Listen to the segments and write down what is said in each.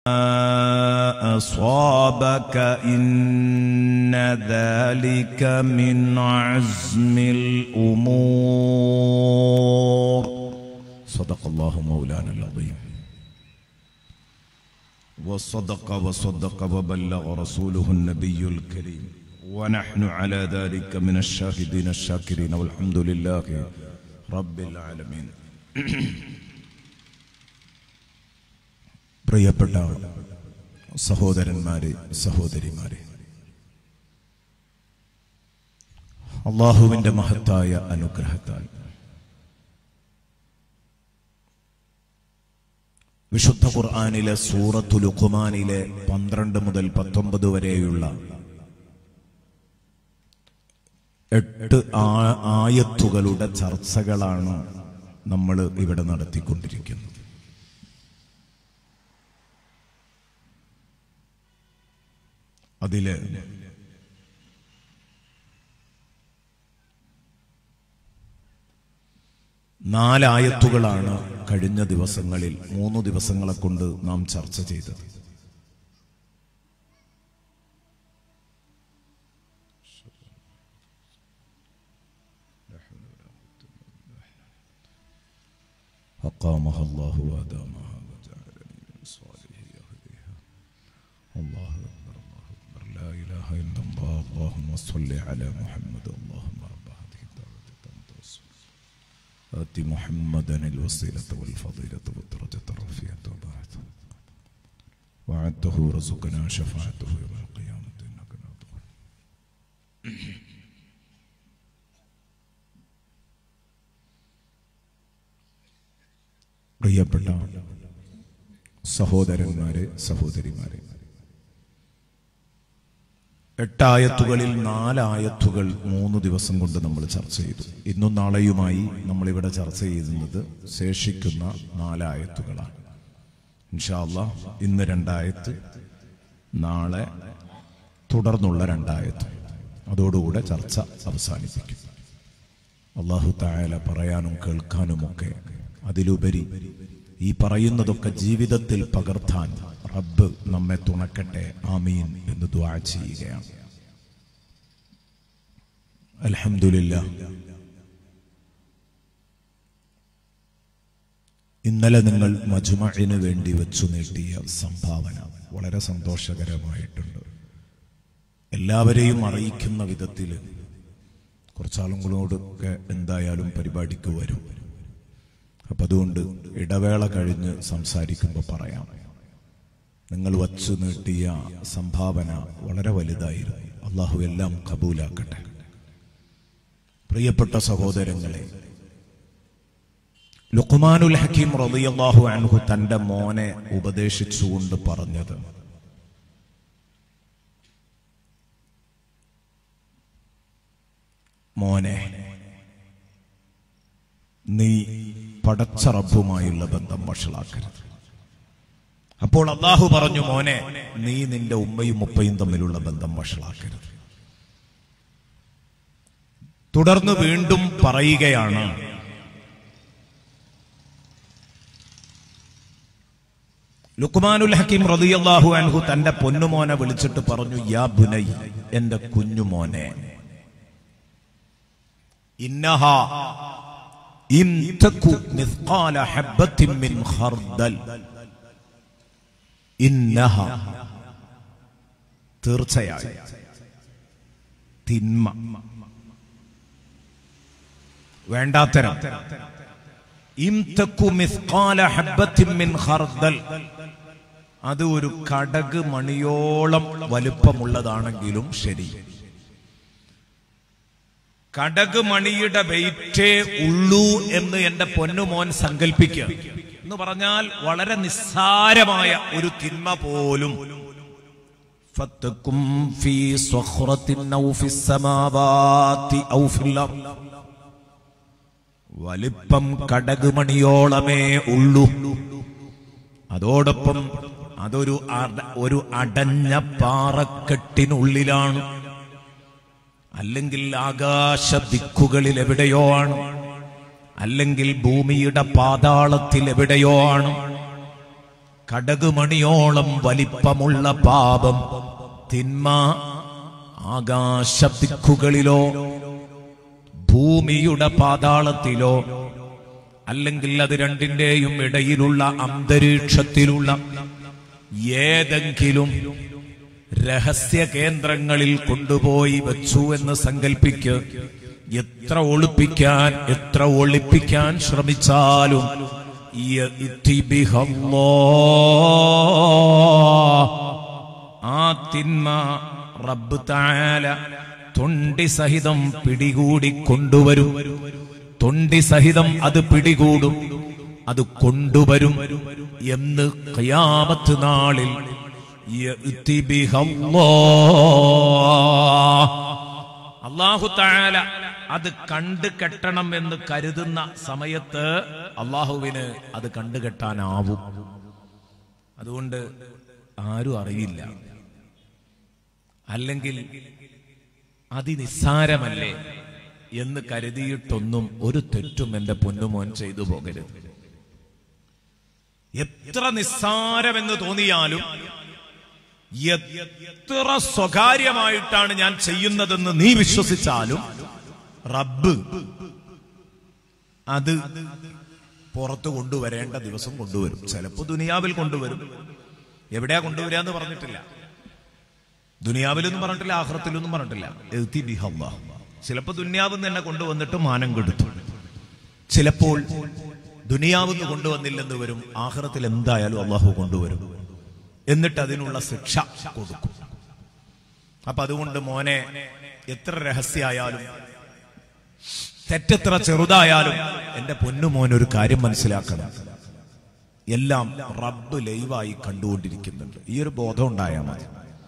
أصابك إن ذلك من عزم الأمور صدق الله مولانا العظيم وصدق وصدق وبلغ رسوله النبي الكريم ونحن على ذلك من الشاهدين الشاكرين والحمد لله رب العالمين പ്രിയപ്പെട്ട സഹോദരന്മാരെ സഹോദരിമാരെ അള്ളാഹുവിന്റെ മഹത്തായ അനുഗ്രഹത്താൽ വിശുദ്ധ ഖുർആാനിലെ സൂറത്തു ലുഖുമാനിലെ പന്ത്രണ്ട് മുതൽ പത്തൊമ്പത് വരെയുള്ള എട്ട് ആ- ആയത്തുകളുടെ ചർച്ചകളാണ് നമ്മൾ ഇവിടെ നടത്തിക്കൊണ്ടിരിക്കുന്നത് അതില് നാലായത്തുകളാണ് കഴിഞ്ഞ ദിവസങ്ങളിൽ മൂന്ന് ദിവസങ്ങളെ കൊണ്ട് നാം ചർച്ച ചെയ്തത് أقامها الله وأدامها وجعلني من صالح أهلها الله أكبر الله أكبر لا إله إلا الله اللهم صل على محمد اللهم رب هذه الدعوة التامة والصلاة آت محمدا الوسيلة والفضيلة والدرجة الرفيعة وبعد وعدته رزقنا شفاعته يوم القيامة إنك ناطق പ്രിയപ്പെട്ട സഹോദരന്മാരെ സഹോദരിമാരെ എട്ടായത്തുകളിൽ നാലായത്തുകൾ മൂന്ന് ദിവസം കൊണ്ട് നമ്മൾ ചർച്ച ചെയ്തു ഇന്നും നാളെയുമായി നമ്മളിവിടെ ചർച്ച ചെയ്യുന്നത് ശേഷിക്കുന്ന നാലായത്തുകളാണ് ഇൻഷാല്ല ഇന്ന് രണ്ടായത്ത് നാളെ തുടർന്നുള്ള രണ്ടായത്ത് അതോടുകൂടെ ചർച്ച അവസാനിപ്പിക്കും അള്ളാഹു തായാല പറയാനും കേൾക്കാനുമൊക്കെ അതിലുപരി ഈ പറയുന്നതൊക്കെ ജീവിതത്തിൽ പകർത്താൻ റബ്ബ് നമ്മെ തുണക്കട്ടെ ആമീൻ എന്ന് ദ്വാ ചെയ്യുകയാണ് അൽഹംദുലില്ല ഇന്നലെ നിങ്ങൾ മജുമഴിന് വേണ്ടി വെച്ചു നീട്ടിയ സംഭാവന വളരെ സന്തോഷകരമായിട്ടുണ്ട് എല്ലാവരെയും അറിയിക്കുന്ന വിധത്തിൽ കുറച്ചാളുകളോടൊക്കെ എന്തായാലും പരിപാടിക്ക് വരും അപ്പൊ അതുകൊണ്ട് ഇടവേള കഴിഞ്ഞ് സംസാരിക്കുമ്പോൾ പറയാം നിങ്ങൾ വച്ചു നീട്ടിയ സംഭാവന വളരെ വലുതായിരുന്നു അള്ളാഹു എല്ലാം കബൂലാക്കട്ടെ പ്രിയപ്പെട്ട സഹോദരങ്ങളെ ലുഖ്മാനുൽ ഹക്കീം റളിയല്ലാഹു അൻഹു തന്റെ മോനെ ഉപദേശിച്ചുകൊണ്ട് പറഞ്ഞത് മോനെ നീ പടച്ച റബ്ബുമായുള്ള ബന്ധം വഷളാക്കരുത് അപ്പോൾ അള്ളാഹു പറഞ്ഞു മോനെ നീ നിന്റെ ഉമ്മയും ഉപ്പയും തമ്മിലുള്ള ബന്ധം വഷളാക്കരുത് തുടർന്ന് വീണ്ടും പറയുകയാണ് ലുക്മാനുൽ ഹക്കീം റളിയല്ലാഹു അൻഹു തന്റെ പൊന്നുമോനെ വിളിച്ചിട്ട് പറഞ്ഞു യാ ബുനൈ എന്റെ കുഞ്ഞുമോനെ ഇന്നഹ ഇൻ തകു മിസ്ഖാല ഹബ്ബത്തിൻ മിൻ ഖർദൽ ഇന്നഹ തീർച്ചയായും തിന്മ വേണ്ടാത്തരം ഇം തക്കു മിസ്ഖാല ഹബ്ബത്തിൻ മിൻ ഖർദൽ അത് ഒരു കടക് മണിയോളം വലുപ്പമുള്ളതാണെങ്കിലും ശരി കടക് മണിയുടെ വെയിറ്റേ ഉള്ളൂ എന്ന് എന്റെ പൊന്നുമോൻ സങ്കല്പിക്കുക എന്ന് പറഞ്ഞാൽ വളരെ നിസ്സാരമായ ഒരു തിന്മ പോലും ഫത്തക്കും ഫീ സ്വഖ്റത്തിൻ ഔ ഫിസ് സമാവാതി ഔ ഫിൽ അർദ്. വലിപ്പം കടക് മണിയോളമേ ഉള്ളൂ അതോടൊപ്പം അതൊരു അട- ഒരു അടഞ്ഞ പാറക്കെട്ടിനുള്ളിലാണ് അല്ലെങ്കിൽ ആകാശ ദിക്കുകളിൽ എവിടെയോ ആണ് അല്ലെങ്കിൽ ഭൂമിയുടെ പാതാളത്തിൽ എവിടെയോ ആണ് കടകുമണിയോളം വലിപ്പമുള്ള പാപം തിന്മ ആകാശദിക്കുകളിലോ ഭൂമിയുടെ പാതാളത്തിലോ അല്ലെങ്കിൽ അത് രണ്ടിന്റെയും ഇടയിലുള്ള അന്തരീക്ഷത്തിലുള്ള ഏതെങ്കിലും രഹസ്യ കേന്ദ്രങ്ങളിൽ കൊണ്ടുപോയി വെച്ചു എന്ന് സങ്കൽപ്പിക്ക് എത്ര ഒളിപ്പിക്കാൻ എത്ര ഒളിപ്പിക്കാൻ ശ്രമിച്ചാലും യഅ്തി ബിഹല്ലാഹ്. ആ തിന്മ റബ്ബ് താല തൊണ്ടി സഹിതം പിടികൂടി കൊണ്ടുവരും തൊണ്ടി സഹിതം അത് പിടികൂടും അത് കൊണ്ടുവരും എന്ന് ഖിയാമത്ത് നാളിൽ യഅ്തി ബിഹല്ലാഹ്. അള്ളാഹു താല അത് കണ്ടു കെട്ടണം എന്ന് കരുതുന്ന സമയത്ത് അള്ളാഹുവിന് അത് കണ്ടുകെട്ടാനാവും അതുകൊണ്ട് ആരും അറിയില്ല അല്ലെങ്കിൽ അതിനിസ്സാരമല്ലേ എന്ന് കരുതിയിട്ടൊന്നും ഒരു തെറ്റും എന്റെ പൊന്നുമോൻ ചെയ്തു പോകരുത് എത്ര നിസ്സാരമെന്ന് തോന്നിയാലും എത്ര സ്വകാര്യമായിട്ടാണ് ഞാൻ ചെയ്യുന്നതെന്ന് നീ വിശ്വസിച്ചാലും റബ്ബ് അത് പുറത്തു കൊണ്ടുവരേണ്ട ദിവസം കൊണ്ടുവരും ചിലപ്പോ ദുനിയാവിൽ കൊണ്ടുവരും എവിടെയാ കൊണ്ടുവരിക എന്ന് പറഞ്ഞിട്ടില്ല ദുനിയാവിലൊന്നും പറഞ്ഞിട്ടില്ല ആഹ്റത്തിലൊന്നും പറഞ്ഞിട്ടില്ല എഴുതി ബിഹല്ല ചിലപ്പോ ദുനിയാവിൽ നിന്ന് തന്നെ കൊണ്ടുവന്നിട്ട് മാനം കെടുത്തു ചിലപ്പോൾ ദുനിയാവിൽ നിന്ന് കൊണ്ടുവന്നില്ലെന്ന് വരും ആഹ്റത്തിൽ എന്തായാലും അള്ളാഹു കൊണ്ടുവരും എന്നിട്ട് അതിനുള്ള ശിക്ഷ കൊടുക്കും അപ്പൊ അതുകൊണ്ട് മോനെ എത്ര രഹസ്യമായാലും തെറ്റെത്ര ചെറുതായാലും എന്റെ പൊന്നുമോൻ ഒരു കാര്യം മനസ്സിലാക്കണം എല്ലാം റബ്ബ് ലൈവായി കണ്ടുകൊണ്ടിരിക്കുന്നുണ്ട് ഈ ഒരു ബോധം ഉണ്ടായാൽ മതി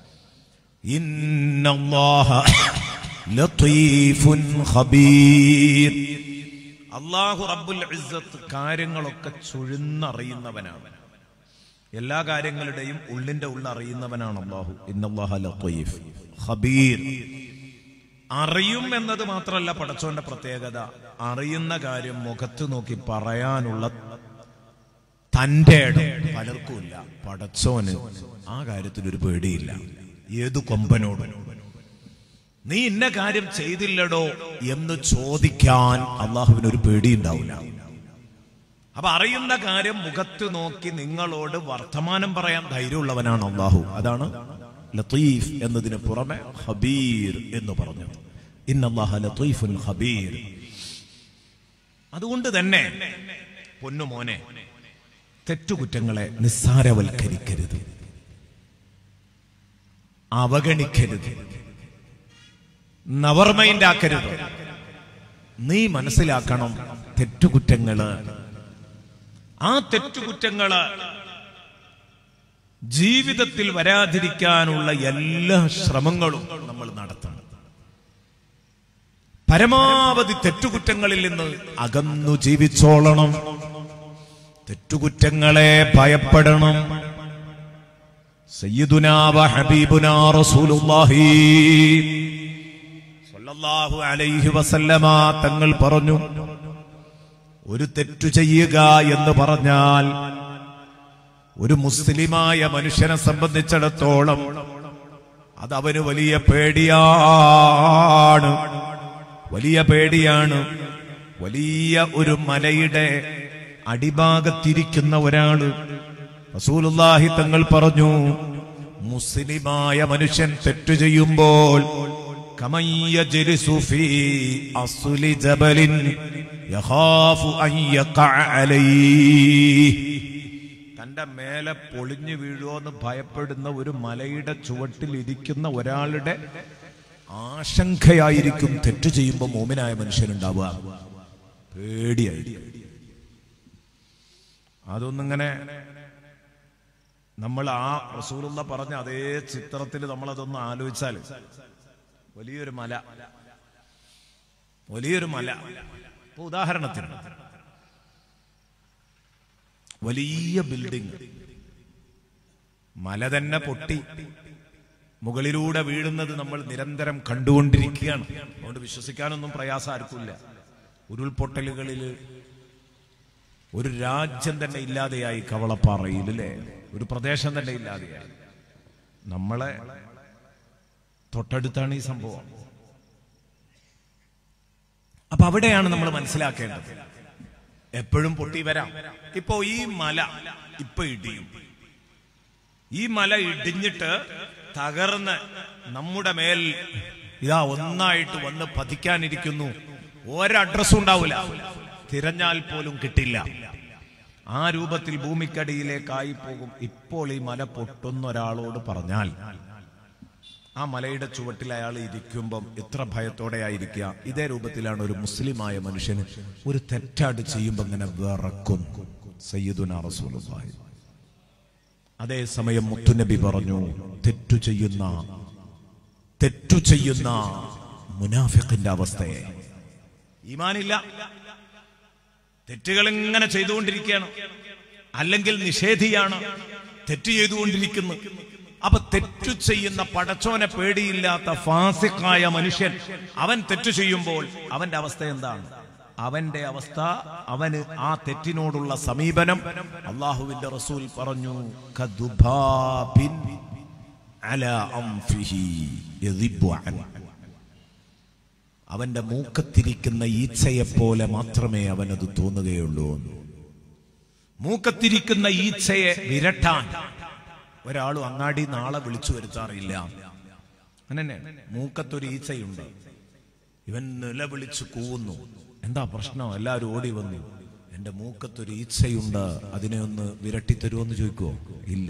ഇന്നല്ലാഹ ലത്തീഫുൻ ഖബീർ അള്ളാഹു റബ്ബുൽ ഇസ്സത്ത് കാര്യങ്ങളൊക്കെ ചുഴുന്നറിയുന്നവനാണ് എല്ലാ കാര്യങ്ങളുടെയും ഉള്ളിന്റെ ഉള്ള അറിയുന്നവനാണ് അള്ളാഹു ഇന്നല്ലാഹ ലത്തീഫ് ഖബീർ അറിയും എന്നത് മാത്രമല്ല പടച്ചോന്റെ പ്രത്യേകത അറിയുന്ന കാര്യം മുഖത്ത് നോക്കി പറയാനുള്ള തന്റെ ഇടം പലർക്കുമില്ല പടച്ചോന് ആ കാര്യത്തിൽ ഒരു പേടിയില്ല ഏതു കൊമ്പനോടും നീ ഇന്ന കാര്യം ചെയ്തില്ലടോ എന്ന് ചോദിക്കാൻ അള്ളാഹുവിന് ഒരു പേടിയുണ്ടാവില്ല അപ്പൊ അറിയുന്ന കാര്യം മുഖത്ത് നോക്കി നിങ്ങളോട് വർത്തമാനം പറയാൻ ധൈര്യമുള്ളവനാണ് അള്ളാഹു അതാണ് ലത്തീഫ് എന്നതിന് പുറമെ ഹബീർ എന്ന് പറഞ്ഞു ഇന്നല്ലാഹ ലത്തീഫുൻ ഹബീർ അതുകൊണ്ട് തന്നെ പൊന്നുമോനെ തെറ്റുകുറ്റങ്ങളെ നിസ്സാരവൽക്കരിക്കരുത് അവഗണിക്കരുത് നവർമൈൻഡ് ആക്കരുത് നീ മനസ്സിലാക്കണം തെറ്റുകുറ്റങ്ങള് ആ തെറ്റുകുറ്റങ്ങള് ജീവിതത്തിൽ വരാതിരിക്കാനുള്ള എല്ലാ ശ്രമങ്ങളും നമ്മൾ നടത്തണം പരമാവധി തെറ്റുകുറ്റങ്ങളിൽ നിന്ന് അകന്നു ജീവിച്ചോളണം തെറ്റുകുറ്റങ്ങളെ ഭയപ്പെടണം സയ്യിദുനാ വ ഹബീബുനാ റസൂലുള്ളാഹി സ്വല്ലല്ലാഹു അലൈഹി വസല്ലമ തങ്ങൾ പറഞ്ഞു ഒരു തെറ്റു ചെയ്യുക എന്ന് പറഞ്ഞാൽ ഒരു മുസ്ലിമായ മനുഷ്യനെ സംബന്ധിച്ചിടത്തോളം അത് അവന് വലിയ പേടിയാണ് വലിയ പേടിയാണ് വലിയ ഒരു മലയുടെ അടിഭാഗത്തിരിക്കുന്ന ഒരാള് റസൂലുള്ളാഹി തങ്ങൾ പറഞ്ഞു മുസ്ലിമായ മനുഷ്യൻ തെറ്റു ചെയ്യുമ്പോൾ കമൻ യജ്ലിസു ഫീ അസ്ലി ജബലിൻ യഖാഫു അൻ യഖഅ അലൈഹി തന്റെ മേലെ പൊളിഞ്ഞു വീഴുമോന്ന് ഭയപ്പെടുന്ന ഒരു മലയുടെ ചുവട്ടിൽ ഇരിക്കുന്ന ഒരാളുടെ ആശങ്കയായിരിക്കും തെറ്റ് ചെയ്യുമ്പോൾ മോമിനായ മനുഷ്യനുണ്ടാവുക പേടിയായിരിക്കും അതൊന്നിങ്ങനെ നമ്മൾ ആ റസൂലുള്ള പറഞ്ഞ അതേ ചിത്രത്തിൽ നമ്മൾ അതൊന്ന് ആലോചിച്ചാൽ വലിയൊരു മല വലിയൊരു മല ഇപ്പൊ ഉദാഹരണത്തിന് വലിയ ബിൽഡിംഗ് മല തന്നെ പൊട്ടി മുകളിലൂടെ വീഴുന്നത് നമ്മൾ നിരന്തരം കണ്ടുകൊണ്ടിരിക്കുകയാണ് അതുകൊണ്ട് വിശ്വസിക്കാനൊന്നും പ്രയാസം ആർക്കില്ല ഉരുൾപൊട്ടലുകളിൽ ഒരു രാജ്യം തന്നെ ഇല്ലാതെയായി കവളപ്പാറയിൽ അല്ലേ ഒരു പ്രദേശം തന്നെ ഇല്ലാതെയായി നമ്മളെ തൊട്ടടുത്താണ് ഈ സംഭവം അപ്പൊ അവിടെയാണ് നമ്മൾ മനസ്സിലാക്കേണ്ടത് എപ്പോഴും പൊട്ടി വരാം ഇപ്പോ ഈ മല ഇപ്പൊ ഇടിയും ഈ മല ഇടിഞ്ഞിട്ട് തകർന്ന് നമ്മുടെ മേൽ ഇതാ ഒന്നായിട്ട് വന്ന് പതിക്കാനിരിക്കുന്നു ഒരഡ്രസ്സും ഉണ്ടാവില്ല തിരഞ്ഞാൽ പോലും കിട്ടില്ല ആ രൂപത്തിൽ ഭൂമിക്കടിയിലേക്കായി പോകും ഇപ്പോൾ ഈ മല പൊട്ടുന്ന ഒരാളോട് പറഞ്ഞാൽ ആ മലയുടെ ചുവട്ടിൽ അയാൾ ഇരിക്കുമ്പം എത്ര ഭയത്തോടെ ആയിരിക്കുക ഇതേ രൂപത്തിലാണ് ഒരു മുസ്ലിമായ മനുഷ്യന് ഒരു തെറ്റാട് ചെയ്യുമ്പോ ഇങ്ങനെ വിറക്കും സയ്യിദുന റസൂലുള്ളാഹി അതേസമയം മുത്തുനബി പറഞ്ഞു തെറ്റു ചെയ്യുന്ന തെറ്റു ചെയ്യുന്ന മുനാഫിഖിന്റെ അവസ്ഥയെ ഈമാനില്ല തെറ്റുകൾ ഇങ്ങനെ ചെയ്തുകൊണ്ടിരിക്കുകയാണ് അല്ലെങ്കിൽ നിഷേധിയാണ് തെറ്റ് ചെയ്തുകൊണ്ടിരിക്കുന്നു അപ്പൊ തെറ്റു ചെയ്യുന്ന പടച്ചോനെ പേടിയില്ലാത്ത ഫാസിക്കായ മനുഷ്യൻ അവൻ തെറ്റു ചെയ്യുമ്പോൾ അവന്റെ അവസ്ഥ എന്താണ് അവന്റെ അവസ്ഥ അവന് ആ തെറ്റിനോടുള്ള സമീപനം അള്ളാഹുവിന്റെ റസൂൽ പറഞ്ഞു കദുബാബിൻ അലാ അംഫിഹി യദിബു അൻഹു. അവന്റെ മൂക്കത്തിരിക്കുന്ന ഈച്ചയെ പോലെ മാത്രമേ അവനത് തോന്നുകയുള്ളൂ എന്ന്. മൂക്കത്തിരിക്കുന്ന ഈച്ചയെ വിരട്ടാൻ ഒരാളും അങ്ങാടി നാളെ വിളിച്ചു വരുത്താറില്ല അങ്ങനെ മൂക്കത്തൊരു ഈച്ചയുണ്ട് ഇവൻ നിലവിളിച്ച് കൂവുന്നു എന്താ പ്രശ്നം എല്ലാവരും ഓടി വന്നു എന്റെ മൂക്കത്തൊരു ഈച്ചയുണ്ട് അതിനെ ഒന്ന് വിരട്ടി തരുമെന്ന് ചോദിക്കുവോ ഇല്ല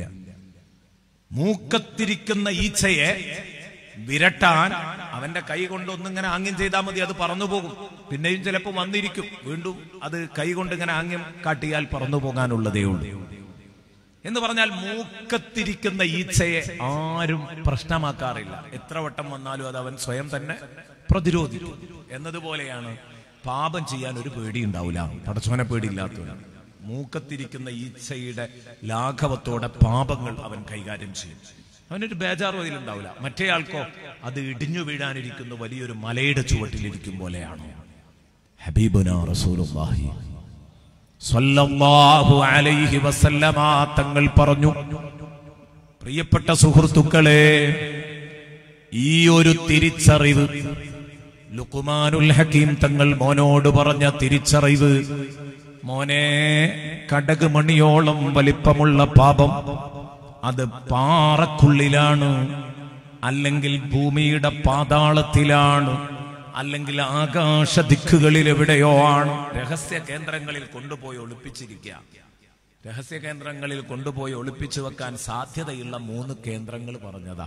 മൂക്കത്തിരിക്കുന്ന ഈച്ചയെ വിരട്ടാൻ അവന്റെ കൈ കൊണ്ട് ഒന്നിങ്ങനെ ആംഗ്യം ചെയ്താൽ മതി അത് പറന്നു പോകും പിന്നെയും ചിലപ്പോൾ വന്നിരിക്കും വീണ്ടും അത് കൈ കൊണ്ട് ഇങ്ങനെ ആംഗ്യം കാട്ടിയാൽ പറന്നു പോകാനുള്ളതേ ഉള്ളൂ എന്ന് പറഞ്ഞാൽ മൂക്കത്തിരിക്കുന്ന ഈച്ചയെ ആരും പ്രശ്നമാക്കാറില്ല എത്ര വട്ടം വന്നാലും അത് അവൻ സ്വയം തന്നെ പ്രതിരോധിക്കും എന്നതുപോലെയാണ് പാപം ചെയ്യാൻ ഒരു പേടി ഉണ്ടാവില്ല പടച്ചോനെ പേടിയില്ലാത്തവൻ മൂക്കത്തിരിക്കുന്ന ഈച്ചയുടെ ലാഘവത്തോടെ പാപങ്ങൾ അവൻ കൈകാര്യം ചെയ്യും അവനൊരു ബേജാറും അതിലുണ്ടാവില്ല മറ്റേ ആൾക്കോ അത് ഇടിഞ്ഞു വീഴാനിരിക്കുന്ന വലിയൊരു മലയുടെ ചുവട്ടിലിരിക്കും പോലെയാണ് ഹബീബുന റസൂലുള്ളാഹി സ്വല്ലല്ലാഹു അലൈഹി വസല്ലമ തങ്ങൾ പറഞ്ഞു പ്രിയപ്പെട്ട സുഹൃത്തുക്കളെ ഈ ഒരു തിരിച്ചറിവ് ലുക്കുമാനുൽ ഹക്കീം തങ്ങൾ മോനോട് പറഞ്ഞ തിരിച്ചറിവ് മോനെ കടക് മണിയോളം വലിപ്പമുള്ള പാപം അത് പാറക്കുള്ളിലാണ് അല്ലെങ്കിൽ ഭൂമിയുടെ പാതാളത്തിലാണ് അല്ലെങ്കിൽ ആകാശ ദിക്കുകളിൽ എവിടെയോ ആണ് രഹസ്യ കേന്ദ്രങ്ങളിൽ കൊണ്ടുപോയി ഒളിപ്പിച്ചിരിക്കുക രഹസ്യ കേന്ദ്രങ്ങളിൽ കൊണ്ടുപോയി ഒളിപ്പിച്ചു വെക്കാൻ സാധ്യതയുള്ള മൂന്ന് കേന്ദ്രങ്ങൾ പറഞ്ഞതാ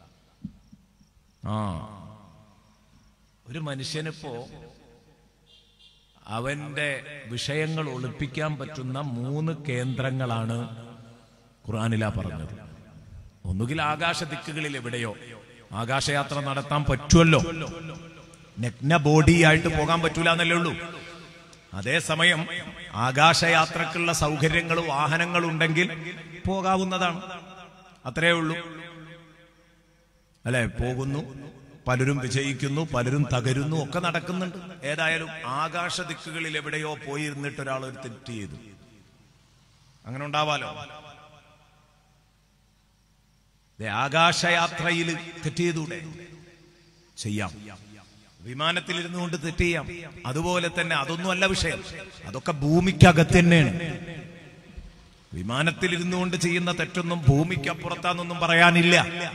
ആ ഒരു മനുഷ്യനിപ്പോ അവന്റെ വിഷയങ്ങൾ ഒളിപ്പിക്കാൻ പറ്റുന്ന മൂന്ന് കേന്ദ്രങ്ങളാണ് ഖുറാനിലാ പറഞ്ഞത് ഒന്നുകിൽ ആകാശ ദിക്കുകളിൽ എവിടെയോ ആകാശയാത്ര നടത്താൻ പറ്റുമല്ലോ നഗ്ന ബോഡി ആയിട്ട് പോകാൻ പറ്റൂല എന്നല്ലേ ഉള്ളൂ അതേസമയം ആകാശയാത്രക്കുള്ള സൗകര്യങ്ങളും വാഹനങ്ങളും ഉണ്ടെങ്കിൽ പോകാവുന്നതാണ് അത്രേ ഉള്ളൂ അല്ലെ പോകുന്നു പലരും വിജയിക്കുന്നു പലരും തകരുന്നു ഒക്കെ നടക്കുന്നുണ്ട് ഏതായാലും ആകാശ ദിക്കുകളിൽ എവിടെയോ പോയിരുന്നിട്ട് ഒരാൾ ഒരു തെറ്റ് ചെയ്തു അങ്ങനെ ഉണ്ടാവാലോ ദേ, ആകാശയാത്രയിൽ തെറ്റ് ചെയ്തൂടെ ചെയ്യാം വിമാനത്തിൽ ഇരുന്നു കൊണ്ട് തെറ്റ് ചെയ്യാം അതുപോലെ തന്നെ അതൊന്നും അല്ല വിഷയം അതൊക്കെ ഭൂമിക്കകത്ത് തന്നെയാണ് വിമാനത്തിൽ ഇരുന്നുകൊണ്ട് ചെയ്യുന്ന തെറ്റൊന്നും ഭൂമിക്കപ്പുറത്താന്നൊന്നും പറയാനില്ല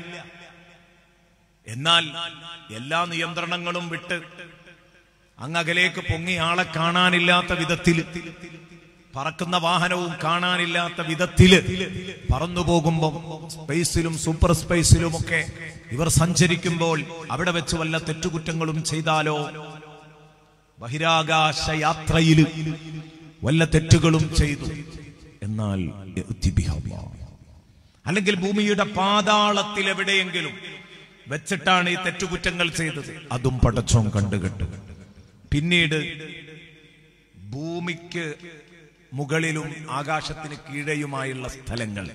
എന്നാൽ എല്ലാ നിയന്ത്രണങ്ങളും വിട്ട് അങ്ങകലേക്ക് പൊങ്ങി ആളെ കാണാനില്ലാത്ത വിധത്തിൽ പറക്കുന്ന വാഹനവും കാണാനില്ലാത്ത വിധത്തില് പറന്നു പോകുമ്പോൾ സ്പേസിലും സൂപ്പർ സ്പേസിലും ഒക്കെ ഇവർ സഞ്ചരിക്കുമ്പോൾ അവിടെ വെച്ച് വല്ല തെറ്റുകുറ്റങ്ങളും ചെയ്താലോ ബഹിരാകാശ യാത്രയിൽ വല്ല തെറ്റുകളും ചെയ്തു എന്നാൽ യഅ്തി ബിഹാ അല്ലാഹ്. അല്ലെങ്കിൽ ഭൂമിയുടെ പാതാളത്തിൽ എവിടെയെങ്കിലും വെച്ചിട്ടാണ് ഈ തെറ്റുകുറ്റങ്ങൾ ചെയ്തത് അതും പടച്ചോൻ കണ്ടുകെട്ടു പിന്നീട് ഭൂമിക്ക് മുകളിലും ആകാശത്തിന് കീഴെയുമായുള്ള സ്ഥലങ്ങൾ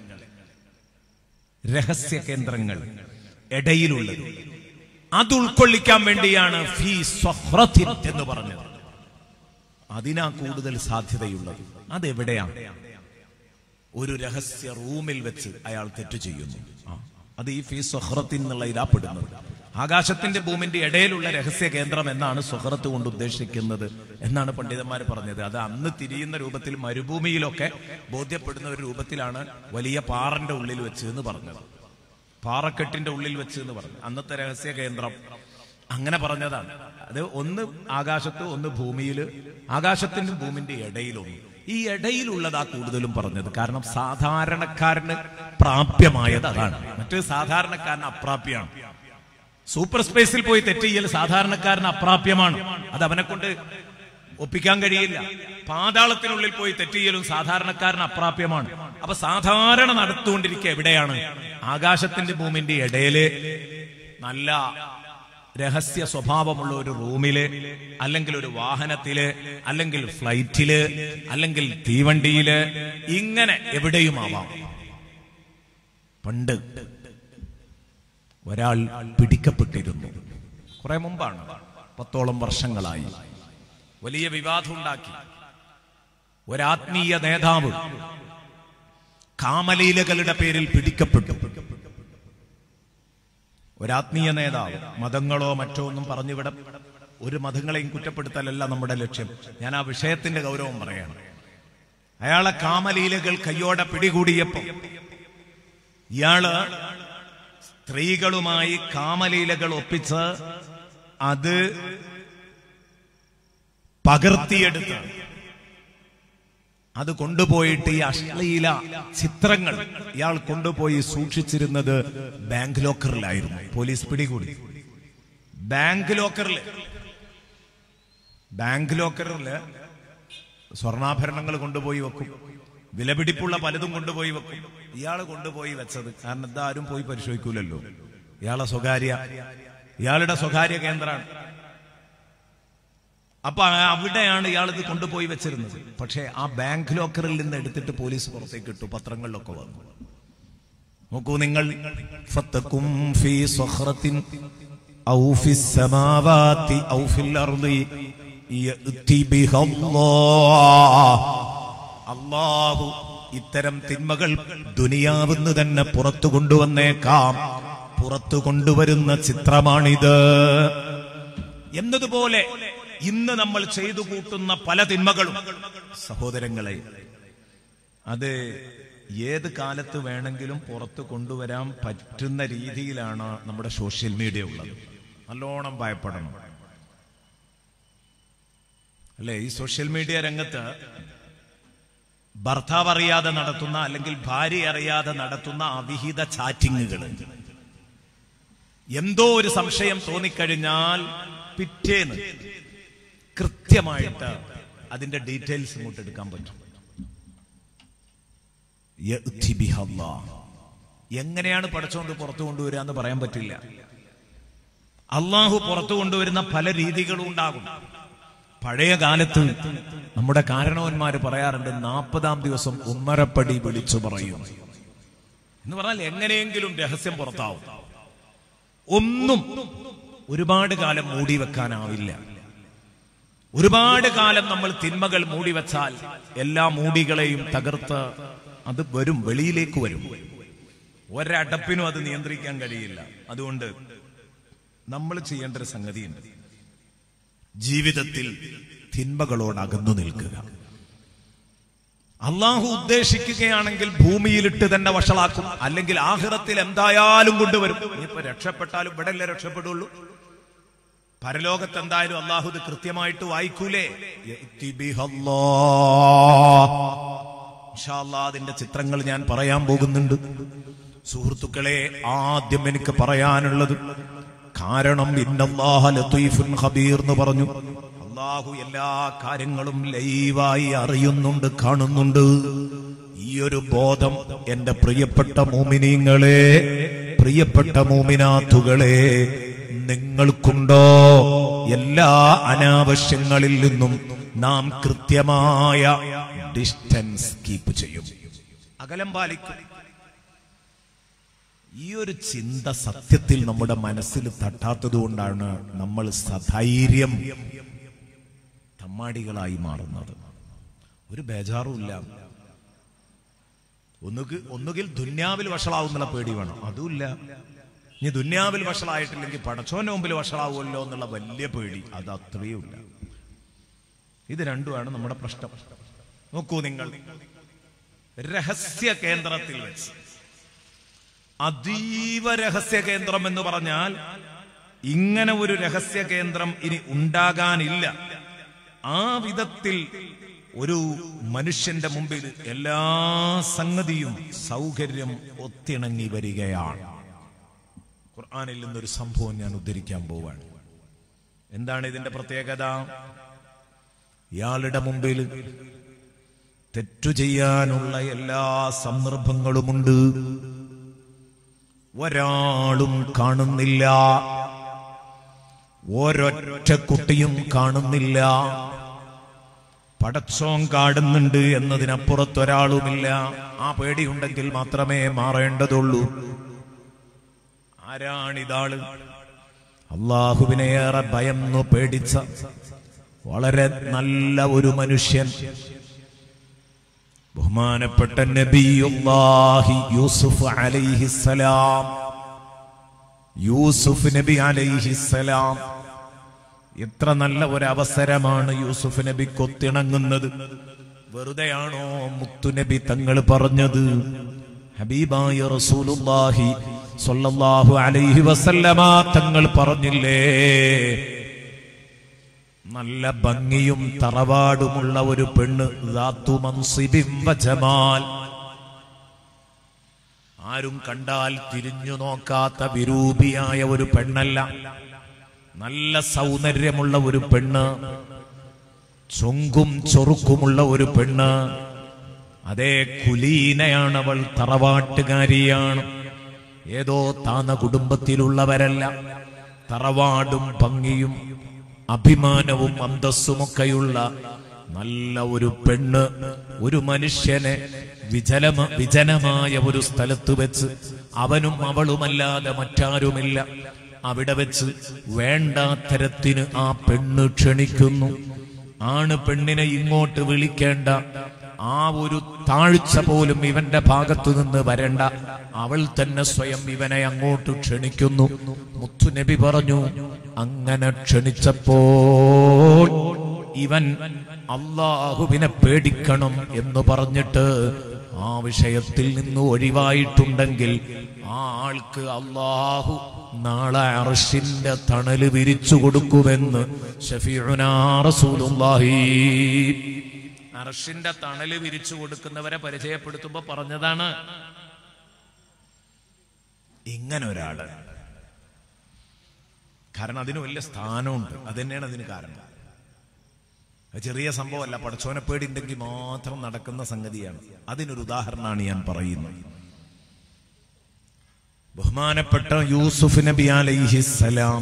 രഹസ്യ കേന്ദ്രങ്ങൾ ഇടയിലുള്ളത് അത് ഉൾക്കൊള്ളിക്കാൻ വേണ്ടിയാണ് ഫീ സ്വഹ്റത്തിൻ എന്ന് പറഞ്ഞത് അതിനാ കൂടുതൽ സാധ്യതയുള്ളത് അതെവിടെയാണ് ഒരു രഹസ്യ റൂമിൽ വെച്ച് അയാൾ തെറ്റ് ചെയ്യുന്നു ആ, അത് ഈ ഫീ സ്വഹ്റത്തിൽ എന്നുള്ള ഇതാ പെടുന്നത് ആകാശത്തിന്റെ ഭൂമിന്റെ ഇടയിലുള്ള രഹസ്യ കേന്ദ്രം എന്നാണ് സ്വഹറത്ത് കൊണ്ട് ഉദ്ദേശിക്കുന്നത് എന്നാണ് പണ്ഡിതന്മാർ പറഞ്ഞത് അത് അന്ന് തിരിയുന്ന രൂപത്തിൽ മരുഭൂമിയിലൊക്കെ ബോധ്യപ്പെടുന്ന ഒരു രൂപത്തിലാണ് വലിയ പാറന്റെ ഉള്ളിൽ വെച്ച് എന്ന് പറഞ്ഞത് പാറക്കെട്ടിന്റെ ഉള്ളിൽ വെച്ച് എന്ന് പറഞ്ഞു അന്നത്തെ രഹസ്യ കേന്ദ്രം അങ്ങനെ പറഞ്ഞതാണ് അത് ഒന്ന് ആകാശത്ത് ഒന്ന് ഭൂമിയിൽ ആകാശത്തിന്റെ ഭൂമിന്റെ ഇടയിലൊന്ന് ഈ ഇടയിലുള്ളതാ കൂടുതലും പറഞ്ഞത് കാരണം സാധാരണക്കാരന് പ്രാപ്യമായത് അതാണ് മറ്റു സാധാരണക്കാരന് അപ്രാപ്യമാണ് സൂപ്പർ സ്പേസിൽ പോയി തെറ്റ് ചെയ്യൽ സാധാരണക്കാരന് അപ്രാപ്യമാണ് അത് അവനെ കൊണ്ട് ഒപ്പിക്കാൻ കഴിയില്ല പാതാളത്തിനുള്ളിൽ പോയി തെറ്റ് ചെയ്യലും സാധാരണക്കാരന് അപ്രാപ്യമാണ് അപ്പൊ സാധാരണ നടത്തുകൊണ്ടിരിക്കുക എവിടെയാണ് ആകാശത്തിന്റെ ഭൂമിന്റെ ഇടയില് നല്ല രഹസ്യ സ്വഭാവമുള്ള ഒരു റൂമില് അല്ലെങ്കിൽ ഒരു വാഹനത്തില് അല്ലെങ്കിൽ ഫ്ലൈറ്റില് അല്ലെങ്കിൽ തീവണ്ടിയില് ഇങ്ങനെ എവിടെയുമാവാം പണ്ട് ഒരാൾ പിടിക്കപ്പെട്ടിരുന്നു കുറെ മുമ്പാണ് പത്തോളം വർഷങ്ങളായി വലിയ വിവാദം ഉണ്ടാക്കി ഒരാത്മീയ നേതാവ് കാമലീലകളുടെ പേരിൽ പിടിക്കപ്പെട്ടു ഒരാത്മീയ നേതാവ് മതങ്ങളോ മറ്റോ ഒന്നും പറഞ്ഞിവിടെ ഒരു മതങ്ങളെയും കുറ്റപ്പെടുത്തലല്ല നമ്മുടെ ലക്ഷ്യം ഞാൻ ആ വിഷയത്തിന്റെ ഗൗരവം പറയാണ് അയാളെ കാമലീലകൾ കയ്യോടെ പിടികൂടിയപ്പോ ഇയാള് സ്ത്രീകളുമായി കാമലീലകൾ ഒപ്പിച്ച് അത് പകർത്തിയെടുത്ത് അത് കൊണ്ടുപോയിട്ട് ഈ അശ്ലീല ചിത്രങ്ങൾ ഇയാൾ കൊണ്ടുപോയി സൂക്ഷിച്ചിരുന്നത് ബാങ്ക് ലോക്കറിലായിരുന്നു പോലീസ് പിടികൂടി ബാങ്ക് ലോക്കറിൽ ബാങ്ക് ലോക്കറിൽ സ്വർണ്ണാഭരണങ്ങൾ കൊണ്ടുപോയി വെക്കും വിലപിടിപ്പുള്ള പലതും കൊണ്ടുപോയി വെക്കും ഇയാള് കൊണ്ടുപോയി വെച്ചത് കാരണം എന്താരും പോയി പരിശോധിക്കൂലല്ലോ ഇയാളെ സ്വകാര്യ ഇയാളുടെ സ്വകാര്യ കേന്ദ്രമാണ് അപ്പൊ അവിടെയാണ് ഇയാൾ ഇത് കൊണ്ടുപോയി വെച്ചിരുന്നത് പക്ഷെ ആ ബാങ്ക് ലോക്കറിൽ നിന്ന് എടുത്തിട്ട് പോലീസ് പുറത്തേക്ക് ഇട്ടു പത്രങ്ങളിലൊക്കെ വന്നു നോക്കൂ നിങ്ങൾ ഫത്തക്കും ഫീ സ്വഖ്റത്തിൻ ഔ ഫിസ് സമാവാതി ഔ ഫിൽ അർളി യഅതി ബിഹല്ലാഹ് അല്ലാഹു ഇത്തരം തിന്മകൾ ദുനിയാവെന്ന് തന്നെ പുറത്തു കൊണ്ടുവന്നേക്കാം പുറത്തു കൊണ്ടുവരുന്ന ചിത്രമാണിത് എന്നതുപോലെ ഇന്ന് നമ്മൾ ചെയ്തു കൂട്ടുന്ന പല തിന്മകളും സഹോദരങ്ങളെ അത് ഏത് കാലത്ത് വേണമെങ്കിലും പുറത്ത് കൊണ്ടുവരാൻ പറ്റുന്ന രീതിയിലാണ് നമ്മുടെ സോഷ്യൽ മീഡിയ ഉള്ളത് നല്ലോണം ഭയപ്പെടണം അല്ലെ ഈ സോഷ്യൽ മീഡിയ രംഗത്ത് ഭർത്താവ് അറിയാതെ നടത്തുന്ന അല്ലെങ്കിൽ ഭാര്യ അറിയാതെ നടത്തുന്ന അവിഹിത ചാറ്റിങ്ങുകൾ എന്തോ ഒരു സംശയം തോന്നിക്കഴിഞ്ഞാൽ പിറ്റേന്ന് കൃത്യമായിട്ട് അതിന്റെ ഡീറ്റെയിൽസ് ഇങ്ങോട്ട് എടുക്കാൻ പറ്റും യഅ്തി ബിഹല്ലാ. എങ്ങനെയാണ് പഠിച്ചുകൊണ്ട് പുറത്തു കൊണ്ടുവരിക എന്ന് പറയാൻ പറ്റില്ല അള്ളാഹു പുറത്തു കൊണ്ടുവരുന്ന പല രീതികളും ഉണ്ടാകും പഴയ കാലത്ത് നമ്മുടെ കാരണവന്മാര് പറയാറുണ്ട് നാൽപ്പതാം ദിവസം ഉമ്മരപ്പടി വിളിച്ചു പറയും എന്ന് പറഞ്ഞാൽ എങ്ങനെയെങ്കിലും രഹസ്യം പുറത്താവും ഒന്നും ഒരുപാട് കാലം മൂടി വെക്കാനാവില്ല ഒരുപാട് കാലം നമ്മൾ തിന്മകൾ മൂടി വെച്ചാൽ എല്ലാ മൂടികളെയും തകർത്ത് അത് വരും വെളിയിലേക്ക് വരും ഒരടപ്പിനും അത് നിയന്ത്രിക്കാൻ കഴിയില്ല അതുകൊണ്ട് നമ്മൾ ചെയ്യേണ്ട ഒരു സംഗതിയുണ്ട് ജീവിതത്തിൽ തിന്മകളോട് അകന്നു നിൽക്കുക അള്ളാഹു ഉദ്ദേശിക്കുകയാണെങ്കിൽ ഭൂമിയിലിട്ട് തന്നെ വഷളാക്കും അല്ലെങ്കിൽ ആഹ്റത്തിൽ എന്തായാലും കൊണ്ടുവരും ഇനിയിപ്പോ രക്ഷപ്പെട്ടാലും ഇവിടെ അല്ലേ രക്ഷപ്പെടുള്ളൂ പരലോകത്ത് എന്തായാലും അള്ളാഹു ഇത് കൃത്യമായിട്ട് വായിക്കൂലേ യഅ്തി ബിഹല്ലാ. ഇൻഷാ അല്ലാ അതിന്റെ ചിത്രങ്ങൾ ഞാൻ പറയാൻ പോകുന്നുണ്ട് സുഹൃത്തുക്കളെ ആദ്യം എനിക്ക് പറയാനുള്ളത് കാരണം ഇന്നല്ലാഹ ലത്തീഫുൻ ഖബീർ എന്ന് പറഞ്ഞു അള്ളാഹു എല്ലാ കാര്യങ്ങളും ലൈവായി അറിയുന്നുണ്ട് കാണുന്നുണ്ട് ഈ ഒരു ബോധം എന്റെ പ്രിയപ്പെട്ട മോമിനീങ്ങളെ പ്രിയപ്പെട്ട മോമിനാത്തുകളെ നിങ്ങൾക്കുണ്ടോ എല്ലാ അനാവശ്യങ്ങളിൽ നിന്നും നാം കൃത്യമായ ഡിസ്റ്റൻസ് കീപ്പ് ചെയ്യും അകലം പാലിക്കും ഈ ഒരു ചിന്ത സത്യത്തിൽ നമ്മുടെ മനസ്സിൽ തട്ടാത്തത് കൊണ്ടാണ് നമ്മൾ സധൈര്യം തമ്മാടികളായി മാറുന്നത് ഒരു ബേജാറുമില്ല ഒന്നുകിൽ ഒന്നുകിൽ ദുന്യാവിൽ വഷളാവുന്നുള്ള പേടി വേണം അതുമില്ല ഇനി ദുന്യാവിൽ വഷളായിട്ടില്ലെങ്കിൽ പടച്ചോന്റെ മുമ്പിൽ വഷളാവുമല്ലോ എന്നുള്ള വലിയ പേടി അത് അത്രയും ഇല്ല ഇത് രണ്ടുമാണ് നമ്മുടെ പ്രശ്നം നോക്കൂ നിങ്ങൾ രഹസ്യ കേന്ദ്രത്തിൽ വെച്ച് അതീവ രഹസ്യ കേന്ദ്രം എന്ന് പറഞ്ഞാൽ ഇങ്ങനെ ഒരു രഹസ്യ കേന്ദ്രം ഇനി ഉണ്ടാകാനില്ല ആ വിധത്തിൽ ഒരു മനുഷ്യന്റെ മുമ്പിൽ എല്ലാ സംഗതിയും സൗകര്യം ഒത്തിണങ്ങി വരികയാണ് ഖുർആനിൽ നിന്നൊരു സംഭവം ഞാൻ ഉദ്ധരിക്കാൻ പോവാണ് എന്താണ് ഇതിന്റെ പ്രത്യേകത ഇയാളുടെ മുമ്പിൽ തെറ്റു ചെയ്യാനുള്ള എല്ലാ സന്ദർഭങ്ങളുമുണ്ട് ഒരാളും കാണുന്നില്ല ഒരൊറ്റ കുട്ടിയും കാണുന്നില്ല പടച്ചോൻ കാണുന്നുണ്ട് എന്നതിനപ്പുറത്തൊരാളുമില്ല ആ പേടിയുണ്ടെങ്കിൽ മാത്രമേ മാറേണ്ടതുള്ളൂ ആരാണിതാള് അള്ളാഹുവിനെ ഏറെ ഭയന്നു പേടിച്ച വളരെ നല്ല ഒരു മനുഷ്യൻ ബഹുമാനപ്പെട്ട നബിയുല്ലാഹി യൂസുഫ് അലൈഹിസ്സലാം യൂസുഫ് നബി അലൈഹിസ്സലാം എത്ര നല്ല ഒരു അവസരമാണ് യൂസുഫ് നബി കൊത്തിണങ്ങുന്നത് വെറുതെയാണോ മുത്തുനബി തങ്ങൾ പറഞ്ഞത് ഹബീബായ റസൂലുള്ളാഹി സ്വല്ലല്ലാഹു അലൈഹി വസല്ലമ തങ്ങൾ പറഞ്ഞില്ലേ നല്ല ഭംഗിയും തറവാടുമുള്ള ഒരു പെണ്ണ് ദാത്തു മൻസിബിൻ വ ജമാൽ ആരും കണ്ടാൽ തിരിഞ്ഞു നോക്കാത്ത വിരൂപിയായ ഒരു പെണ്ണല്ല നല്ല സൗന്ദര്യമുള്ള ഒരു പെണ്ണ് ചൊങ്കും ചൊറുക്കുമുള്ള ഒരു പെണ്ണ് അതേ കുലീനയാണ് അവൾ തറവാട്ടുകാരിയാണ് ഏതോ താന്ന കുടുംബത്തിലുള്ളവരല്ല തറവാടും ഭംഗിയും അഭിമാനവും അന്തസ്സുമൊക്കെയുള്ള നല്ല ഒരു പെണ്ണ് ഒരു മനുഷ്യനെ വിജലമ വിജനമായ ഒരു സ്ഥലത്ത് വെച്ച് അവനും അവളുമല്ലാതെ മറ്റാരുമില്ല അവിടെ വെച്ച് വേണ്ടാത്തരത്തിന് ആ പെണ്ണ് ക്ഷണിക്കുന്നു ആണ് പെണ്ണിനെ ഇങ്ങോട്ട് വിളിക്കേണ്ട ആ ഒരു താഴ്ച പോലും ഇവന്റെ ഭാഗത്തു നിന്ന് വരണ്ട അവൾ തന്നെ സ്വയം ഇവനെ അങ്ങോട്ട് ക്ഷണിക്കുന്നു മുത്തുനബി പറഞ്ഞു അങ്ങനെ ക്ഷണിച്ചപ്പോൾ ഇവൻ അള്ളാഹുവിനെ പേടിക്കണം എന്ന് പറഞ്ഞിട്ട് ആ വിഷയത്തിൽ നിന്ന് ഒഴിവായിട്ടുണ്ടെങ്കിൽ ആ ആൾക്ക് അള്ളാഹു നാളെ അർഷിന്റെ തണല് വിരിച്ചു കൊടുക്കുമെന്ന് ഷഫീഉനാ റസൂലുള്ളാഹി അർഷിന്റെ തണല് വിരിച്ചു കൊടുക്കുന്നവരെ പരിചയപ്പെടുത്തുമ്പോ പറഞ്ഞതാണ് ഇങ്ങനെ ഒരാള് കാരണം അതിന് വലിയ സ്ഥാനമുണ്ട് അത് തന്നെയാണ് അതിന് കാരണം അത് ചെറിയ സംഭവമല്ല പടച്ചോനെ പേടിണ്ടെങ്കിൽ മാത്രം നടക്കുന്ന സംഗതിയാണ് അതിനൊരു ഉദാഹരണമാണ് ഞാൻ പറയുന്നത് ബഹുമാനപ്പെട്ട യൂസുഫ് നബി അലൈഹിസലാം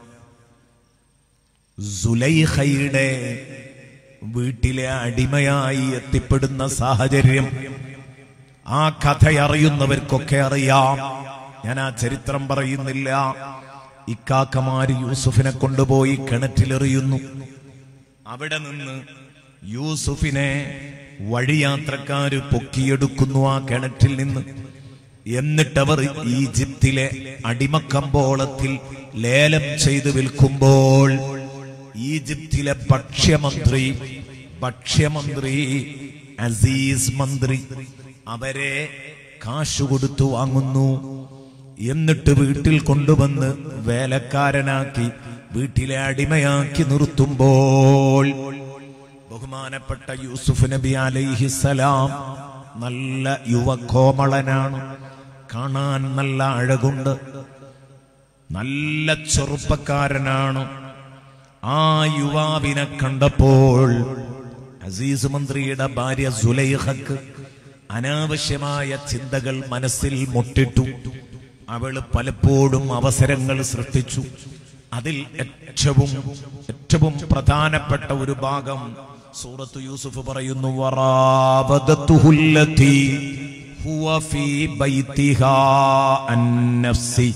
സുലൈഖയുടെ വീട്ടിലെ അടിമയായി എത്തിപ്പെടുന്ന സാഹചര്യം ആ കഥ അറിയുന്നവർക്കൊക്കെ അറിയാം ഞാൻ ആ ചരിത്രം പറയുന്നില്ല ഇക്കാക്കമാര് യൂസുഫിനെ കൊണ്ടുപോയി കിണറ്റിലെറിയുന്നു അവിടെ നിന്ന് യൂസുഫിനെ വഴിയാത്രക്കാര് പൊക്കിയെടുക്കുന്നു ആ കിണറ്റിൽ നിന്ന് എന്നിട്ടവർ ഈജിപ്തിലെ അടിമക്കമ്പോളത്തിൽ ലേലം ചെയ്തു വിൽക്കുമ്പോൾ ഈജിപ്തിലെ ഭക്ഷ്യമന്ത്രി ഭക്ഷ്യമന്ത്രി അസീസ് മന്ത്രി അവരെ കാശു കൊടുത്തു വാങ്ങുന്നു എന്നിട്ട് വീട്ടിൽ കൊണ്ടുവന്ന് വേലക്കാരനാക്കി വീട്ടിലെ അടിമയാക്കി നിർത്തുമ്പോൾ ബഹുമാനപ്പെട്ട യൂസുഫ് നബി അലൈഹിസലാം നല്ല യുവകോമളനാണ് കാണാൻ നല്ല അഴകുണ്ട് നല്ല ചെറുപ്പക്കാരനാണ് ആ യുവാവിനെ കണ്ടപ്പോൾ അസീസ് മന്ത്രിയുടെ ഭാര്യ സുലൈഹക്ക് അനാവശ്യമായ ചിന്തകൾ മനസ്സിൽ മുട്ടിട്ടു അവള് പലപ്പോഴും അവസരങ്ങൾ സൃഷ്ടിച്ചു അതിൽ ഏറ്റവും ഏറ്റവും പ്രധാനപ്പെട്ട ഒരു ഭാഗം സൂറത്ത് യൂസുഫ് പറയുന്നു വറാബദത്തുഹുല്ലതി ഹുവ ഫീ ബൈതിഹാ അൻ നഫ്സി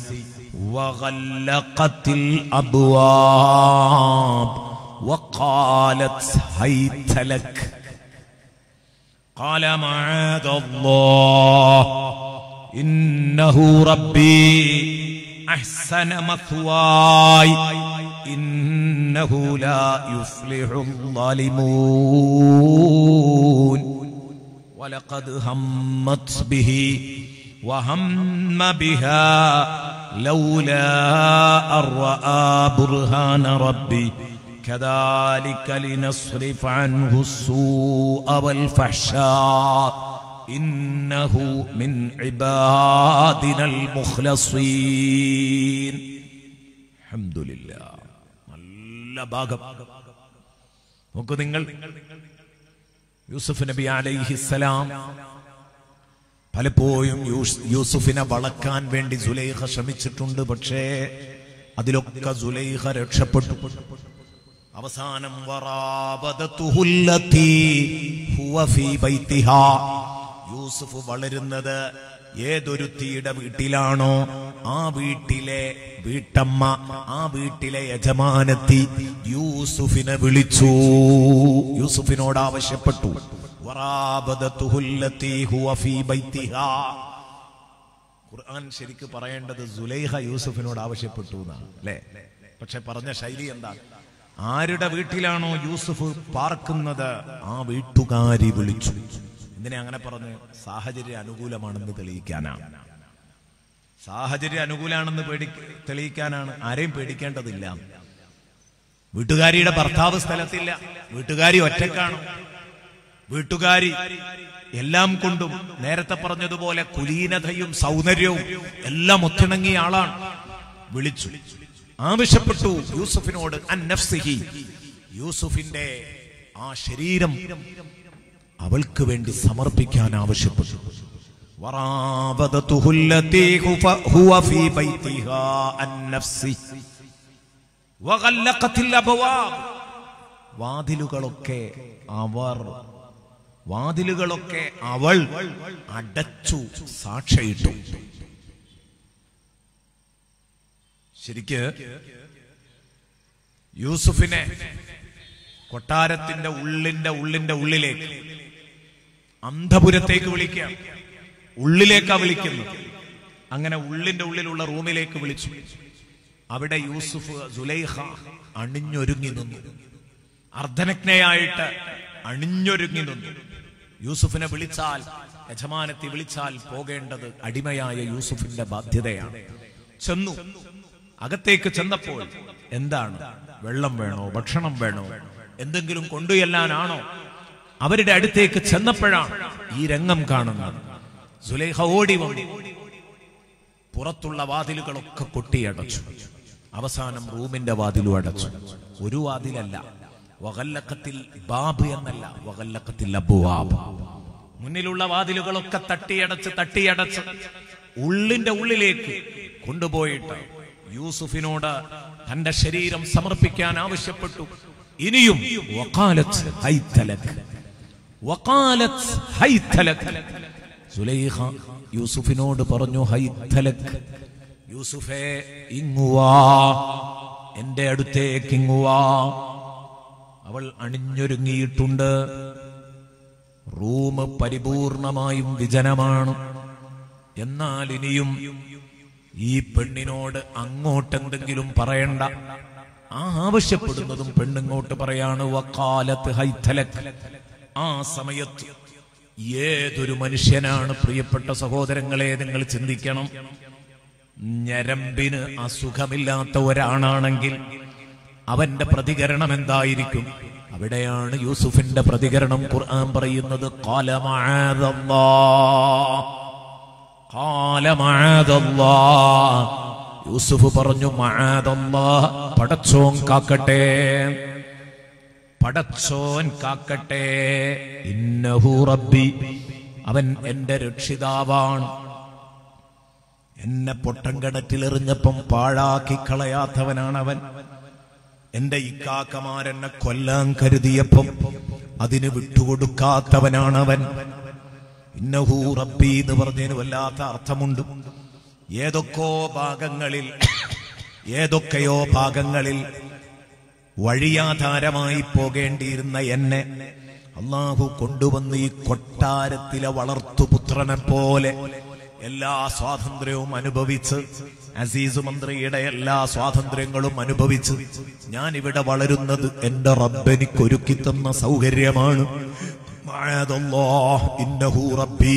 وغلقت الأبواب وقالت هيت لك قال معاذ الله إنه ربي أحسن مثواي إنه لا يفلح الظالمون ولقد همت به وهم بها لولا أن رأى برهان ربي كذلك لنصرف عنه السوء والفحشاء إنه من عبادنا المخلصين الحمد لله നല്ല ഭാഗം നോക്കൂ നിങ്ങൾ യൂസുഫ് നബി അലൈഹിസ്സലാം പലപ്പോഴും യൂസ്- യൂസുഫിനെ വളക്കാൻ വേണ്ടി സുലൈഖ ശ്രമിച്ചിട്ടുണ്ട് പക്ഷേ അതിലൊക്കെ സുലൈഖ രക്ഷപ്പെട്ടു അവസാനം വറാബദത്തുഹുല്ലത്തി ഹുവ ഫീ ബൈത്തിഹാ. യൂസുഫ് വളരുന്നത് ഏതൊരുത്തിയുടെ വീട്ടിലാണോ ആ വീട്ടിലെ വീട്ടമ്മ ആ വീട്ടിലെ യജമാനത്തി യൂസുഫിനെ വിളിച്ചു യൂസുഫിനോട് ആവശ്യപ്പെട്ടു വറാബദത്തുഹുല്ലത്തി ഹുവ ഫീ ബൈത്തിഹാ. ഖുർആൻ ശരിക്ക് പറയേണ്ടത് സുലൈഹ യൂസുഫിനോട് ആവശ്യപ്പെട്ടു എന്നാണ് അല്ലേ പക്ഷെ പറഞ്ഞ ശൈലി എന്താ ആരുടെ വീട്ടിലാണോ യൂസുഫ് പാർക്കുന്നത് ആ വീട്ടുകാരി വിളിച്ചു എന്തിനെ അങ്ങനെ പറഞ്ഞ് സാഹചര്യ അനുകൂലമാണെന്ന് തെളിയിക്കാനാണ് സാഹചര്യ അനുകൂലമാണെന്ന് പേടി തെളിയിക്കാനാണ് ആരെയും പേടിക്കേണ്ടതില്ല വീട്ടുകാരിയുടെ ഭർത്താവ് സ്ഥലത്തില്ല വീട്ടുകാരി ഒറ്റക്കാണ് വീട്ടുകാരി എല്ലാം കൊണ്ടും നേരത്തെ പറഞ്ഞതുപോലെ കുലീനതയും സൗന്ദര്യവും എല്ലാം ഒത്തിണങ്ങിയ ആളാണ് വിളിച്ചു ആവശ്യപ്പെട്ടു യൂസുഫിനോട് അന്നഫ്സിഹി യൂസുഫിന്റെ ആ ശരീരം അവൾക്ക് വേണ്ടി സമർപ്പിക്കാൻ ആവശ്യപ്പെട്ടു وراودته التي هو- هو في بيتها عن نفسه وغلقت الأبواب വാതിലുകളൊക്കെ അവർ വാതിലുകളൊക്കെ അവൾ അടച്ചു സാക്ഷിയിട്ടു ശരിക്ക് യൂസുഫിനെ കൊട്ടാരത്തിന്റെ ഉള്ളിന്റെ ഉള്ളിന്റെ ഉള്ളിലേക്ക് അന്ധപുരത്തേക്ക് വിളിക്കുക ഉള്ളിലേക്കാ വിളിക്കുന്നത് അങ്ങനെ ഉള്ളിന്റെ ഉള്ളിലുള്ള റൂമിലേക്ക് വിളിച്ചു അവിടെ യൂസുഫ് സുലൈഖ അണിഞ്ഞൊരുങ്ങി നിന്നു അർദ്ധനഗ്നയായിട്ട് അണിഞ്ഞൊരുങ്ങി നിന്നു യൂസുഫിനെ വിളിച്ചാൽ യജമാനത്തി വിളിച്ചാൽ പോകേണ്ടത് അടിമയായ യൂസുഫിന്റെ ബാധ്യതയാണ് ചെന്നു അകത്തേക്ക് ചെന്നപ്പോൾ എന്താണ് വെള്ളം വേണോ ഭക്ഷണം വേണോ എന്തെങ്കിലും കൊണ്ടുചെല്ലാനാണോ അവരുടെ അടുത്തേക്ക് ചെന്നപ്പോഴാണ് ഈ രംഗം കാണുന്നത് സുലൈഹ ഓടി വന്നു പുറത്തുള്ള വാതിലുകളൊക്കെ കൊട്ടിയടച്ചു അവസാനം റൂമിന്റെ വാതിലും അടച്ചു ഒരു വാതിലല്ല വകല്ലക്കത്തിൽ ബാബ് എന്നല്ല വകല്ലക്കത്തിൽ അബുവാബ് മുന്നിലുള്ള വാതിലുകളൊക്കെ തട്ടിയടച്ച് തട്ടിയടച്ച് ഉള്ളിന്റെ ഉള്ളിലേക്ക് കൊണ്ടുപോയിട്ട് യൂസുഫിനോട് തന്റെ ശരീരം സമർപ്പിക്കാൻ ആവശ്യപ്പെട്ടു ഇനിയും വഖാലത്ത് ഹൈത്തലക് വഖാലത്ത് ഹൈത്തലക് സുലൈഖ യൂസുഫിനോട് പറഞ്ഞു ഹൈത്തലക് യൂസുഫേ ഇങ്ങുവാ എന്റെ അടുത്തേക്ക് ഇങ്ങുവാ അവൾ അണിഞ്ഞൊരുങ്ങിയിട്ടുണ്ട് റൂം പരിപൂർണമായും വിജനമാണ് എന്നാൽ ഇനിയും ഈ പെണ്ണിനോട് അങ്ങോട്ടെന്തെങ്കിലും പറയണ്ട ആ ആവശ്യപ്പെടുന്നതും പെണ്ണിങ്ങോട്ട് പറയാണ് വക്കാലത്ത് ഹൈത്തലക് ആ സമയത്ത് ഏതൊരു മനുഷ്യനാണ് പ്രിയപ്പെട്ട സഹോദരങ്ങളെ നിങ്ങൾ ചിന്തിക്കണം ഞരമ്പിന് അസുഖമില്ലാത്ത ഒരാണാണെങ്കിൽ അവന്റെ പ്രതികരണം എന്തായിരിക്കും അവിടെയാണ് യൂസുഫിന്റെ പ്രതികരണം ഖുർആൻ പറയുന്നത് "ഖാല മഅാദല്ലാഹ്." ഖാല മഅാദല്ലാഹ്. യൂസുഫ് പറഞ്ഞു മഅാദല്ലാഹ്, പടച്ചോൻ കാക്കട്ടെ പടച്ചോൻ കാക്കട്ടെ ഇന്നഹു റബ്ബി അവൻ എന്റെ രക്ഷിതാവാണ് എന്നെ പൊട്ടൻകിണറ്റിലെറിഞ്ഞപ്പം പാഴാക്കി കളയാത്തവനാണ് അവൻ എന്റെ ഇക്കാക്കമാരെന്നെ കൊല്ലാൻ കരുതിയപ്പം അതിന് വിട്ടുകൊടുക്കാത്തവനാണ് അവൻ ഇന്നഹൂ റബ്ബി എന്ന് പറഞ്ഞതിന് വല്ലാത്ത അർത്ഥമുണ്ട് ഏതൊക്കെയോ ഭാഗങ്ങളിൽ ഏതൊക്കെയോ ഭാഗങ്ങളിൽ വഴിയാധാരമായി പോകേണ്ടിയിരുന്ന എന്നെ അള്ളാഹു കൊണ്ടുവന്ന് ഈ കൊട്ടാരത്തിലെ വളർത്തുപുത്രനെ പോലെ എല്ലാ സ്വാതന്ത്ര്യവും അനുഭവിച്ച് അസീസ് മന്ത്രിയുടെ എല്ലാ സ്വാതന്ത്ര്യങ്ങളും അനുഭവിച്ച് ഞാൻ ഇവിടെ വളരുന്നത് എന്റെ റബ്ബെനിക്ക് ഒരുക്കി തന്ന സൗകര്യമാണ് മഅദല്ലാഹ് ഇന്നഹു റബ്ബീ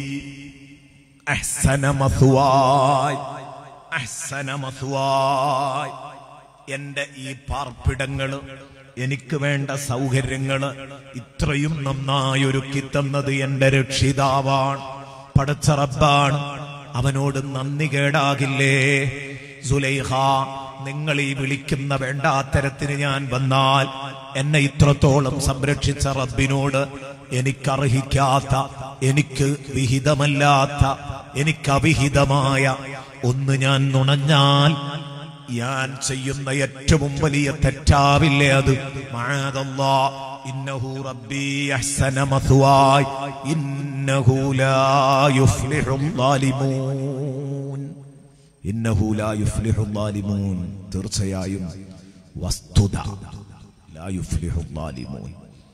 അഹ്സന മഥ്വായ് അഹ്സന മഥ്വായ് എന്റെ ഈ പാർപ്പിടങ്ങള് എനിക്ക് വേണ്ട സൗകര്യങ്ങള് ഇത്രയും നന്നായി ഒരുക്കി തന്നത് എന്റെ രക്ഷിതാവാണ് പടച്ച റബ്ബാണ് അവനോട് നന്ദി കേടാകില്ലേ സുലൈഹ നിങ്ങൾ ഈ വിളിക്കുന്ന വേണ്ടാത്തരത്തിന് ഞാൻ വന്നാൽ എന്നെ ഇത്രത്തോളം സംരക്ഷിച്ച റബ്ബിനോട് എനിക്കർഹിക്കാത്ത എനിക്ക് വിഹിതമല്ലാത്ത എനിക്ക് അവിഹിതമായ ഒന്ന് ഞാൻ നുണഞ്ഞാൽ ഞാൻ ചെയ്യുന്ന ഏറ്റവും വലിയ തെറ്റാവില്ലേ അത് മഅദല്ലാ ഇന്നഹു റബ്ബി അഹ്സന മഥ്വായ് ഇന്നഹു ലാ യുഫ്ലിഹുൽ ളാലിമൂൻ ഇന്നഹു ലാ യുഫ്ലിഹുൽ ളാലിമൂൻ തീർച്ചയായും വസ്തുത ലാ യുഫ്ലിഹുൽ ളാലിമൂൻ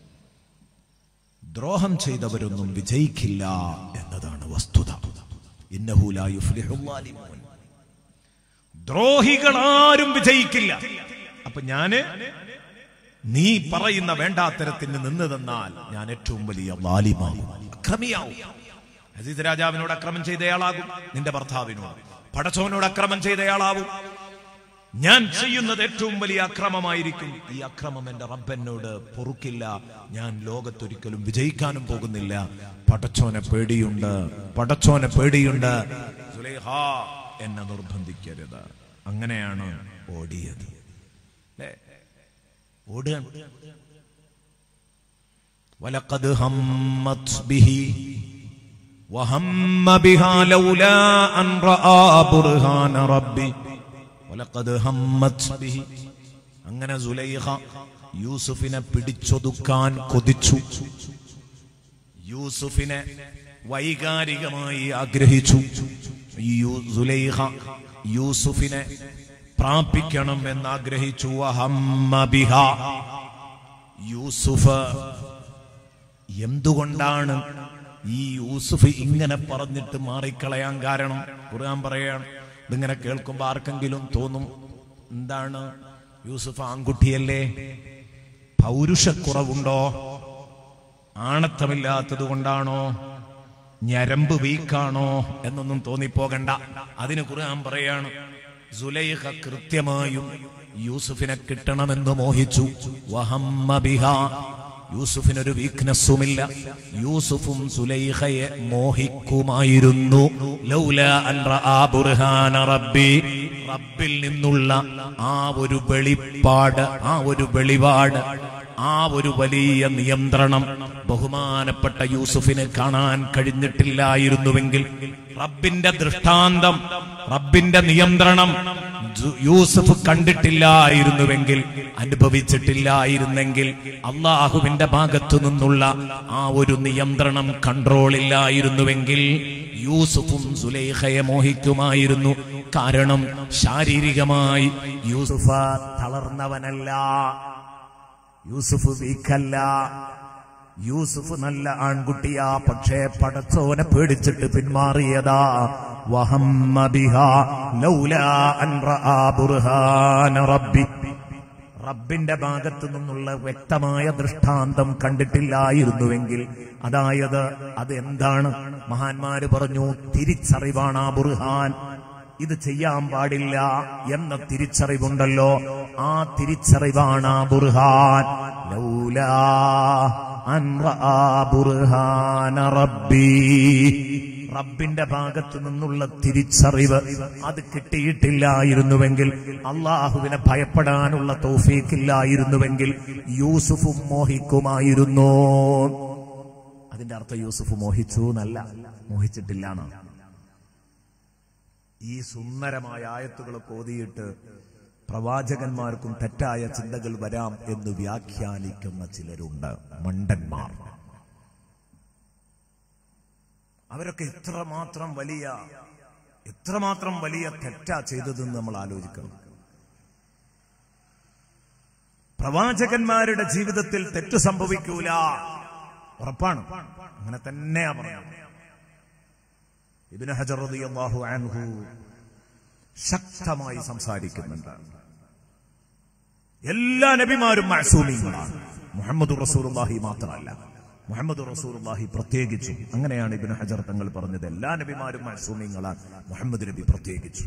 ദ്രോഹം ചെയ്തവരൊന്നും വിജയിക്കില്ല എന്നതാണ് വസ്തുത ഇന്നഹു ലാ യുഫ്ലിഹുൽ ളാലിമൂൻ ദ്രോഹികളാരും വിജയിക്കില്ല അപ്പൊ ഞാന് നീ പറയുന്ന വേണ്ടാത്തരത്തിന് നിന്ന് തന്നാൽ ഞാൻ ഏറ്റവും വലിയ ലാലിമാകും അക്രമിയാവും അസീസ് രാജാവിനോട് അക്രമം ചെയ്തയാളാകും നിന്റെ ഭർത്താവിനോട് പടച്ചവനോട് അക്രമം ചെയ്തയാളാവും ഞാൻ ചെയ്യുന്നത് ഏറ്റവും വലിയ അക്രമമായിരിക്കും ഈ അക്രമം എന്റെ റബ്ബനോട് പൊറുക്കില്ല ഞാൻ ലോകത്തൊരിക്കലും വിജയിക്കാനും പോകുന്നില്ല പടച്ചോനെ പേടിയുണ്ട് പടച്ചോനെ പേടിയുണ്ട് സുലൈഹ എന്നെ നിർബന്ധിക്കരുത് അങ്ങനെയാണ് ഓടിയത് ല്ലേ? ഓടുകയാണ് ولقد همت به وهم بها لولا أن رأى برهان ربي ولقد همت به അങ്ങനെ സുലൈഹ യൂസുഫിനെ പിടിച്ചൊതുക്കാൻ കൊതിച്ചു യൂസുഫിനെ വൈകാരികമായി ആഗ്രഹിച്ചു യൂ- സുലൈഹ യൂസുഫിനെ പ്രാപിക്കണം എന്ന് ആഗ്രഹിച്ചു വഹമ്മ ബിഹ. യൂസുഫ് എന്തുകൊണ്ടാണ് ഈ യൂസുഫ് ഇങ്ങനെ പറഞ്ഞിട്ട് മാറിക്കളയാൻ കാരണം ഖുർആൻ പറയാണ് ഇതിങ്ങനെ കേൾക്കുമ്പോ ആർക്കെങ്കിലും തോന്നും എന്താണ് യൂസുഫ് ആൺകുട്ടിയല്ലേ പൗരുഷക്കുറവുണ്ടോ ആണത്തമില്ലാത്തത് കൊണ്ടാണോ ഞരമ്പ് വീക്കാണോ എന്നൊന്നും തോന്നിപ്പോകണ്ട അതിന് ഖുർആൻ പറയാണ് സുലൈഹ കൃത്യമായും യൂസുഫിനെ കിട്ടണമെന്ന് മോഹിച്ചു വഹമ്മ ബിഹ യൂസുഫിനൊരു വീക്ക്നെസ്സുമില്ല യൂസുഫും സുലൈഹയെ മോഹിക്കുമായിരുന്നു ലൗല അൻ റആ ബുർഹാന റബ്ബി റബ്ബിൽ നിന്നുള്ള ആ ഒരു വെളിപ്പാട് ആ ഒരു വെളിപാട് ആ ഒരു വലിയ നിയന്ത്രണം ബഹുമാനപ്പെട്ട യൂസുഫിന് കാണാൻ കഴിഞ്ഞിട്ടില്ലായിരുന്നുവെങ്കിൽ റബ്ബിന്റെ ദൃഷ്ടാന്തം റബ്ബിന്റെ നിയന്ത്രണം ജു- യൂസുഫ് കണ്ടിട്ടില്ലായിരുന്നുവെങ്കിൽ അനുഭവിച്ചിട്ടില്ലായിരുന്നെങ്കിൽ അള്ളാഹുവിന്റെ ഭാഗത്തു നിന്നുള്ള ആ ഒരു നിയന്ത്രണം കൺട്രോൾ ഇല്ലായിരുന്നുവെങ്കിൽ യൂസുഫും സുലൈഖയെ മോഹിക്കുമായിരുന്നു കാരണം ശാരീരികമായി യൂസുഫ തളർന്നവനല്ല യൂസുഫ് വീക്കല്ല യൂസുഫ് നല്ല ആൺകുട്ടിയാ പക്ഷേ പടച്ചോനെ പേടിച്ചിട്ട് പിന്മാറിയതാ വഹമ്മ ബിഹാ ലൗലാ അൻ റആ ബുർഹാന റബ്ബി റബ്ബിന്റെ ഭാഗത്തു നിന്നുള്ള വ്യക്തമായ ദൃഷ്ടാന്തം കണ്ടിട്ടില്ലായിരുന്നുവെങ്കിൽ അതായത് അത് എന്താണ് മഹാന്മാര് പറഞ്ഞു തിരിച്ചറിവാണ് ആ ബുർഹാൻ ഇത് ചെയ്യാൻ പാടില്ല എന്ന തിരിച്ചറിവുണ്ടല്ലോ ആ തിരിച്ചറിവാണ് ആ ബുർഹാൻ ലൗലാ അൻ റആ ബുർഹാന റബ്ബി റബ്ബിന്റെ ഭാഗത്തു നിന്നുള്ള തിരിച്ചറിവ് അത് കിട്ടിയിട്ടില്ലായിരുന്നുവെങ്കിൽ അള്ളാഹുവിനെ ഭയപ്പെടാനുള്ള തൗഫീക്കില്ലായിരുന്നുവെങ്കിൽ യൂസുഫും മോഹിക്കുമായിരുന്നു അതിന്റെ അർത്ഥം യൂസുഫ് മോഹിച്ചു എന്നല്ല മോഹിച്ചിട്ടില്ല എന്നാണ് ഈ സുന്ദരമായ ആയത്തുകൾ കോതിയിട്ട് പ്രവാചകന്മാർക്കും തെറ്റായ ചിന്തകൾ വരാം എന്ന് വ്യാഖ്യാനിക്കുന്ന ചിലരുണ്ട് മണ്ടന്മാർ അവരൊക്കെ എത്രമാത്രം വലിയ എത്രമാത്രം വലിയ തെറ്റാ ചെയ്തതെന്ന് നമ്മൾ ആലോചിക്കണം പ്രവാചകന്മാരുടെ ജീവിതത്തിൽ തെറ്റ് സംഭവിക്കൂല ഉറപ്പാണ് അങ്ങനെ തന്നെയാ പറഞ്ഞത് ഇബ്നു ഹജർ റളിയല്ലാഹു അൻഹു ശക്തമായി സംസാരിക്കുന്നുണ്ട് എല്ലാ നബിമാരും മഅസൂമീങ്ങളാണ് മുഹമ്മദ് റസൂലുള്ളാഹി മാത്രമല്ല മുഹമ്മദ് റസൂലുള്ളാഹി പ്രത്യേകിച്ചു അങ്ങനെയാണ് ഇബ്നു ഹജർ തങ്ങൾ പറഞ്ഞത് എല്ലാ നബിമാരും മഅസൂമീങ്ങളാണ് മുഹമ്മദ് നബി പ്രത്യേകിച്ചു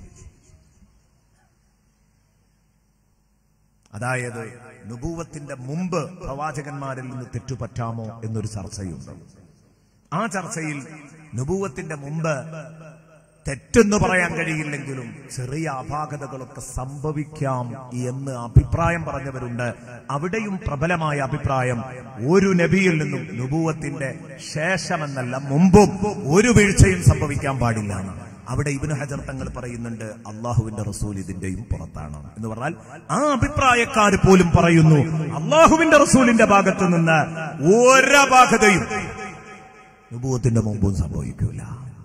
അതായത് നുബൂവത്തിന്റെ മുമ്പ് പ്രവാചകന്മാരിൽ നിന്ന് തെറ്റുപറ്റാമോ എന്നൊരു ചർച്ചയുണ്ട് ആ ചർച്ചയിൽ നുബൂവത്തിന്റെ മുമ്പ് തെറ്റെന്ന് പറയാൻ കഴിയില്ലെങ്കിലും ചെറിയ അപാകതകളൊക്കെ സംഭവിക്കാം എന്ന് അഭിപ്രായം പറഞ്ഞവരുണ്ട് അവിടെയും പ്രബലമായ അഭിപ്രായം ഒരു നബിയിൽ നിന്നും നുബൂവത്തിന്റെ ശേഷമെന്നല്ല മുമ്പും ഒരു വീഴ്ചയും സംഭവിക്കാൻ പാടില്ല എന്നാണ്. അവിടെ ഇബിന് ഹജർ തങ്ങൾ പറയുന്നുണ്ട് അള്ളാഹുവിന്റെ റസൂൽ ഇതിന്റെയും പുറത്താണ് എന്ന് പറഞ്ഞാൽ ആ അഭിപ്രായക്കാർ പോലും പറയുന്നു അള്ളാഹുവിന്റെ റസൂലിന്റെ ഭാഗത്ത് നിന്ന് ഒരപാകതയും നുബൂവത്തിന്റെ മുമ്പും സംഭവിക്കൂല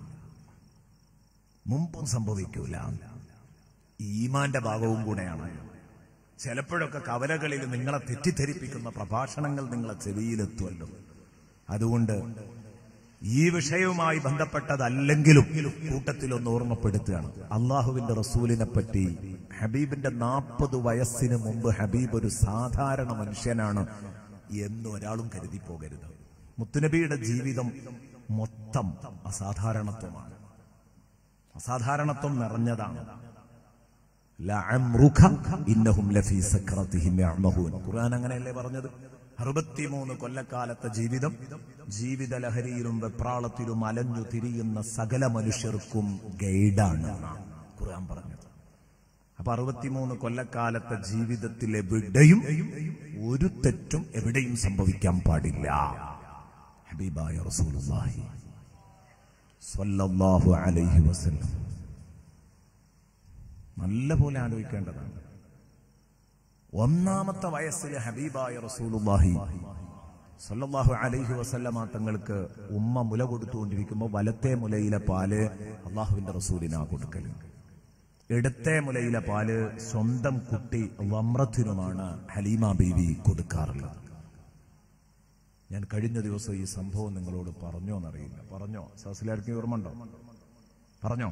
മുമ്പും സംഭവിക്കൂല ഈമാന്റെ ഭാഗവും കൂടെയാണ് ചിലപ്പോഴൊക്കെ കവലകളിൽ നിങ്ങളെ തെറ്റിദ്ധരിപ്പിക്കുന്ന പ്രഭാഷണങ്ങൾ നിങ്ങളെ ചെവിയിലെത്തുമല്ലോ അതുകൊണ്ട് ഈ വിഷയവുമായി ബന്ധപ്പെട്ടതല്ലെങ്കിലും കൂട്ടത്തിൽ ഒന്ന് ഓർമ്മപ്പെടുത്തുകയാണ് അള്ളാഹുവിന്റെ റസൂലിനെ പറ്റി ഹബീബിന്റെ നാൽപ്പത് വയസ്സിന് മുമ്പ് ഹബീബ് ഒരു സാധാരണ മനുഷ്യനാണ് എന്ന് ഒരാളും കരുതി പോകരുത് മുത്തുനബിയുടെ ജീവിതം മൊത്തം അസാധാരണത്വമാണ് അസാധാരണത്വം നിറഞ്ഞതാണ് ലഅംറുക ഇന്നഹും ലഫീ സക്രതിഹിം യഅമഹൂൻ ഖുർആൻ അങ്ങനെയല്ലേ പറഞ്ഞത് അറുപത്തിമൂന്ന് കൊല്ലക്കാലത്തെ ജീവിതം ജീവിത ലഹരിയിലും വെപ്രാളത്തിലും അലഞ്ഞു തിരിയുന്ന സകല മനുഷ്യർക്കും ഗൈഡാണ് എന്നാണ് ഖുർആൻ പറഞ്ഞത് അപ്പൊ അറുപത്തിമൂന്ന് കൊല്ലക്കാലത്തെ ജീവിതത്തിൽ എവിടെയും ഒരു തെറ്റും എവിടെയും സംഭവിക്കാൻ പാടില്ല ഹബീബായ റസൂലുള്ളാഹി സ്വല്ലല്ലാഹു അലൈഹി വസല്ലം നല്ല പോലെ ആലോചിക്കേണ്ടതാണ് ഒന്നാമത്തെ വയസ്സിൽ ഹബീബായ റസൂലുള്ളാഹി സല്ലല്ലാഹു അലൈഹി വസല്ലമ തങ്ങൾക്ക് ഉമ്മ മുല കൊടുത്തുകൊണ്ടിരിക്കുമ്പോൾ വലത്തെ മുലയിലെ പാല് അള്ളാഹുവിന്റെ റസൂലിനാ കൊടുക്കൽ ഇടത്തെ മുലയിലെ പാല് സ്വന്തം കുട്ടി വമ്രത്തിനുമാണ് ഹലീമ ബീവി കൊടുക്കാറുള്ളത് ഞാൻ കഴിഞ്ഞ ദിവസം ഈ സംഭവം നിങ്ങളോട് പറഞ്ഞോ എന്നറിയില്ല പറഞ്ഞോ സസിലാർക്കും ഓർമ്മ ഉണ്ടോ പറഞ്ഞോ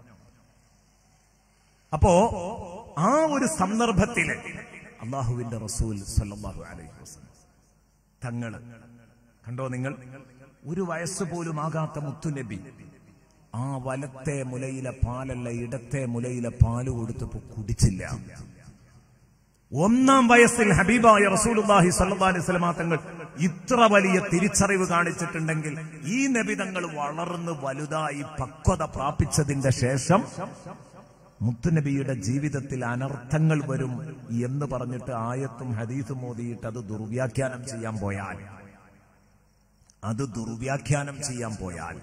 അപ്പോ ആ ഒരു സന്ദർഭത്തില് അള്ളാഹുവിന്റെ റസൂൽ സല്ലല്ലാഹു അലൈഹി വസല്ലം തങ്ങള് കണ്ടോ നിങ്ങൾ ഒരു വയസ്സ് പോലും ആകാത്ത മുത്തുനബി ആ വലത്തെ മുലയിലെ പാലല്ല ഇടത്തെ മുലയിലെ പാല് കൊടുത്തപ്പോ കുടിച്ചില്ല ഒന്നാം വയസ്സിൽ ഹബീബായ റസൂലുള്ളാഹി സല്ലല്ലാഹു അലൈഹി വസല്ലമ തങ്ങൾ ഇത്ര വലിയ തിരിച്ചറിവ് കാണിച്ചിട്ടുണ്ടെങ്കിൽ ഈ നബി തങ്ങൾ വളർന്ന് വലുതായി പക്വത പ്രാപിച്ചതിന്റെ ശേഷം മുത്തുനബിയുടെ ജീവിതത്തിൽ അനർത്ഥങ്ങൾ വരും എന്ന് പറഞ്ഞിട്ട് ആയത്തും ഹദീസും മോദിയിട്ട് അത് ദുർവ്യാഖ്യാനം ചെയ്യാൻ പോയാൽ അത് ദുർവ്യാഖ്യാനം ചെയ്യാൻ പോയാൽ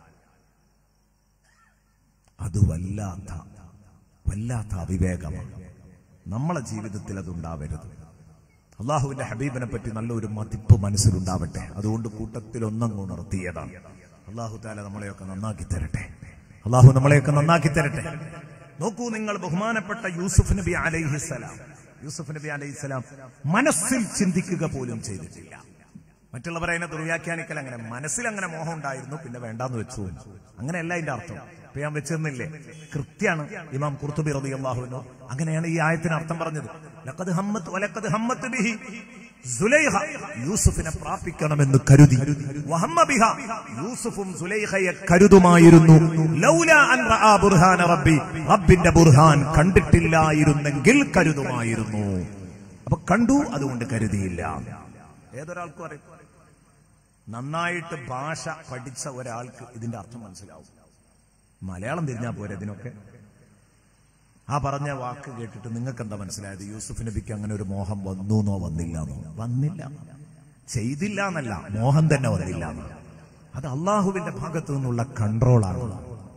അത് വല്ലാത്ത വല്ലാത്ത അവിവേകമാണ് നമ്മളെ ജീവിതത്തിൽ അതുണ്ടാവരുത് അള്ളാഹുവിന്റെ ഹബീബിനെ പറ്റി നല്ലൊരു മതിപ്പ് മനസ്സിലുണ്ടാവട്ടെ അതുകൊണ്ട് കൂട്ടത്തിൽ ഒന്നങ്ങ് ഉണർത്തിയതാണ് അള്ളാഹു താല നമ്മളെയൊക്കെ നന്നാക്കി തരട്ടെ അള്ളാഹു നമ്മളെയൊക്കെ നന്നാക്കി തരട്ടെ നോക്കൂ നിങ്ങൾ ബഹുമാനപ്പെട്ട യൂസുഫ് നബി അലൈഹിസലാം യൂസുഫ് നബി അലൈഹിസലാം മനസ്സിൽ ചിന്തിക്കുക പോലും ചെയ്തിട്ടില്ല മറ്റുള്ളവരെ അതിനെ ദുർവ്യാഖ്യാനിക്കൽ അങ്ങനെ മനസ്സിൽ അങ്ങനെ മോഹം ഉണ്ടായിരുന്നു പിന്നെ വേണ്ടാന്ന് വെച്ചു അങ്ങനെയല്ല അതിന്റെ അർത്ഥം ഇപ്പൊ ഞാൻ വെച്ചിരുന്നില്ലേ കൃത്യാണ് ഇമാം കുർത്തുബി റളിയല്ലാഹുവിനോ അങ്ങനെയാണ് ഈ ആയത്തിന് അർത്ഥം പറഞ്ഞത് ലഖദ് ഹമ്മത്ത് വലഖദ് ഹമ്മത്ത് ബിഹി സുലൈഹ യൂസുഫിനെ പ്രാപിക്കണമെന്ന് കരുതി വഹമ്മ ബിഹ യൂസുഫും സുലൈഹയെ കരുതുമായിരുന്നു ലൗല അൻ റആ ബുർഹാന റബ്ബി റബ്ബിന്റെ ബുർഹാൻ കണ്ടിട്ടില്ലായിരുന്നെങ്കിൽ കരുതുമായിരുന്നു അപ്പൊ കണ്ടു അതുകൊണ്ട് കരുതിയില്ല ഏതൊരാൾക്കും അറിയാം നന്നായിട്ട് ഭാഷ പഠിച്ച ഒരാൾക്ക് ഇതിന്റെ അർത്ഥം മനസ്സിലാവും മലയാളം തിരിഞ്ഞാൽ പോരെ ഇതിനൊക്കെ ആ പറഞ്ഞ വാക്ക് കേട്ടിട്ട് നിങ്ങൾക്ക് എന്താ മനസ്സിലായത് യൂസുഫ് നബിക്ക് അങ്ങനെ ഒരു മോഹം വന്നു എന്നോ വന്നില്ല എന്നോ വന്നില്ല ചെയ്തില്ല എന്നല്ല മോഹം തന്നെ വന്നില്ല എന്ന്. അത് അള്ളാഹുവിന്റെ ഭാഗത്തു നിന്നുള്ള കൺട്രോളാണ്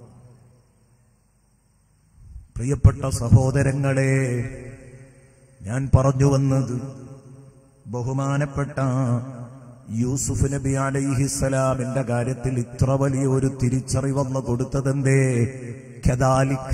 പ്രിയപ്പെട്ട സഹോദരങ്ങളെ ഞാൻ പറഞ്ഞു വന്നത് ബഹുമാനപ്പെട്ട യൂസുഫ് നബി അലൈഹിസ്സലാമിന്റെ കാര്യത്തിൽ ഇത്ര വലിയ ഒരു തിരിച്ചറിവന്ന് കൊടുത്തതെന്തേ ഖദാലിക്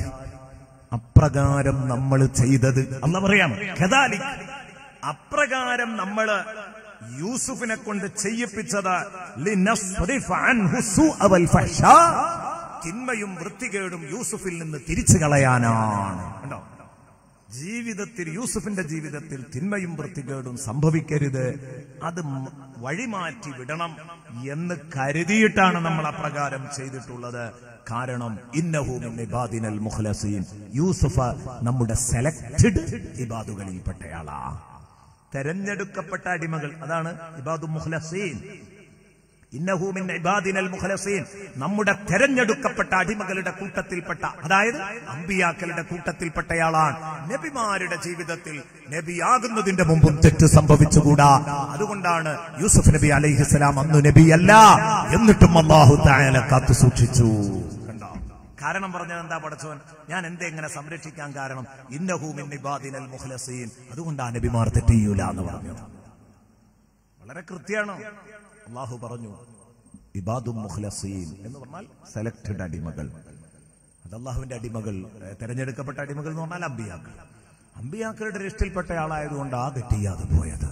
അപ്രകാരം നമ്മൾ ചെയ്തത് അല്ല പറയാം ഖദാലിക് അപ്രകാരം നമ്മൾ യൂസുഫിനെ കൊണ്ട് ചെയ്യിപ്പിച്ചത് ലിനസ്രിഫ അൻഹു സൂഅ വൽ ഫഹ്ഷാ. തിന്മയും വൃത്തികേടും യൂസുഫിൽ നിന്ന് തിരിച്ചു കളയാനാണ് കണ്ടോ ജീവിതത്തിൽ യൂസുഫിന്റെ ജീവിതത്തിൽ തിന്മയും വൃത്തികേടും സംഭവിക്കരുത് അത് മ- വഴിമാറ്റി വിടണം എന്ന് കരുതിയിട്ടാണ് നമ്മൾ അപ്രകാരം ചെയ്തിട്ടുള്ളത് കാരണം ഇന്നഹൂമിൻ ഇബാദിനൽ മുഖ്ലസീൻ യൂസുഫ നമ്മുടെ സെലക്റ്റഡ് ഇബാദുകളിൽപ്പെട്ടയാളാ തെരഞ്ഞെടുക്കപ്പെട്ട അടിമകൾ അതാണ് ഇബാദു മുഖ്ലസീൻ ഇന്നഹൂമിൻ ഇബാദിനൽ മുഖലസീൻ നമ്മുടെ തെരഞ്ഞെടുക്കപ്പെട്ട അടിമകളുടെ കൂട്ടത്തിൽപ്പെട്ട അതായത് അമ്പിയാക്കളുടെ കൂട്ടത്തിൽപ്പെട്ടയാളാണ് നബിമാരുടെ ജീവിതത്തിൽ നബിയാകുന്നതിന്റെ മുമ്പും തെറ്റ് സംഭവിച്ചുകൂടാ അതുകൊണ്ടാണ് യൂസുഫ് നബി അലൈഹിസ്സലാം അന്നു നബിയല്ല എന്നിട്ടും അള്ളാഹു തായാല കാത്തു സൂക്ഷിച്ചു കണ്ടോ കാരണം പറഞ്ഞത് എന്താ പടച്ചവൻ ഞാൻ എന്തേ ഇങ്ങനെ സംരക്ഷിക്കാൻ കാരണം ഇന്നഹൂമിൻ ഇബാദിനൽ മുഖലസീൻ അതുകൊണ്ടാണ് നബിമാർ തെറ്റിയൂല എന്ന് പറഞ്ഞത് വളരെ കൃത്യമാണ് അള്ളാഹു പറഞ്ഞു ഇബാദും മുഖ്ലസീൻ എന്ന് പറഞ്ഞാൽ സെലക്റ്റഡ് അടിമകൾ അത് അള്ളാഹുവിന്റെ അടിമകൾ ഏഹ്, തെരഞ്ഞെടുക്കപ്പെട്ട അടിമകൾ എന്ന് പറഞ്ഞാൽ അമ്പിയാക്കൾ അമ്പിയാക്കളുടെ ലിസ്റ്റിൽപ്പെട്ട ആളായതുകൊണ്ട് ആ തെറ്റിയാതെ പോയത്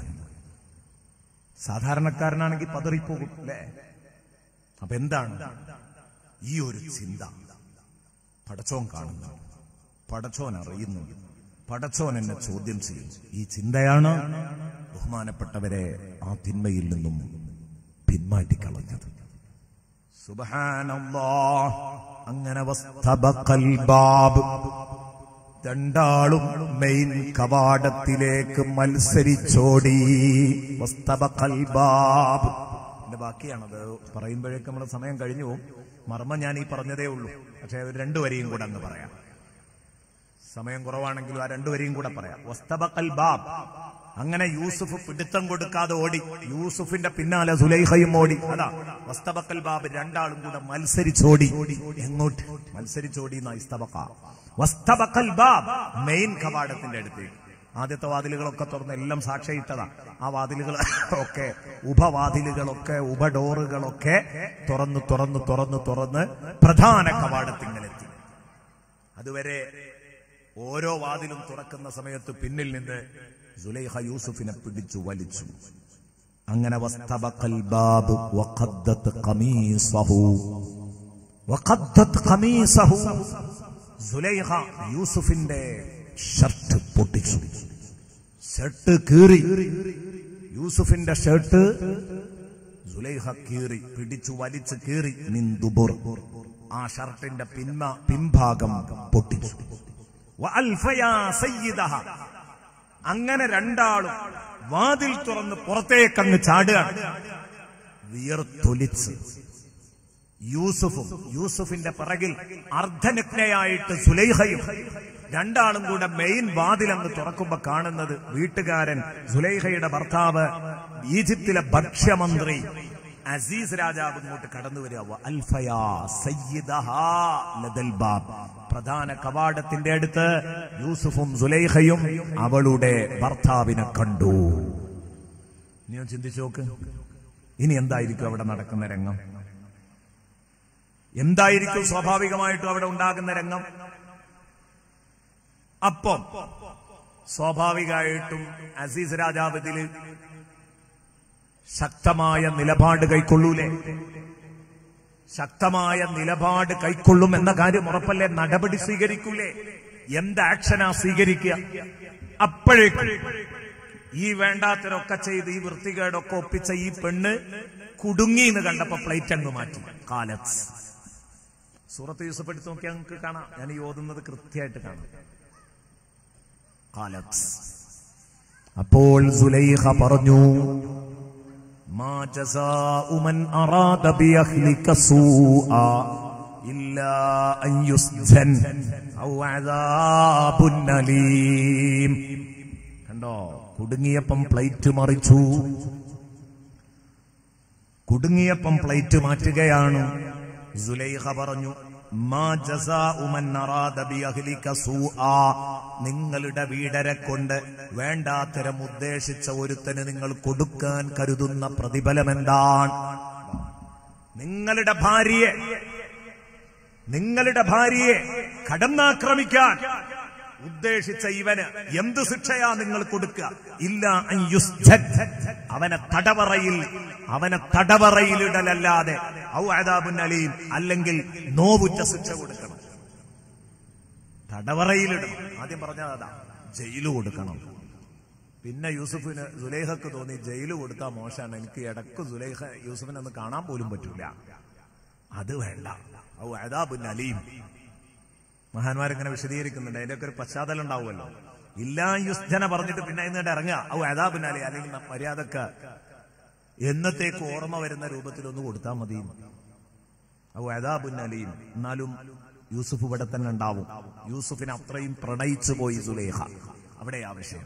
സാധാരണക്കാരനാണെങ്കിൽ പതറിപ്പോകും അല്ലേ അപ്പൊ എന്താണ് ഈ ഒരു ചിന്ത പടച്ചോൻ കാണുന്നു പടച്ചോൻ അറിയുന്നു പടച്ചോൻ എന്നെ ചോദ്യം ചെയ്യും ഈ ചിന്തയാണ് ബഹുമാനപ്പെട്ടവരെ ആ തിന്മയിൽ നിന്നും പിന്മാറ്റിക്കളഞ്ഞത് സുബ്ഹാനല്ലാ അങ്ങനെ വസ്തബഖൽ ബാബ് രണ്ടാളും മെയിൻ കവാടത്തിലേക്ക് മത്സരിച്ചോടി വസ്തബഖൽ ബാബ് എന്റെ ബാക്കിയാണത് പറയുമ്പോഴേക്ക് നമ്മുടെ സമയം കഴിഞ്ഞു പോകും മർമ്മം ഞാൻ ഈ പറഞ്ഞതേ ഉള്ളൂ പക്ഷേ ഒരു രണ്ടുവരെയും കൂടെ അങ്ങ് പറയാം സമയം കുറവാണെങ്കിലും ആ രണ്ടുവരെയും കൂടെ പറയാം വസ്തബഖൽ ബാബ് അങ്ങനെ യൂസുഫ് പിടുത്തം കൊടുക്കാതെ ഓടി യൂസുഫിന്റെ പിന്നാലെ സുലൈഹയും ഓടി അതാ വസ്തബക്കൽ ബാബ് രണ്ടാളും കൂടെ മത്സരിച്ചോടി എങ്ങോട്ട് മത്സരിച്ചോടി എന്നാ ഇസ്തബക്ക വസ്തബക്കൽ ബാബ് മെയിൻ കവാടത്തിന്റെ അടുത്തേക്ക് ആദ്യത്തെ വാതിലുകളൊക്കെ തുറന്ന് എല്ലാം സാക്ഷിയിട്ടതാ ആ വാതിലുകൾ ഒക്കെ ഉപവാതിലുകളൊക്കെ ഉപഡോറുകളൊക്കെ തുറന്ന് തുറന്ന് തുറന്ന് തുറന്ന് പ്രധാന കവാടത്തിങ്ങലെത്തി അതുവരെ ഓരോ വാതിലും തുറക്കുന്ന സമയത്ത് പിന്നിൽ നിന്ന് സുലൈഹ യൂസുഫിനെ പിടിച്ചു വലിച്ചു അങ്ങനെ വസ്തബഖൽ ബാബ് വഖദ്ദത് ഖമീസഹു വഖദ്ദത് ഖമീസഹു സുലൈഹ യൂസുഫിന്റെ ഷർട്ട് പൊട്ടിച്ചു ഷർട്ട് കീറി യൂസുഫിന്റെ ഷർട്ട് സുലൈഹ കീറി പിടിച്ചു വലിച്ചു കീറി നിന്ദുബുർ ആ ഷർട്ടിന്റെ പിന്മ പിൻഭാഗം പൊട്ടിച്ചു വഅൽഫയാ സയ്യിദഹ. അങ്ങനെ രണ്ടാളും വാതിൽ തുറന്ന് പുറത്തേക്കങ്ങ് ചാടുകയാണ് വിയർത്തൊലിച്ച് യൂസുഫും യൂസുഫിന്റെ പിറകിൽ അർദ്ധനഗ്നയായിട്ട് സുലൈഹയും രണ്ടാളും കൂടെ മെയിൻ വാതിലങ്ങ് തുറക്കുമ്പോ കാണുന്നത് വീട്ടുകാരൻ സുലൈഹയുടെ ഭർത്താവ് ഈജിപ്തിലെ ഭക്ഷ്യമന്ത്രി അസീസ് രാജാവ് ഇങ്ങോട്ട് കടന്നു വരിക അൽഫയാ സയ്യിദഹാ ലദൽ ബാബ് പ്രധാന കവാടത്തിന്റെ അടുത്ത് യൂസുഫും സുലൈഹയും അവളുടെ ഭർത്താവിനെ കണ്ടു നീ ഒന്ന് ചിന്തിച്ചു നോക്ക് ഇനി എന്തായിരിക്കും അവിടെ നടക്കുന്ന രംഗം എന്തായിരിക്കും സ്വാഭാവികമായിട്ടും അവിടെ ഉണ്ടാകുന്ന രംഗം അപ്പം സ്വാഭാവികമായിട്ടും അസീസ് രാജാവ് ഇതില് ശക്തമായ നിലപാട് കൈക്കൊള്ളൂലേ ശക്തമായ നിലപാട് കൈക്കൊള്ളും എന്ന കാര്യം ഉറപ്പല്ലേ നടപടി സ്വീകരിക്കൂലേ എന്ത് ആക്ഷനാ സ്വീകരിക്കുക അപ്പോഴേക്കും ഈ വേണ്ടാത്തരൊക്കെ ചെയ്ത് ഈ വൃത്തികേടൊക്കെ ഒപ്പിച്ച ഈ പെണ്ണ് കുടുങ്ങി എന്ന് കണ്ടപ്പോ പ്ലേറ്റ് അങ്ങ് മാറ്റി കാലത്ത് സൂറത്ത് യൂസഫ് എടുത്ത് നോക്കിയാൽ നിങ്ങൾക്ക് കാണാം ഞാൻ ഈ ഓതുന്നത് കൃത്യമായിട്ട് കാണാം കാലത്ത് അപ്പോൾ സുലൈഹ പറഞ്ഞു ما جزاء من أراد بأهلك سوءا إلا أن يسجن أو عذاب أليم കണ്ടോ കുടുങ്ങിയപ്പം പ്ലേറ്റ് മറിച്ചു കുടുങ്ങിയപ്പം പ്ലേറ്റ് മാറ്റുകയാണ് സുലൈഹ പറഞ്ഞു മാ ജസാഉ മൻ അറാദ ബിഅഹ്ലിക സൂആ നിങ്ങളുടെ വീടരെ കൊണ്ട് വേണ്ടാത്തരം ഉദ്ദേശിച്ച ഒരുത്തന് നിങ്ങൾ കൊടുക്കാൻ കരുതുന്ന പ്രതിഫലം എന്താണ് നിങ്ങളുടെ ഭാര്യയെ നിങ്ങളുടെ ഭാര്യയെ കടന്നാക്രമിക്കാൻ ഉദ്ദേശിച്ച ഇവന് എന്ത് ശിക്ഷയാ നിങ്ങൾ കൊടുക്കുക ഇല്ല അൻ യുസ്ജദ്. അവനെ തടവറയിൽ അവനെ തടവറയിലിടലല്ലാതെ ഔ അദാബുൻ അലീം അല്ലെങ്കിൽ നോവുറ്റ ശിക്ഷ കൊടുക്കണം തടവറയിലിടണം ആദ്യം പറഞ്ഞത് അതാ ജയില് കൊടുക്കണം പിന്നെ യൂസുഫിന് സുലേഹക്ക് തോന്നി ജയില് കൊടുത്താൽ മോശമാണ് എനിക്ക് ഇടക്ക് സുലേഹ യൂസുഫിനെ ഒന്ന് കാണാൻ പോലും പറ്റൂല അത് വേണ്ട ഔ അദാബുൻ അലീം മഹാന്മാരിങ്ങനെ വിശദീകരിക്കുന്നുണ്ട് അതിന്റെയൊക്കെ ഒരു പശ്ചാത്തലം ഉണ്ടാവുമല്ലോ ഇല്ലാ യുസ്ജന പറഞ്ഞിട്ട് പിന്നെ ഇന്നിട്ട് ഇറങ്ങുക ഔ അദാബുൻ അലി അല്ലെങ്കിൽ മര്യാദക്ക് എന്നത്തേക്ക് ഓർമ്മ വരുന്ന രൂപത്തിൽ ഒന്ന് കൊടുത്താൽ മതി ഔ അദാബുൻ അലീം എന്നാലും യൂസുഫ് ഇവിടെ തന്നെ ഉണ്ടാവും യൂസുഫിനെ അത്രയും പ്രണയിച്ചു പോയി സുലേഹ അവിടെ ആവശ്യം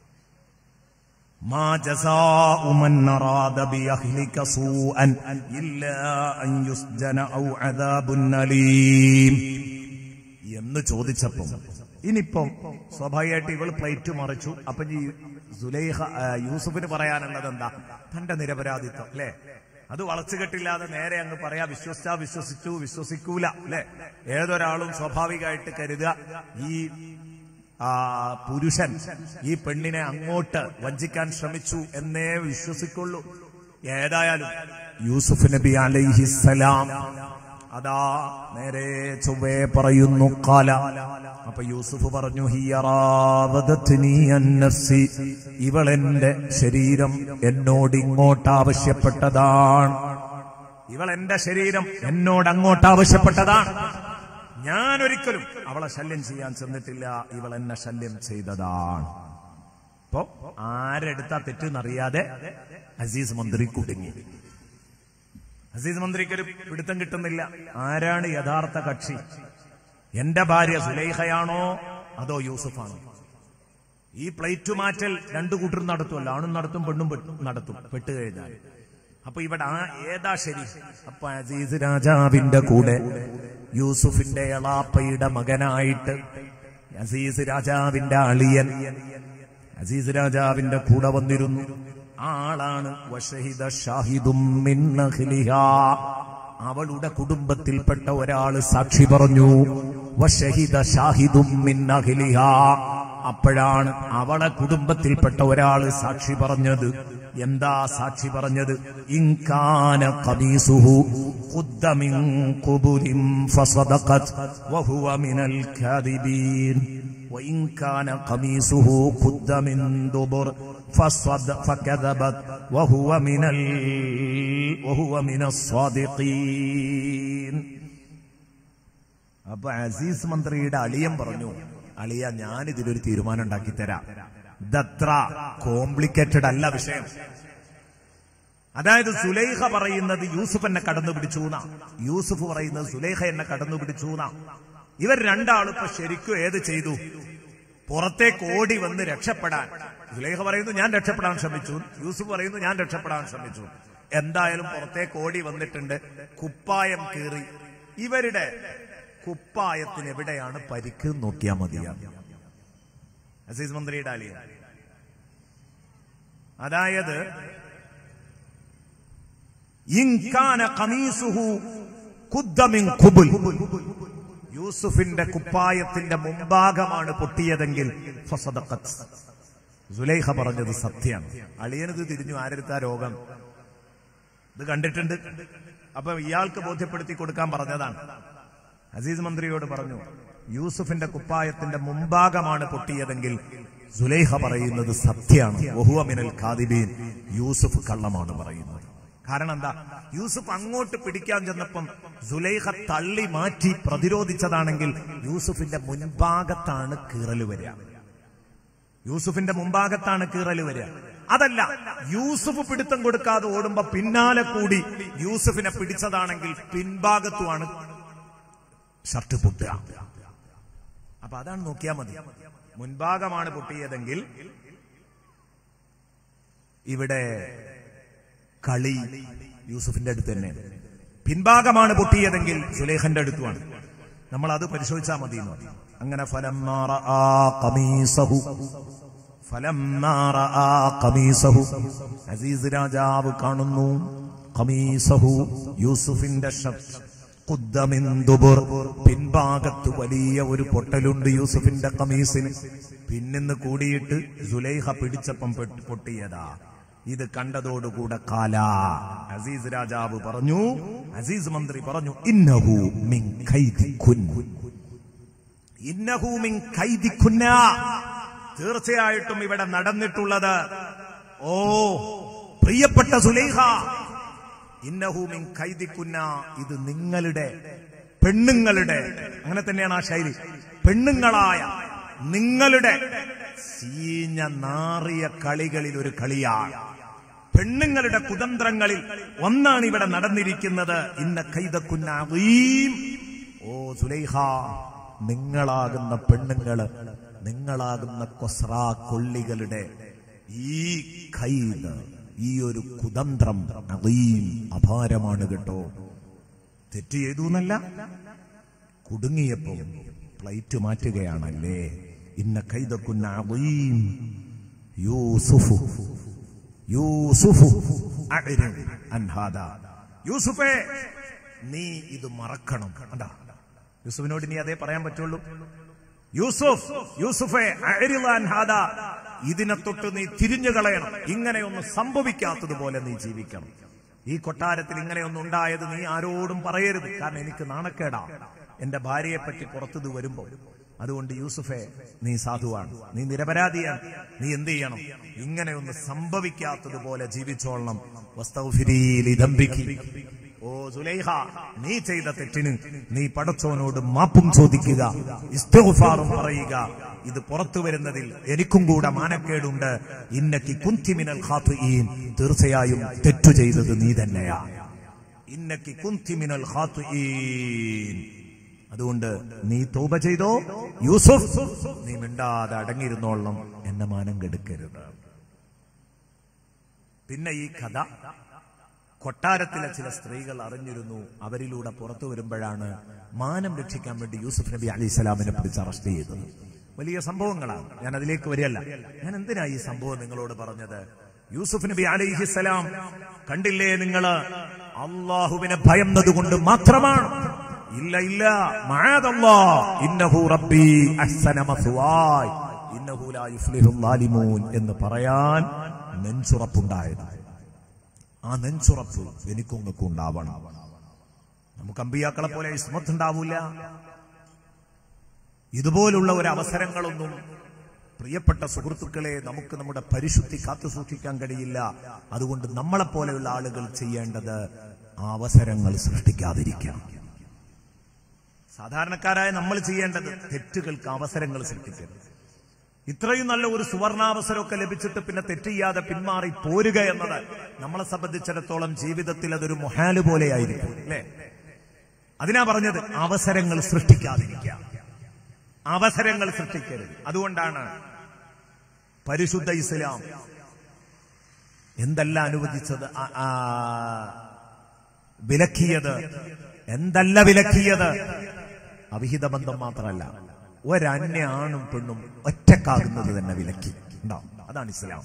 ما جزاء من أراد بأهلك سوءا إلا أن يسجن أو عذاب أليم എന്ന് ചോദിച്ചപ്പം ഇനിയിപ്പം സ്വാഭാവികമായിട്ട് ഇവള് പ്ലേറ്റ് മറിച്ചു അപ്പൊ ഈ സുലൈഹ ആ, യൂസുഫിന് പറയാനുള്ളത് എന്താ തന്റെ നിരപരാധിത്വം അല്ലെ അത് വളച്ചുകെട്ടില്ലാതെ നേരെ അങ്ങ് പറയാ വിശ്വസിച്ചാ വിശ്വസിച്ചു വിശ്വസിക്കൂല അല്ലെ ഏതൊരാളും സ്വാഭാവികമായിട്ട് കരുതുക ഈ ആ പുരുഷൻ ഈ പെണ്ണിനെ അങ്ങോട്ട് വഞ്ചിക്കാൻ ശ്രമിച്ചു എന്നേ വിശ്വസിക്കുള്ളൂ ഏതായാലും യൂസുഫ് നബി അലൈഹിസലാം അതാ നേരെ ചൊവ്വേ പറയുന്നു കാല അപ്പൊ യൂസുഫ് പറഞ്ഞു ഹിയറാവതത്നി അന്നഫ്സി ഇവളെന്റെ ശരീരം എന്നോട് ഇങ്ങോട്ട് ആവശ്യപ്പെട്ടതാണ് ഇവൾ എന്റെ ശരീരം എന്നോട് അങ്ങോട്ട് ആവശ്യപ്പെട്ടതാണ് ഞാൻ ഒരിക്കലും അവളെ ശല്യം ചെയ്യാൻ ചെന്നിട്ടില്ല ഇവൾ എന്നെ ശല്യം ചെയ്തതാണ് അപ്പോ ആരെടുത്താ തെറ്റെന്നറിയാതെ അസീസ് മന്ത്രി കുടുങ്ങി അസീസ് മന്ത്രിക്ക് ഒരു പിടുത്തം കിട്ടുന്നില്ല ആരാണ് യഥാർത്ഥ കക്ഷി എന്റെ ഭാര്യ സുലൈഹയാണോ അതോ യൂസുഫാണോ ഈ പ്ലേറ്റ് മാറ്റൽ രണ്ടു കൂട്ടരും നടത്തുമല്ലോ ആണും നടത്തും പെണ്ണും പെട്ട് നടത്തും പെട്ടുകഴിഞ്ഞാൽ അപ്പൊ ഇവിടെ ആ ഏതാ ശരി അപ്പൊ അസീസ് രാജാവിന്റെ കൂടെ യൂസുഫിന്റെ എളാപ്പയുടെ മകനായിട്ട് അസീസ് രാജാവിന്റെ അളിയൻ അസീസ് രാജാവിന്റെ കൂടെ വന്നിരുന്നു ആ ആളാണ് വഷഹിദ ഷാഹിദും മിൻ അഹ്ലിഹാ. അവളുടെ കുടുംബത്തിൽപ്പെട്ട ഒരാള് സാക്ഷി പറഞ്ഞു വഷഹിദ ഷാഹിദും മിൻ അഹ്ലിഹാ. അപ്പോഴാണ് അവളെ കുടുംബത്തിൽപ്പെട്ട ഒരാള് സാക്ഷി പറഞ്ഞത് എന്താ സാക്ഷി പറഞ്ഞത് ഇൻകാന ഖമീസുഹു ഖുദ്ദ മിൻ ഖുബുലിൻ ഫസദഖത് വഹുവ മിനൽ കാദിബീൻ وإن كان قميصه قد من دبر فصد فكذبت وهو من ال... وهو من الصادقين അപ്പൊ അസീസ് മന്ത്രിയുടെ അളിയൻ പറഞ്ഞു അളിയ ഞാൻ ഇതിലൊരു തീരുമാനം ഉണ്ടാക്കി തരാം ഇതത്ര കോംപ്ലിക്കേറ്റഡ് അല്ല വിഷയം അതായത് സുലൈഹ പറയുന്നത് യൂസുഫ് എന്നെ കടന്നു പിടിച്ചു എന്നാ യൂസുഫ് പറയുന്നത് സുലൈഹ എന്നെ കടന്നു പിടിച്ചു എന്നാ ഇവർ രണ്ടാളും ഇപ്പൊ ശരിക്കും ഏത് ചെയ്തു പുറത്തേക്ക് ഓടി വന്ന് രക്ഷപ്പെടാൻ സുലൈഹ പറയുന്നു ഞാൻ രക്ഷപ്പെടാൻ ശ്രമിച്ചു യൂസുഫ് പറയുന്നു ഞാൻ രക്ഷപ്പെടാൻ ശ്രമിച്ചു എന്തായാലും പുറത്തേക്ക് ഓടി വന്നിട്ടുണ്ട് കുപ്പായം കീറി ഇവരുടെ കുപ്പായത്തിന് എവിടെയാണ് പരിക്ക് നോക്കിയാൽ മതിയാണ് അസീസ് മന്ത്രിയുടെ അലിയ അതായത് ഇൻകാന ഖമീസുഹു ഖുദ്ദ മിൻ ഖുബുൽ യൂസുഫിന്റെ കുപ്പായത്തിന്റെ മുമ്പാകമാണ് പൊട്ടിയതെങ്കിൽ ഫസദഖത്ത്. സുലൈഹ പറഞ്ഞത് സത്യമാണ് അളിയനത് തിരിഞ്ഞു ആരെടുത്ത രോഗം ഇത് കണ്ടിട്ടുണ്ട് അപ്പൊ ഇയാൾക്ക് ബോധ്യപ്പെടുത്തി കൊടുക്കാൻ പറഞ്ഞതാണ് അസീസ് മന്ത്രിയോട് പറഞ്ഞു യൂസുഫിന്റെ കുപ്പായത്തിന്റെ മുമ്പാകമാണ് പൊട്ടിയതെങ്കിൽ സുലൈഹ പറയുന്നത് സത്യമാണ് വഹുവ മിനൽ ഖാദിബീൻ യൂസുഫ് കള്ളമാണ് പറയുന്നത് കാരണം എന്താ യൂസുഫ് അങ്ങോട്ട് പിടിക്കാൻ ചെന്നപ്പം സുലൈഹ തള്ളി മാറ്റി പ്രതിരോധിച്ചതാണെങ്കിൽ യൂസുഫിന്റെ മുൻഭാഗത്താണ് കീറല് വരിക യൂസുഫിന്റെ മുമ്പാകത്താണ് കീറല് വരിക അതല്ല യൂസുഫ് പിടുത്തം കൊടുക്കാതെ ഓടുമ്പോ പിന്നാലെ കൂടി യൂസുഫിനെ പിടിച്ചതാണെങ്കിൽ പിൻഭാഗത്തുമാണ് ഷർട്ട് പൊട്ടുക അപ്പൊ അതാണ് നോക്കിയാൽ മതി മുൻഭാഗമാണ് പൊട്ടിയതെങ്കിൽ ഇവിടെ കളി യൂസുഫിന്റെ അടുത്ത് തന്നെ പിൻഭാഗമാണ് പൊട്ടിയതെങ്കിൽ സുലേഖന്റെ അടുത്തുമാണ് നമ്മൾ അത് പരിശോധിച്ചാൽ മതി എന്ന് പറഞ്ഞു. അങ്ങനെ ഫലം കമീസഹു ഫലം കമീസഹു അസീസ് രാജാവ് കാണുന്നു കമീസഹു യൂസുഫിന്റെ ഷർട്ട് ഖുദ്ദമിന്ദുബുർ. പിൻഭാഗത്ത് വലിയ ഒരു പൊട്ടലുണ്ട് യൂസുഫിന്റെ കമീസിന് പിന്നിന്ന് കൂടിയിട്ട് സുലൈഹ പിടിച്ചപ്പം പെട്ട് പൊട്ടിയതാ ഇത് കണ്ടതോടുകൂടെ കാല അസീസ് രാജാവ് പറഞ്ഞു അസീസ് മന്ത്രി പറഞ്ഞു ഇന്നഹു മിൻ ഖൈദിക്കുൻ ഇന്നഹു മിൻ ഖൈദിക്കുന്ന തീർച്ചയായിട്ടും ഇവിടെ നടന്നിട്ടുള്ളത് ഓ പ്രിയപ്പെട്ട സുലൈഹ ഇന്നഹു മിൻ ഖൈദിക്കുന്ന ഇത് നിങ്ങളുടെ പെണ്ണുങ്ങളുടെ അങ്ങനെ തന്നെയാണ് ആ ശൈലി പെണ്ണുങ്ങളായ നിങ്ങളുടെ സീഞ്ഞ നാറിയ കളികളിൽ ഒരു കളിയാണ് പെണ്ണുങ്ങളുടെ കുതന്ത്രങ്ങളിൽ ഒന്നാണ് ഇവിടെ നടന്നിരിക്കുന്നത് ഇന്ന കൈതക്കുന്ന അവീം ഓ സുലൈഹ നിങ്ങളാകുന്ന പെണ്ണുങ്ങള് നിങ്ങളാകുന്ന കൊസ്രാ കൊള്ളികളുടെ ഈ കൈത് ഈ ഒരു കുതന്ത്രം അവീം അപാരമാണ് കേട്ടോ തെറ്റ് ചെയ്തു എന്നല്ല കുടുങ്ങിയപ്പോ പ്ലേറ്റ് മാറ്റുകയാണല്ലേ ഇന്ന കൈതക്കുന്ന അവീം യൂസുഫു യൂസുഫു അഅ്രിദ് അൻ ഹാദാ. യൂസുഫേ നീ ഇത് മറക്കണം കണ്ടാ യൂസുഫിനോട് ഇനി അതേ പറയാൻ പറ്റുള്ളൂ യൂസുഫ് യൂസുഫേ അഅ്രിദ് അൻ ഹാദാ. ഇതിനെ തൊട്ട് നീ തിരിഞ്ഞു കളയണം ഇങ്ങനെയൊന്നും സംഭവിക്കാത്തതുപോലെ നീ ജീവിക്കണം ഈ കൊട്ടാരത്തിൽ ഇങ്ങനെയൊന്നും ഉണ്ടായത് നീ ആരോടും പറയരുത് കാരണം എനിക്ക് നാണക്കേടാ എന്റെ ഭാര്യയെ പറ്റി പുറത്തത് വരുമ്പോ അതുകൊണ്ട് യൂസുഫെ നീ സാധുവാണ് നീ നിരപരാധിയാണ് നീ എന്ത് ചെയ്യണം ഇങ്ങനെയൊന്നും സംഭവിക്കാത്തതുപോലെ ജീവിച്ചോളണം വസ്തൗഫിരീൽ ഇദംബിക്ക്. ഓ സുലൈഹ നീ ചെയ്ത തെറ്റിന് നീ പടച്ചോനോട് മാപ്പും ചോദിക്കുക ഇസ്തിഗ്ഫാറും പറയുക ഇത് പുറത്തു വരുന്നതിൽ എനിക്കും കൂടെ മാനക്കേടുണ്ട് ഇന്നക്കി കുന്തിമിനൽ ഖാത്തുഈൻ തീർച്ചയായും തെറ്റു ചെയ്തത് നീ തന്നെയാ ഇന്നക്കി കുന്തിമിനൽ ഖാത്തുഈൻ അതുകൊണ്ട് നീ തോപ ചെയ്തോ യൂസുഫ് നീ മിണ്ടാതെ അടങ്ങിയിരുന്നോളണം എന്നെ മാനം കെടുക്കരുത് പിന്നെ ഈ കഥ കൊട്ടാരത്തിലെ ചില സ്ത്രീകൾ അറിഞ്ഞിരുന്നു അവരിലൂടെ പുറത്തു വരുമ്പോഴാണ് മാനം രക്ഷിക്കാൻ വേണ്ടി യൂസുഫ് നബി അലി സ്വലാമിനെ പിടിച്ച് അറസ്റ്റ് ചെയ്തത് വലിയ സംഭവങ്ങളാണ് ഞാൻ അതിലേക്ക് വരികയല്ല ഞാൻ എന്തിനാ ഈ സംഭവം നിങ്ങളോട് പറഞ്ഞത് യൂസുഫ് നബി അലിഹിസലാം കണ്ടില്ലേ നിങ്ങള് അള്ളാഹുവിനെ ഭയന്നതുകൊണ്ട് മാത്രമാണ് ഇല്ല ഇല്ല മഅദല്ലാ. ഇന്നഹു റബ്ബി അഹ്സന മസ്വായ്. ഇന്നഹു ലാ യുഫ്ലിഹുൽ ളാലിമൂൻ എന്ന് പറയാൻ നെഞ്ചുറപ്പുണ്ടായത് ആ നെഞ്ചുറപ്പ് എനിക്കും നിങ്ങൾക്കും ഉണ്ടാവണം നമുക്ക് അമ്പിയാക്കളെ പോലെ ഇസ്മത്ത് ഉണ്ടാവൂല ഇതുപോലുള്ള ഒരു അവസരങ്ങളൊന്നും പ്രിയപ്പെട്ട സുഹൃത്തുക്കളെ നമുക്ക് നമ്മുടെ പരിശുദ്ധി കാത്തു സൂക്ഷിക്കാൻ കഴിയില്ല അതുകൊണ്ട് നമ്മളെപ്പോലെയുള്ള ആളുകൾ ചെയ്യേണ്ടത് ആ അവസരങ്ങൾ സൃഷ്ടിക്കാതിരിക്കാം സാധാരണക്കാരായ നമ്മൾ ചെയ്യേണ്ടത് തെറ്റുകൾക്ക് അവസരങ്ങൾ സൃഷ്ടിക്കരുത് ഇത്രയും നല്ല ഒരു സുവർണാവസരമൊക്കെ ലഭിച്ചിട്ട് പിന്നെ തെറ്റ് ചെയ്യാതെ പിന്മാറി പോരുക എന്നത് നമ്മളെ സംബന്ധിച്ചിടത്തോളം ജീവിതത്തിൽ അതൊരു മൊഹാല് പോലെയായിരിക്കും അല്ലേ അതിനാ പറഞ്ഞത് അവസരങ്ങൾ സൃഷ്ടിക്കാതിരിക്കുക അവസരങ്ങൾ സൃഷ്ടിക്കരുത് അതുകൊണ്ടാണ് പരിശുദ്ധ ഇസ്ലാം എന്തല്ല അനുവദിച്ചത് ആ- ആ, വിലക്കിയത് എന്തല്ല വിലക്കിയത് അവിഹിത ബന്ധം മാത്രമല്ല ഒരന്യ ആണും പെണ്ണും ഒറ്റക്കാകുന്നത് തന്നെ വിലക്കി ഉണ്ടാവും അതാണ് ഇസ്ലാം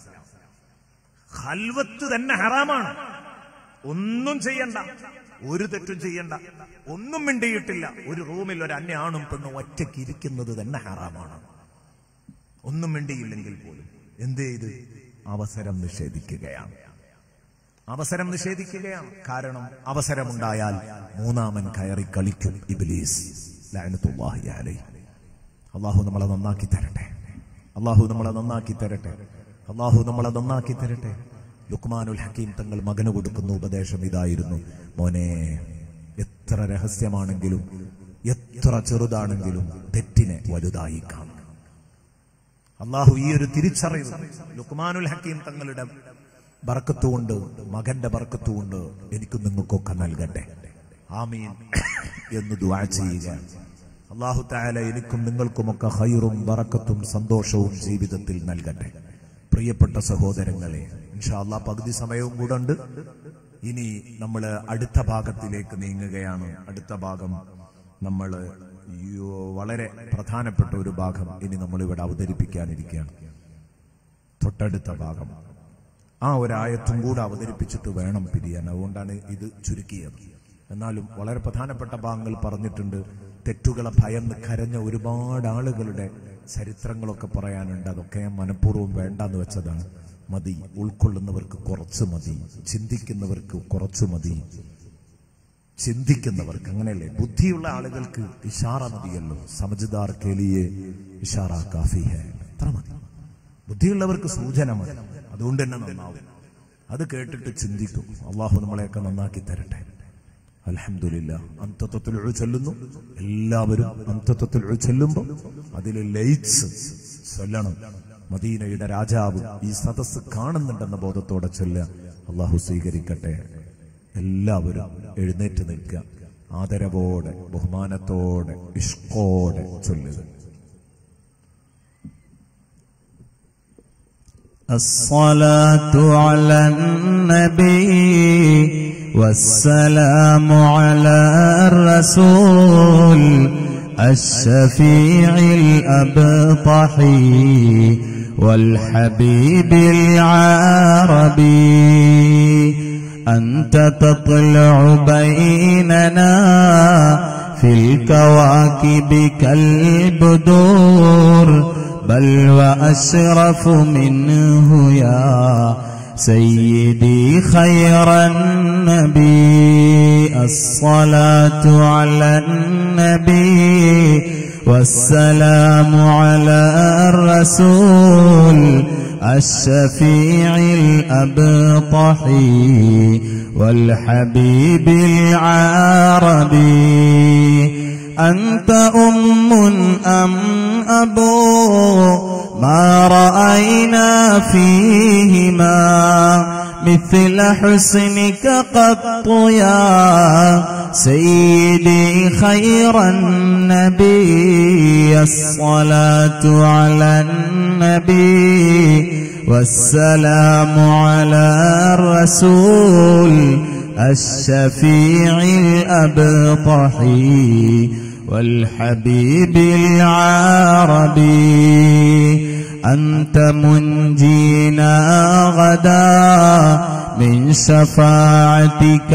ഹൽവത്ത് തന്നെ ഹറാമാണ് ഒന്നും ചെയ്യണ്ട ഒരു തെറ്റും ചെയ്യണ്ട ഒന്നും മിണ്ടിയിട്ടില്ല ഒരു റൂമിൽ ഒരു അന്യ ആണും പെണ്ണും ഒറ്റയ്ക്ക് ഇരിക്കുന്നത് തന്നെ ഹറാമാണ് ഒന്നും മിണ്ടിയില്ലെങ്കിൽ പോലും എന്ത് ചെയ്ത് അവസരം നിഷേധിക്കുകയാണ് അവസരം നിഷേധിക്കുകയാണ് കാരണം അവസരമുണ്ടായാൽ മൂന്നാമൻ കയറി കളിക്കും ഇബ്ലീസ് ലഅനത്തുല്ലാഹി അലൈഹി അള്ളാഹു നമ്മളെ നന്നാക്കി തരട്ടെ അള്ളാഹു നമ്മളെ നന്നാക്കി തരട്ടെ അള്ളാഹു നമ്മളെ നന്നാക്കി തരട്ടെ ലുക്മാനുൽ ഹക്കീം തങ്ങൾ മകന് കൊടുക്കുന്ന ഉപദേശം ഇതായിരുന്നു മോനെ എത്ര രഹസ്യമാണെങ്കിലും എത്ര ചെറുതാണെങ്കിലും തെറ്റിനെ വലുതായി കാണും അള്ളാഹു ഈ ഒരു തിരിച്ചറിവ് ലുക്മാനുൽ ഹക്കീം തങ്ങളുടെ ബർക്കത്തുകൊണ്ട് മകന്റെ ബർക്കത്തുകൊണ്ട് എനിക്കും നിങ്ങൾക്കൊക്കെ നൽകട്ടെ ആമീൻ എന്ന് ദുആ ചെയ്യുക അള്ളാഹു താല എനിക്കും നിങ്ങൾക്കുമൊക്കെ ഹൈറും ബറക്കത്തും സന്തോഷവും ജീവിതത്തിൽ നൽകട്ടെ പ്രിയപ്പെട്ട സഹോദരങ്ങളെ ഇൻഷാ അള്ളാഹ് പകുതി സമയവും കൂടെ ഉണ്ട് ഇനി നമ്മൾ അടുത്ത ഭാഗത്തിലേക്ക് നീങ്ങുകയാണ് അടുത്ത ഭാഗം നമ്മൾ വളരെ പ്രധാനപ്പെട്ട ഒരു ഭാഗം ഇനി നമ്മൾ ഇവിടെ അവതരിപ്പിക്കാനിരിക്കുകയാണ് തൊട്ടടുത്ത ഭാഗം ആ ഒരായത്തും കൂടെ അവതരിപ്പിച്ചിട്ട് വേണം പിരിയാൻ അതുകൊണ്ടാണ് ഇത് ചുരുക്കിയത് എന്നാലും വളരെ പ്രധാനപ്പെട്ട ഭാഗങ്ങൾ പറഞ്ഞിട്ടുണ്ട് തെറ്റുകളെ ഭയന്ന് കരഞ്ഞ ഒരുപാട് ആളുകളുടെ ചരിത്രങ്ങളൊക്കെ പറയാനുണ്ട് അതൊക്കെ ഞാൻ മനഃപൂർവ്വം വേണ്ടെന്ന് വെച്ചതാണ് മതി ഉൾക്കൊള്ളുന്നവർക്ക് കുറച്ച് മതി ചിന്തിക്കുന്നവർക്ക് കുറച്ച് മതി ചിന്തിക്കുന്നവർക്ക് അങ്ങനെയല്ലേ ബുദ്ധിയുള്ള ആളുകൾക്ക് ഇഷാറ മതിയല്ലോ സമജ്ദാർ കേലിയെ ഇഷാറ കാഫി ഹെ അത്ര മതി ബുദ്ധിയുള്ളവർക്ക് സൂചന മതി അതുകൊണ്ട് തന്നെ നന്നാവും അത് കേട്ടിട്ട് ചിന്തിക്കും അള്ളാഹു നമ്മളെയൊക്കെ നന്നാക്കി തരട്ടെ അലഹമില്ല അന്തത്വത്തിൽ ചൊല്ലുന്നു എല്ലാവരും അന്തത്വത്തിൽ ചെല്ലുമ്പോൾ അതിൽ ലയിച്ച് ചൊല്ലണം മദീനയുടെ രാജാവ് ഈ സദസ്സ് കാണുന്നുണ്ടെന്ന ബോധത്തോടെ ചൊല്ല അള്ളാഹു സ്വീകരിക്കട്ടെ എല്ലാവരും എഴുന്നേറ്റ് നിൽക്കുക ആദരവോടെ ബഹുമാനത്തോടെ ഇഷ്കോടെ ചൊല്ലുക الصلاة على النبي والسلام على الرسول الشفيع الأبطحي والحبيب العربي أنت تطلع بيننا في الكواكب كالبدور بل وأشرف منه يا سيدي خير النبي الصلاة على النبي والسلام على الرسول الشفيع الأبطحي والحبيب العربي أنت أم أم أبو ما رأينا فيهما مثل حسنك قط يا سيدي خير النبي الصلاة على النبي والسلام على الرسول الشفيع الأبطحي والحبيب العربي أنت منجينا غدا من شفاعتك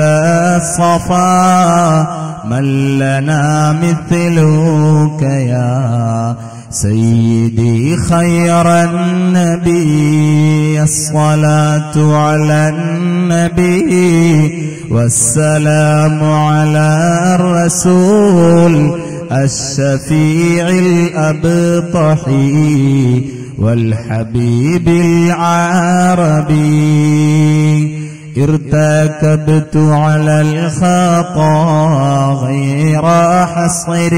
الصفا من لنا مثلك يا سيدي خير النبي الصلاة على النبي والسلام على الرسول الشفيع الأبطحي والحبيب العربي ارتكبت على الخطا غير حصر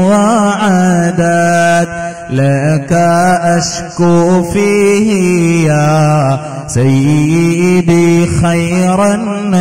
وعادات لك أشكو فيه يا سيدي خير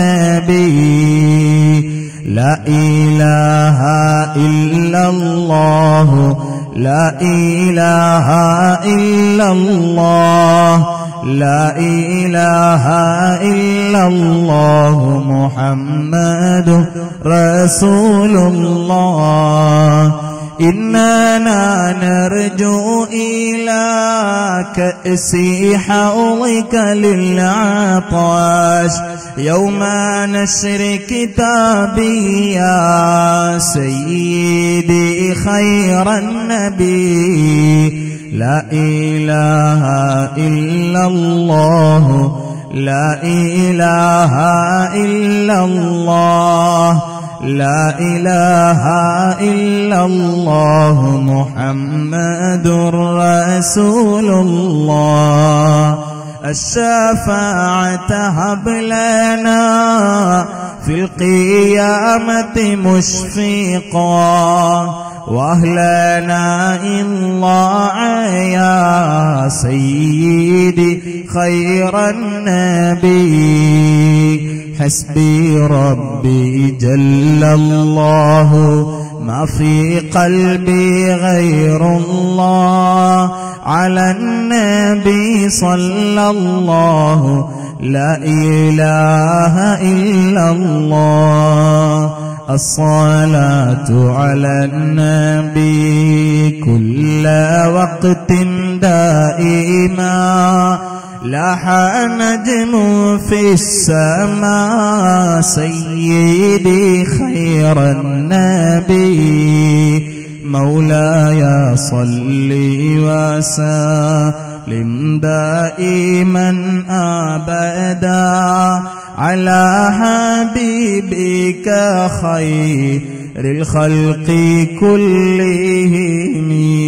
النبي لا إله إلا الله لا إله إلا الله لا إله إلا الله محمد رسول الله إننا نرجو إلى كأس حوضك للعطاش يوم نشر كتابي يا سيدي خير النبي لا إله إلا الله لا إله إلا الله لا إله إلا الله محمد رسول الله الشفاعة هب لنا في القيامة مشفقا وأهلنا إن ضاع يا سيدي خير النبي حسبي ربي جل الله ما في قلبي غير الله على النبي صلى الله لا إله إلا الله الصلاة على النبي كل وقت دائما لاح نجم في السماء سيدي خير النبي مولاي صل وسلم دائما ابدا على حبيبك خير الخلق كلهم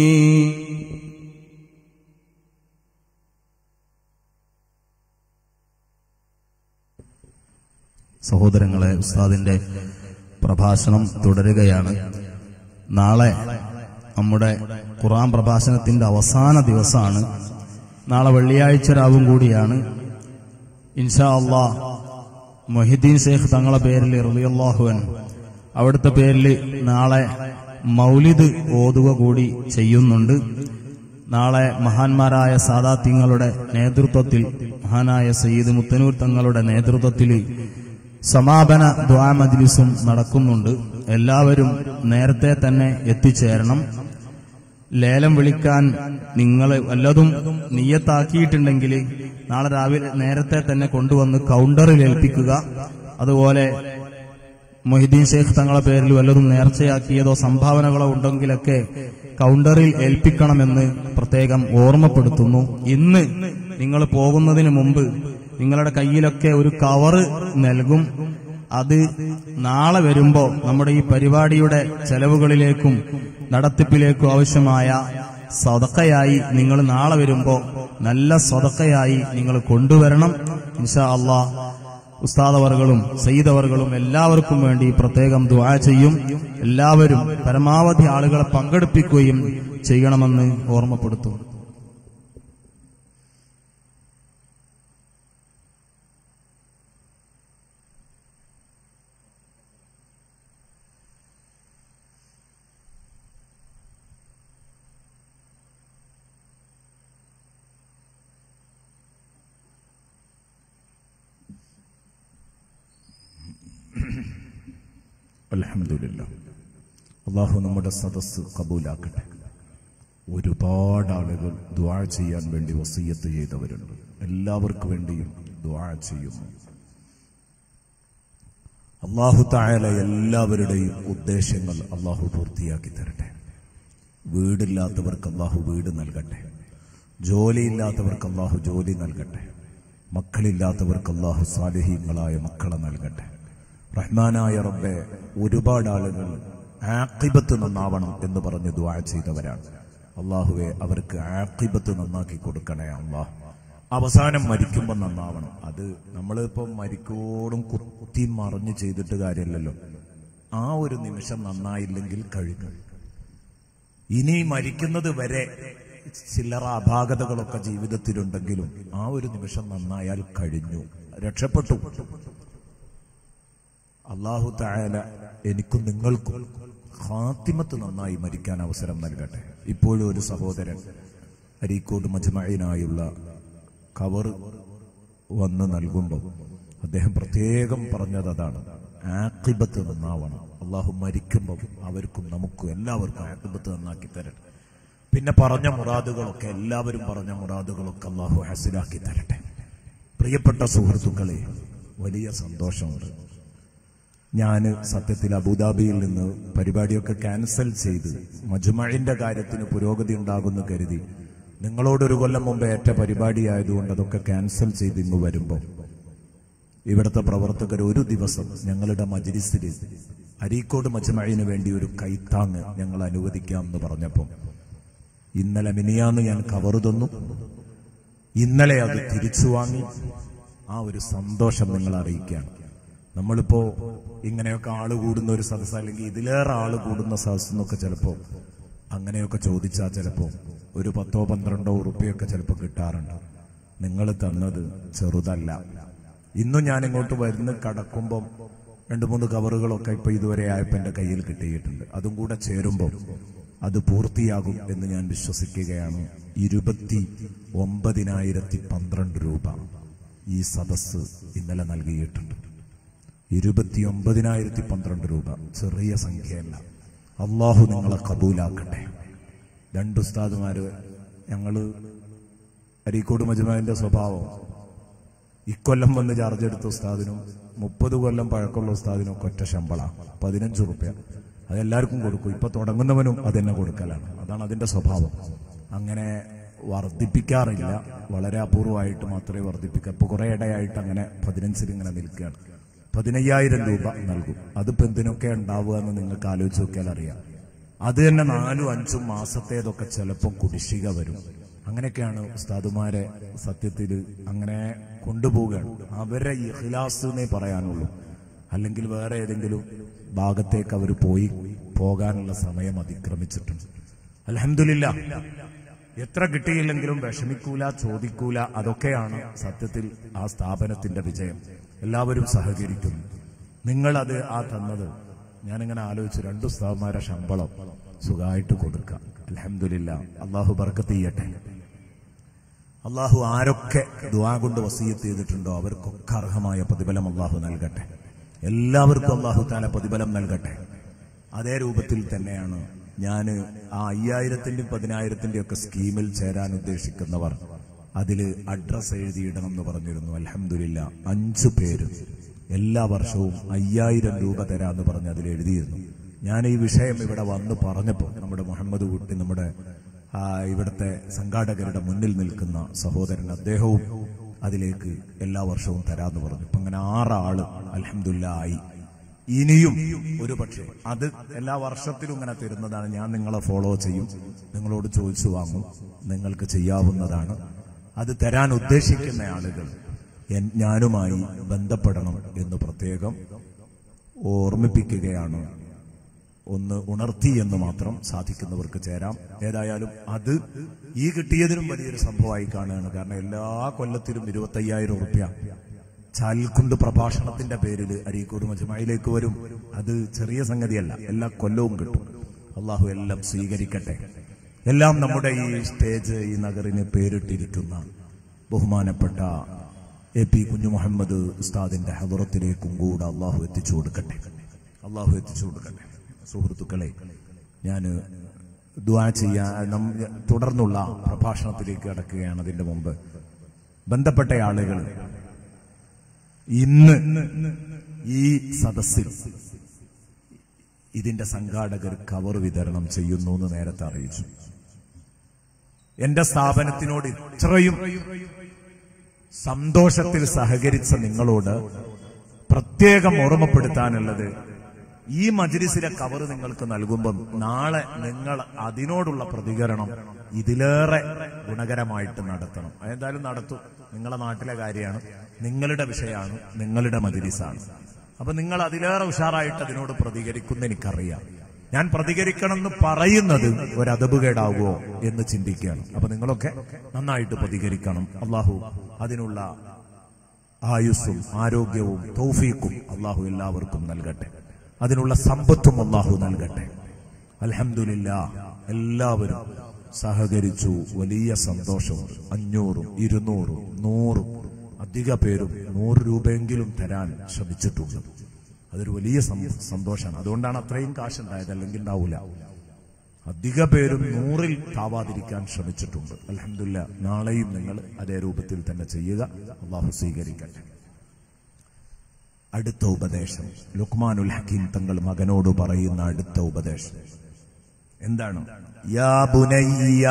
സഹോദരങ്ങളെ ഉസ്താദിന്റെ പ്രഭാഷണം തുടരുകയാണ് നാളെ നമ്മുടെ ഖുറാൻ പ്രഭാഷണത്തിന്റെ അവസാന ദിവസമാണ് നാളെ വെള്ളിയാഴ്ച രാവും കൂടിയാണ് ഇൻഷാ അള്ളാ മൊഹിദ്ദീൻ ഷെയ്ഖ് തങ്ങളെ പേരിൽ റളിയല്ലാഹുവൻ അവിടുത്തെ പേരിൽ നാളെ മൗലിദ് ഓതുക കൂടി ചെയ്യുന്നുണ്ട് നാളെ മഹാന്മാരായ സാദാത്യങ്ങളുടെ നേതൃത്വത്തിൽ മഹാനായ സയ്യിദ് മുത്തനൂർ തങ്ങളുടെ നേതൃത്വത്തിൽ സമാപന ദ്വാ മജ്ലിസും നടക്കുന്നുണ്ട് എല്ലാവരും നേരത്തെ തന്നെ എത്തിച്ചേരണം ലേലം വിളിക്കാൻ നിങ്ങൾ വല്ലതും നീയത്താക്കിയിട്ടുണ്ടെങ്കിൽ നാളെ രാവിലെ നേരത്തെ തന്നെ കൊണ്ടുവന്ന് കൗണ്ടറിൽ ഏൽപ്പിക്കുക അതുപോലെ മൊഹിദ്ദീൻ ഷെയ്ഖ് തങ്ങളെ പേരിൽ വല്ലതും നേർച്ചയാക്കിയതോ സംഭാവനകളോ ഉണ്ടെങ്കിലൊക്കെ കൗണ്ടറിൽ ഏൽപ്പിക്കണമെന്ന് പ്രത്യേകം ഓർമ്മപ്പെടുത്തുന്നു ഇന്ന് നിങ്ങൾ പോകുന്നതിന് മുമ്പ് നിങ്ങളുടെ കയ്യിലൊക്കെ ഒരു കവറ് നൽകും അത് നാളെ വരുമ്പോ നമ്മുടെ ഈ പരിപാടിയുടെ ചെലവുകളിലേക്കും നടത്തിപ്പിലേക്കും ആവശ്യമായ സ്വതക്കയായി നിങ്ങൾ നാളെ വരുമ്പോ നല്ല സ്വതക്കയായി നിങ്ങൾ കൊണ്ടുവരണം ഇൻഷാ അള്ളാ ഉസ്താദവറുകളും സയ്യിദവറുകളും എല്ലാവർക്കും വേണ്ടി പ്രത്യേകം ദുആ ചെയ്യും എല്ലാവരും പരമാവധി ആളുകളെ പങ്കെടുപ്പിക്കുകയും ചെയ്യണമെന്ന് ഓർമ്മപ്പെടുത്തും അലഹമില്ല അള്ളാഹു നമ്മുടെ സദസ്സ് കബൂലാക്കട്ടെ ഒരുപാട് ആളുകൾ ദ്വാ ചെയ്യാൻ വേണ്ടി വസീയത്ത് ചെയ്തവരുണ്ട് എല്ലാവർക്കും വേണ്ടിയും ദ്വാ ചെയ്യുന്നു അള്ളാഹു തായാല എല്ലാവരുടെയും ഉദ്ദേശങ്ങൾ അള്ളാഹു പൂർത്തിയാക്കി തരട്ടെ വീടില്ലാത്തവർക്ക് അള്ളാഹു വീട് നൽകട്ടെ ജോലിയില്ലാത്തവർക്ക് അള്ളാഹു ജോലി നൽകട്ടെ മക്കളില്ലാത്തവർക്ക് അള്ളാഹു സാലിഹീങ്ങളായ മക്കളെ നൽകട്ടെ റഹ്മാനായ റബ്ബെ ഒരുപാട് ആളുകൾ ആക്കിബത്ത് നന്നാവണം എന്ന് പറഞ്ഞ് ദ്വാ ചെയ്തവരാണ് അള്ളാഹുവെ അവർക്ക് ആക്കിബത്ത് നന്നാക്കി കൊടുക്കണേ അള്ളാഹ് അവസാനം മരിക്കുമ്പോൾ നന്നാവണം അത് നമ്മളിപ്പോ മരിക്കോടും കുത്തി മറിഞ്ഞ് ചെയ്തിട്ട് കാര്യമില്ലല്ലോ ആ ഒരു നിമിഷം നന്നായില്ലെങ്കിൽ കഴിഞ്ഞു ഇനി മരിക്കുന്നത് വരെ ചില്ലറ അപാകതകളൊക്കെ ജീവിതത്തിലുണ്ടെങ്കിലും ആ ഒരു നിമിഷം നന്നായാൽ കഴിഞ്ഞു രക്ഷപ്പെട്ടു അള്ളാഹു തായാല എനിക്കും നിങ്ങൾക്കും ഹാത്തിമത്ത് നന്നായി മരിക്കാൻ അവസരം നൽകട്ടെ ഇപ്പോഴും ഒരു സഹോദരൻ അരീക്കോട് മജ്മയിനായുള്ള കവർ വന്ന് നൽകുമ്പോൾ അദ്ദേഹം പ്രത്യേകം പറഞ്ഞത് അതാണ് ആക്കിബത്ത് നന്നാവണം അള്ളാഹു മരിക്കുമ്പോൾ അവർക്കും നമുക്കും എല്ലാവർക്കും ആക്കിബത്ത് നന്നാക്കി തരട്ടെ പിന്നെ പറഞ്ഞ മുറാദുകളൊക്കെ എല്ലാവരും പറഞ്ഞ മുറാദുകളൊക്കെ അള്ളാഹു ഹസിലാക്കി തരട്ടെ പ്രിയപ്പെട്ട സുഹൃത്തുക്കളെ വലിയ സന്തോഷമുണ്ട് ഞാൻ സത്യത്തിൽ അബുദാബിയിൽ നിന്ന് പരിപാടിയൊക്കെ ക്യാൻസൽ ചെയ്ത് മജുമഴിന്റെ കാര്യത്തിന് പുരോഗതി ഉണ്ടാകുമെന്ന് കരുതി നിങ്ങളോടൊരു കൊല്ലം മുമ്പ് ഏറ്റ പരിപാടിയായതുകൊണ്ട് അതൊക്കെ ക്യാൻസൽ ചെയ്ത് ഇങ്ങ് വരുമ്പോൾ ഇവിടുത്തെ പ്രവർത്തകർ ഒരു ദിവസം ഞങ്ങളുടെ മജ്ലിസിൽ അരീക്കോട് മജുമഴിന് വേണ്ടി ഒരു കൈത്താങ് ഞങ്ങൾ അനുവദിക്കാം എന്ന് പറഞ്ഞപ്പോൾ ഇന്നലെ മിനിയാന്ന് ഞാൻ കവറ് തന്നു ഇന്നലെ അത് തിരിച്ചു വാങ്ങി ആ ഒരു സന്തോഷം നിങ്ങൾ അറിയിക്കുകയാണ് നമ്മളിപ്പോ ഇങ്ങനെയൊക്കെ ആള് കൂടുന്ന ഒരു സദസ് അല്ലെങ്കിൽ ഇതിലേറെ ആള് കൂടുന്ന സദസ് എന്നൊക്കെ ചിലപ്പോ അങ്ങനെയൊക്കെ ചോദിച്ചാൽ ചിലപ്പോ ഒരു പത്തോ പന്ത്രണ്ടോ ഉറുപ്പ്യൊക്കെ ചിലപ്പോൾ കിട്ടാറുണ്ട് നിങ്ങൾ തന്നത് ചെറുതല്ല ഇന്നും ഞാൻ ഇങ്ങോട്ട് വരുന്ന കടക്കുമ്പം രണ്ട് മൂന്ന് കവറുകളൊക്കെ ഇപ്പൊ ഇതുവരെ ആയപ്പോ എന്റെ കയ്യിൽ കിട്ടിയിട്ടുണ്ട് അതും കൂടെ ചേരുമ്പോൾ അത് പൂർത്തിയാകും എന്ന് ഞാൻ വിശ്വസിക്കുകയാണ് ഇരുപത്തി ഒമ്പതിനായിരത്തി പന്ത്രണ്ട് രൂപ ഈ സദസ് ഇന്നലെ നൽകിയിട്ടുണ്ട് ഇരുപത്തി ഒമ്പതിനായിരത്തി പന്ത്രണ്ട് രൂപ ചെറിയ സംഖ്യയല്ല അള്ളാഹു നിങ്ങളെ കബൂലാക്കട്ടെ രണ്ട് ഉസ്താദുമാര് ഞങ്ങള് അരീക്കോട് മജുമാവിന്റെ സ്വഭാവം ഇക്കൊല്ലം വന്ന് ചാർജ് എടുത്ത ഉസ്താദിനും മുപ്പത് കൊല്ലം പഴക്കമുള്ള ഉസ്താദിനും ഒക്കെ ഒറ്റ ശമ്പള പതിനഞ്ച് റുപ്യ അതെല്ലാവർക്കും കൊടുക്കും ഇപ്പൊ തുടങ്ങുന്നവനും അതെന്നെ കൊടുക്കലാണ് അതാണ് അതിന്റെ സ്വഭാവം അങ്ങനെ വർദ്ധിപ്പിക്കാറില്ല വളരെ അപൂർവമായിട്ട് മാത്രമേ വർദ്ധിപ്പിക്കൂ ഇപ്പൊ കുറെ ഇടയായിട്ട് അങ്ങനെ പതിനഞ്ചിൽ ഇങ്ങനെ നിൽക്കുകയാണ് പതിനയ്യായിരം രൂപ നൽകും അതിപ്പോ എന്തിനൊക്കെ ഉണ്ടാവുക എന്ന് നിങ്ങൾക്ക് ആലോചിച്ച് നോക്കിയാൽ അറിയാം അത് തന്നെ നാലും അഞ്ചും മാസത്തേതൊക്കെ ചിലപ്പോൾ കുടിശ്ശിക വരും അങ്ങനെയൊക്കെയാണ് ഉസ്താദുമാരെ സത്യത്തിൽ അങ്ങനെ കൊണ്ടുപോവുകയാണ് അവരെ ഇഖ്ലാസ് എന്നേ പറയാനുള്ളൂ അല്ലെങ്കിൽ വേറെ ഏതെങ്കിലും ഭാഗത്തേക്ക് അവർ പോയി പോകാനുള്ള സമയം അതിക്രമിച്ചിട്ടുണ്ട് അലഹമില്ല എത്ര കിട്ടിയില്ലെങ്കിലും വിഷമിക്കൂല ചോദിക്കൂല അതൊക്കെയാണ് സത്യത്തിൽ ആ സ്ഥാപനത്തിന്റെ വിജയം എല്ലാവരും സഹകരിക്കുന്നു നിങ്ങളത് ആ തന്നത് ഞാനിങ്ങനെ ആലോചിച്ചു രണ്ടു സ്ഥാപന്മാരെ ശമ്പളം സുഖമായിട്ട് കൊടുക്കാം അലഹമില്ല അള്ളാഹു ബർക്കത്ത് ചെയ്യട്ടെ അള്ളാഹു ആരൊക്കെ ദുവാ കൊണ്ട് വസീയത്ത് ചെയ്തിട്ടുണ്ടോ അവർക്കൊക്കെ അർഹമായ പ്രതിഫലം അള്ളാഹു നൽകട്ടെ എല്ലാവർക്കും അള്ളാഹു താല പ്രതിഫലം നൽകട്ടെ അതേ രൂപത്തിൽ തന്നെയാണ് ഞാൻ ആ അയ്യായിരത്തിന്റെയും പതിനായിരത്തിന്റെയും ഒക്കെ സ്കീമിൽ ചേരാൻ ഉദ്ദേശിക്കുന്നവർ അതിൽ അഡ്രസ് എഴുതിയിടണം എന്ന് പറഞ്ഞിരുന്നു അലഹമില്ല അഞ്ചു പേര് എല്ലാ വർഷവും അയ്യായിരം രൂപ തരാന്ന് പറഞ്ഞ് അതിൽ എഴുതിയിരുന്നു ഞാൻ ഈ വിഷയം ഇവിടെ വന്ന് പറഞ്ഞപ്പോൾ നമ്മുടെ മുഹമ്മദ് കുട്ടി നമ്മുടെ ആ, ഇവിടുത്തെ സംഘാടകരുടെ മുന്നിൽ നിൽക്കുന്ന സഹോദരൻ അദ്ദേഹവും അതിലേക്ക് എല്ലാ വർഷവും തരാന്ന് പറഞ്ഞു ഇപ്പൊ അങ്ങനെ ആറാള് അലഹമില്ല ആയി ഇനിയും ഒരു പക്ഷേ അത് എല്ലാ വർഷത്തിലും ഇങ്ങനെ തരുന്നതാണ് ഞാൻ നിങ്ങളെ ഫോളോ ചെയ്യും നിങ്ങളോട് ചോദിച്ചു വാങ്ങും നിങ്ങൾക്ക് ചെയ്യാവുന്നതാണ് അത് തരാൻ ഉദ്ദേശിക്കുന്ന ആളുകൾ എൻ- ഞാനുമായി ബന്ധപ്പെടണം എന്ന് പ്രത്യേകം ഓർമ്മിപ്പിക്കുകയാണ് ഒന്ന് ഉണർത്തി എന്ന് മാത്രം സാധിക്കുന്നവർക്ക് ചേരാം ഏതായാലും അത് ഈ കിട്ടിയതിനും വലിയൊരു സംഭവമായി കാണുകയാണ് കാരണം എല്ലാ കൊല്ലത്തിലും ഇരുപത്തയ്യായിരം റുപ്യ ചാൽക്കുണ്ട് പ്രഭാഷണത്തിന്റെ പേരിൽ അരീക്കോട് മജുമായിലേക്ക് വരും അത് ചെറിയ സംഗതിയല്ല എല്ലാ കൊല്ലവും കിട്ടും അള്ളാഹു എല്ലാം സ്വീകരിക്കട്ടെ എല്ലാം നമ്മുടെ ഈ സ്റ്റേജ് ഈ നഗറിന് പേരിട്ടിരിക്കുന്ന ബഹുമാനപ്പെട്ട എ പി കുഞ്ഞു മുഹമ്മദ് ഉസ്താദിന്റെ ഹദറത്തിലേക്കും കൂടെ അള്ളാഹു എത്തിച്ചു കൊടുക്കട്ടെ അള്ളാഹു എത്തിച്ചു കൊടുക്കട്ടെ സുഹൃത്തുക്കളെ ഞാൻ ദ്വാ ചെയ്യാൻ നം- തുടർന്നുള്ള പ്രഭാഷണത്തിലേക്ക് കടക്കുകയാണ് അതിന്റെ മുമ്പ് ബന്ധപ്പെട്ട ആളുകൾ ഇന്ന് ഈ സദസ്സിൽ ഇതിന്റെ സംഘാടകർ കവർ വിതരണം ചെയ്യുന്നു എന്ന് നേരത്തെ അറിയിച്ചു എന്റെ സ്ഥാപനത്തിനോട് ഇത്രയും സന്തോഷത്തിൽ സഹകരിച്ച നിങ്ങളോട് പ്രത്യേകം ഓർമ്മപ്പെടുത്താനുള്ളത് ഈ മജ്ലിസിലെ കവർ നിങ്ങൾക്ക് നൽകുമ്പം നാളെ നിങ്ങൾ അതിനോടുള്ള പ്രതികരണം ഇതിലേറെ ഗുണകരമായിട്ട് നടത്തണം അതെന്തായാലും നടത്തും നിങ്ങളെ നാട്ടിലെ കാര്യമാണ് നിങ്ങളുടെ വിഷയമാണ് നിങ്ങളുടെ മജ്ലിസാണ് അപ്പൊ നിങ്ങൾ അതിലേറെ ഉഷാറായിട്ട് അതിനോട് പ്രതികരിക്കുന്ന എനിക്കറിയാം ഞാൻ പ്രതികരിക്കണം എന്ന് പറയുന്നത് ഒരു അതബുകേടാവുമോ എന്ന് ചിന്തിക്കുകയാണ് അപ്പൊ നിങ്ങളൊക്കെ നന്നായിട്ട് പ്രതികരിക്കണം അള്ളാഹു അതിനുള്ള ആയുസ്സും ആരോഗ്യവും തൗഫീക്കും അള്ളാഹു എല്ലാവർക്കും നൽകട്ടെ അതിനുള്ള സമ്പത്തും അള്ളാഹു നൽകട്ടെ അൽഹംദുലില്ല എല്ലാവരും സഹകരിച്ചു വലിയ സന്തോഷമുണ്ട് അഞ്ഞൂറും ഇരുന്നൂറും നൂറും അധിക പേരും നൂറ് രൂപയെങ്കിലും തരാൻ ശ്രമിച്ചിട്ടുണ്ട് അതൊരു വലിയ സം- സന്തോഷമാണ് അതുകൊണ്ടാണ് അത്രയും കാശുണ്ടായത് അല്ലെങ്കിൽ ഉണ്ടാവൂല അധിക പേരും നൂറിൽ താവാതിരിക്കാൻ ശ്രമിച്ചിട്ടുണ്ട് അലഹമില്ല നാളെയും നിങ്ങൾ അതേ രൂപത്തിൽ തന്നെ ചെയ്യുക അള്ളാഹു സ്വീകരിക്കട്ടെ അടുത്ത ഉപദേശം ലുക്മാനുൽ ഹക്കീം തങ്ങൾ മകനോട് പറയുന്ന അടുത്ത ഉപദേശം എന്താണ് യാ ബുനയ്യ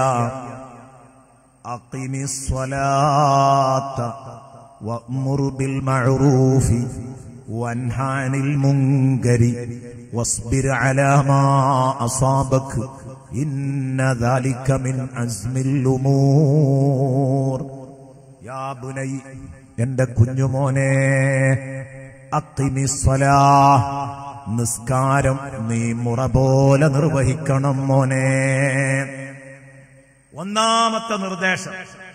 അഖിമിസ് സ്വലാത്ത വഅ്മുർ ബിൽ മഅറൂഫി വൻഹ അനിൽ മുൻകരി വസ്ബിർ അലാ മാ അസാബക ഇന്ന ദാലിക മിൻ അസ്മിൽ ഉമൂർ യാ ബുനൈ എന്റെ കുഞ്ഞുമോനെ അക്കിമിസ്വലാ നിസ്കാരം നീ മുറ പോലെ നിർവഹിക്കണം മോനെ ഒന്നാമത്തെ നിർദ്ദേശം